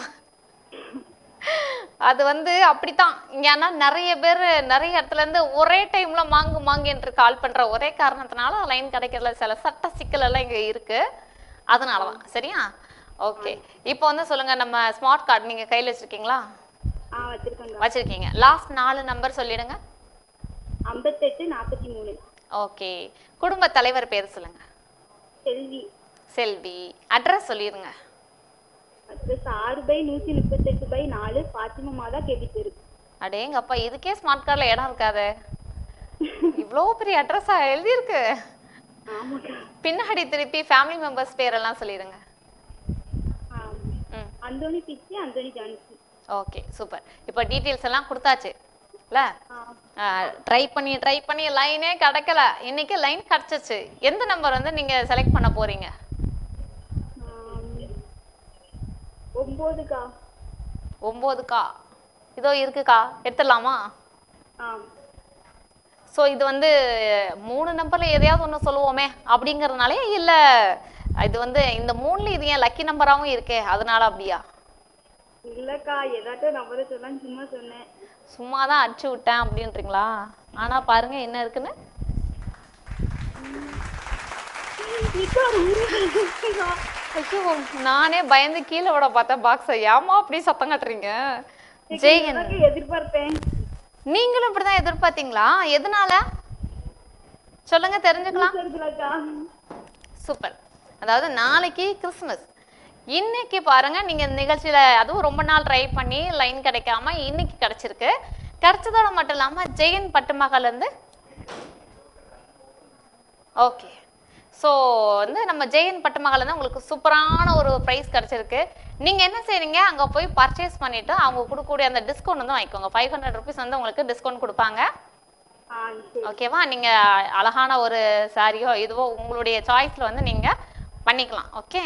அது வந்து அப்படித்தான் ஏன்னா நிறைய பேர் நிறைய இடத்துல இருந்து ஒரே டைம்ல மாங்கு மாங்கு என்று கால் பண்ற ஒரே காரணத்தினால லைன் கிடைக்கிறதுல சில சட்ட சிக்கல் எல்லாம் இங்க இருக்கு அதனாலதான் சரியா ஓகே இப்போ வந்து சொல்லுங்க நம்ம ஸ்மார்ட் கார்டு நீங்க கையில வச்சிருக்கீங்களா ஆ வச்சிருக்கேங்க வச்சிருக்கீங்க லாஸ்ட் நாலு நம்பர் சொல்லிடுங்க ஐம்பத்தெட்டு நாற்பத்தி மூணு ஓகே குடும்ப தலைவர் பேர் சொல்லுங்க செல்வி செல்வி அட்ரஸ் சொல்லிடுங்க அட்ரஸ் ஆறு பை நூத்தி முப்பத்தெட்டு பை நாலு பாத்திமா மாதா கேபி தெரு அடேங்கப்பா இதுக்கே ஸ்மார்ட் கார்டில் இடம் இருக்காதே இவ்வளோ பெரிய அட்ரஸா எழுதியிருக்கு பின்னாடி திருப்பி ஃபேமிலி மெம்பர்ஸ் பேரெல்லாம் சொல்லிடுங்க Anthony Pichi Anthony Jhansi okay super இப்போ டீட்டெயில்ஸ் எல்லாம் கொடுத்தாச்சு இல்ல ட்ரை பண்ணி ட்ரை பண்ணி லைனே கிடைக்கல இன்னைக்கு லைன் கிடைச்சிச்சு எந்த நம்பர் வந்து நீங்க செலக்ட் பண்ண போறீங்க ஒன்பதுக்கா ஒம்போதுக்கா இதோ இருக்குக்கா எடுத்துடலாமா ஆ ஸோ இது வந்து மூணு நம்பர்ல எதையாவது ஒன்று சொல்லுவோமே அப்படிங்கறதுனாலே இல்ல இது வந்து இந்த மூணுல இது ஏன் லக்கி நம்பராகவும் இருக்கே அதனால அப்படியா இல்லக்கா ஏதாட்டும் நம்பரை சொல்லலாம் சும்மா சொன்னேன் சும்மா தான் அடிச்சு விட்டேன் அப்படின்றீங்களா ஆனா பாருங்க என்ன இருக்குன்னு ஐயோ நானே பயந்து கீழே விட பார்த்தேன் பாக்ஸை ஏமா அப்படி சத்தம் கட்டுறீங்க ஜெயன் எதிர்பார்த்தேன் நீங்களும் இப்படிதான் எதிர்பார்த்தீங்களா எதனால சொல்லுங்க தெரிஞ்சுக்கலாம் சூப்பர் அதாவது நாளைக்கு கிறிஸ்மஸ் இன்னைக்கு பாருங்க நீங்க இந்த நிகழ்ச்சியில அதுவும் ரொம்ப நாள் ட்ரை பண்ணி லைன் கிடைக்காம இன்னைக்கு கிடைச்சிருக்கு கிடைச்சதோட மட்டும் இல்லாம ஜெயன் பட்டுமகள் இருந்து ஓகே ஸோ வந்து நம்ம ஜெயன் பட்டுமகள் வந்து உங்களுக்கு சூப்பரான ஒரு ப்ரைஸ் கிடைச்சிருக்கு நீங்கள் என்ன செய்றீங்க அங்கே போய் பர்ச்சேஸ் பண்ணிட்டு அவங்க கொடுக்கக்கூடிய அந்த டிஸ்கவுண்ட் வந்து வாங்கிக்கோங்க ஃபைவ் ஹண்ட்ரட் ருபீஸ் வந்து உங்களுக்கு டிஸ்கவுண்ட் கொடுப்பாங்க ஓகேவா நீங்கள் அழகான ஒரு சாரியோ இதுவோ உங்களுடைய சாய்ஸில் வந்து நீங்கள் பண்ணிக்கலாம் ஓகே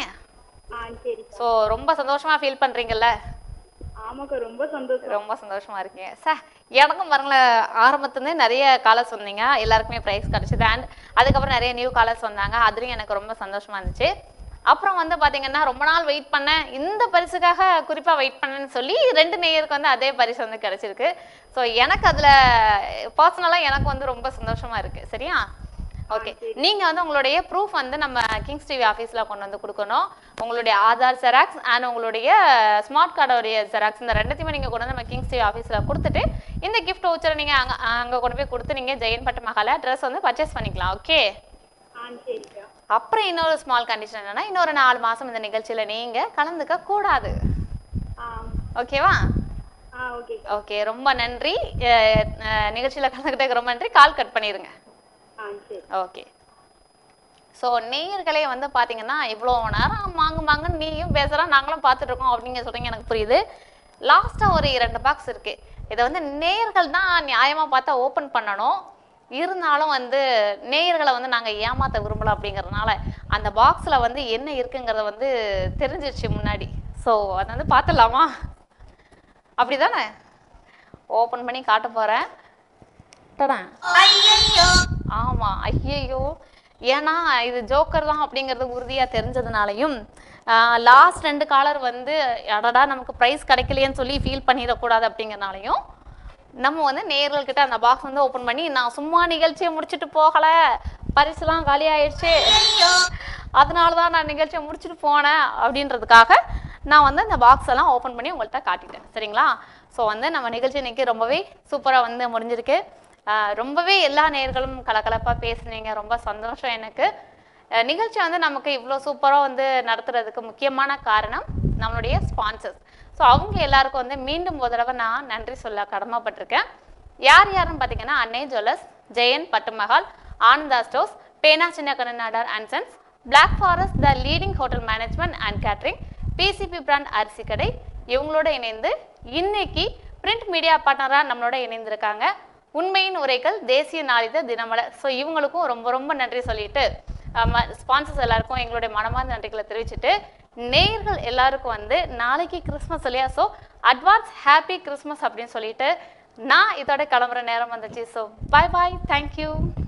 ஸோ ரொம்ப சந்தோஷமா ஃபீல் பண்ணுறீங்கல்ல ஆமாக்கா ரொம்ப சந்தோஷம் ரொம்ப சந்தோஷமா இருக்கீங்க சார் எனக்கும் பாருங்களேன் ஆரம்பத்துலேருந்து நிறைய காலர்ஸ் வந்தீங்க எல்லாருக்குமே ப்ரைஸ் கிடச்சிது அண்ட் அதுக்கப்புறம் நிறைய நியூ காலர்ஸ் வந்தாங்க அதுலேயும் எனக்கு ரொம்ப சந்தோஷமா இருந்துச்சு அப்புறம் வந்து பார்த்தீங்கன்னா ரொம்ப நாள் வெயிட் பண்ணேன் இந்த பரிசுக்காக குறிப்பாக வெயிட் பண்ணேன்னு சொல்லி ரெண்டு நேயருக்கு வந்து அதே பரிசு வந்து கிடச்சிருக்கு ஸோ எனக்கு அதில் பர்சனலாக எனக்கு வந்து ரொம்ப சந்தோஷமா இருக்கு சரியா ஓகே நீங்க வந்து உங்களுடைய ப்ரூஃப் வந்து நம்ம கிங்ஸ் டிவி ஆஃபீஸ்ல கொண்டு வந்து கொடுக்கணும் உங்களுடைய ஆதார் ஜெராக்ஸ் அண்ட் உங்களுடைய ஸ்மார்ட் கார்டோடைய ஜெராக்ஸ் இந்த ரெண்டுத்தையுமே நீங்க கொண்டு வந்து நம்ம கிங்ஸ் டிவி ஆஃபீஸ்ல கொடுத்துட்டு இந்த கிஃப்ட் வவுச்சரை நீங்க அங்க அங்க கொண்டு போய் கொடுத்து நீங்க ஜெயின் பட்டு மகால ட்ரெஸ் வந்து பர்ச்சேஸ் பண்ணிக்கலாம் ஓகே அப்புறம் இன்னொரு ஸ்மால் கண்டிஷன் என்னன்னா இன்னொரு நாலு மாசம் இந்த நிகழ்ச்சியில நீங்க கலந்துக்க கூடாது ஓகேவா ஓகே ரொம்ப நன்றி அஹ், அஹ், நிகழ்ச்சியில கலந்துக்கிட்டதுக்கு ரொம்ப நன்றி கால் கட் பண்ணிருங்க ஓகே ஸோ நேயர்களே வந்து பார்த்தீங்கன்னா இவ்வளோ நேரம் வாங்க வாங்கன்னு நீயும் பேசுகிறா நாங்களும் பார்த்துட்டு இருக்கோம் அப்படிங்க சொல்கிறீங்க எனக்கு புரியுது லாஸ்ட்டாக ஒரு இரண்டு பாக்ஸ் இருக்குது இதை வந்து நேயர்கள் தான் நியாயமாக பார்த்தா ஓப்பன் பண்ணணும் இருந்தாலும் வந்து நேயர்களை வந்து நாங்கள் ஏமாற்ற விரும்பல அப்படிங்கிறதுனால அந்த பாக்ஸில் வந்து என்ன இருக்குங்கிறத வந்து தெரிஞ்சிருச்சு முன்னாடி ஸோ அதை வந்து பார்த்துடலாமா அப்படி தானே ஓப்பன் பண்ணி காட்ட போகிறேன் டடான். ஆமா ஐயையோ ஏன்னா இது ஜோக்கர் தான் அப்படிங்கிறது உறுதியா தெரிஞ்சதுனாலையும் லாஸ்ட் ரெண்டு காலர் வந்து அடடா நமக்கு ப்ரைஸ் கிடைக்கலையேன்னு சொல்லி ஃபீல் பண்ணிடக்கூடாது அப்படிங்கிறனாலையும் நம்ம வந்து நேயர்கள்கிட்ட அந்த பாக்ஸ் வந்து ஓப்பன் பண்ணி நான் சும்மா நிகழ்ச்சியை முடிச்சுட்டு போகல பரிசுலாம் காலி ஆயிடுச்சு அதனால தான் நான் நிகழ்ச்சியை முடிச்சுட்டு போனேன் அப்படின்றதுக்காக நான் வந்து அந்த பாக்ஸ் எல்லாம் ஓப்பன் பண்ணி உங்கள்கிட்ட காட்டிட்டேன் சரிங்களா ஸோ வந்து நம்ம நிகழ்ச்சி இன்னைக்கு ரொம்பவே சூப்பராக வந்து முடிஞ்சிருக்கு ஆஹ் ரொம்பவே எல்லா நேர்களும் கலகலப்பாக பேசுனீங்க ரொம்ப சந்தோஷம் எனக்கு அஹ் நிகழ்ச்சி வந்து நமக்கு இவ்வளோ சூப்பராக வந்து நடத்துறதுக்கு முக்கியமான காரணம் நம்மளுடைய ஸ்பான்சர்ஸ் ஸோ அவங்க எல்லாருக்கும் வந்து மீண்டும் ஒரு தடவை நான் நன்றி சொல்ல கடமைப்பட்டிருக்கேன் யார் யாருன்னு பார்த்தீங்கன்னா அன்னை ஜுவல்லர்ஸ் ஜெயன் பட்டுமஹால் ஆனந்தா ஸ்டோர்ஸ் பேனா Chinna Kannanadar and sons black forest the leading hotel management and catering PCB brand அரிசி கடை இவங்களோட இணைந்து இன்னைக்கு பிரிண்ட் மீடியா பார்ட்னராக நம்மளோட இணைந்திருக்காங்க உண்மையின் உரைகள் தேசிய நாளிதழ் தினமலர் ஸோ இவங்களுக்கும் ரொம்ப ரொம்ப நன்றி சொல்லிட்டு ஸ்பான்சர்ஸ் எல்லாருக்கும் எங்களுடைய மனமார்ந்த நன்றிகளை தெரிவிச்சுட்டு நேயர்கள் எல்லாருக்கும் வந்து நாளைக்கு கிறிஸ்மஸ் இல்லையா ஸோ அட்வான்ஸ் ஹாப்பி கிறிஸ்மஸ் அப்படின்னு சொல்லிட்டு நான் இதோட கிளம்புற நேரம் வந்துச்சு ஸோ பாய் பாய் தேங்க்யூ